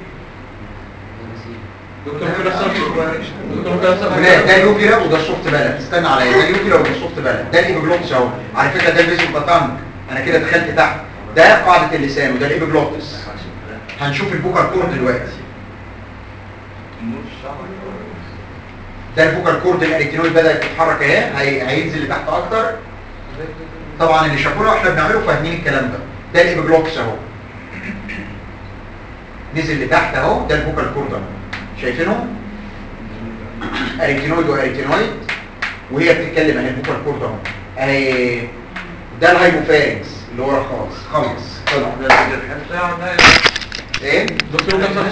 دكتور كده دكتور كده ولا ده اليوفيرا وده السوفت بلد استنى عليا ده اليوفيرا وده السوفت بلد ده الايبيجلوتس اهو على فكره ده الفيزيك بطنج انا كده دخلت تحت ده قاعده اللسان وده الايبيجلوتس هنشوف البوكال كورد دلوقتي ده البوكال كورد الاريتينويد بدات تتحرك اهي هي- هينزل لتحت اكتر طبعا اللي شافونا واحنا بنعمله فاهمين الكلام ده ده الايبيجلوتس اهو نزل لتحت اهو ده البوكال كورد اهو شايفينهم اريتينويد واريتينويد وهي بتتكلم اهي البوكال كورد اهو اهي ده الهايبوفارنكس اللي ورا خالص خلص طلع ايه دكتور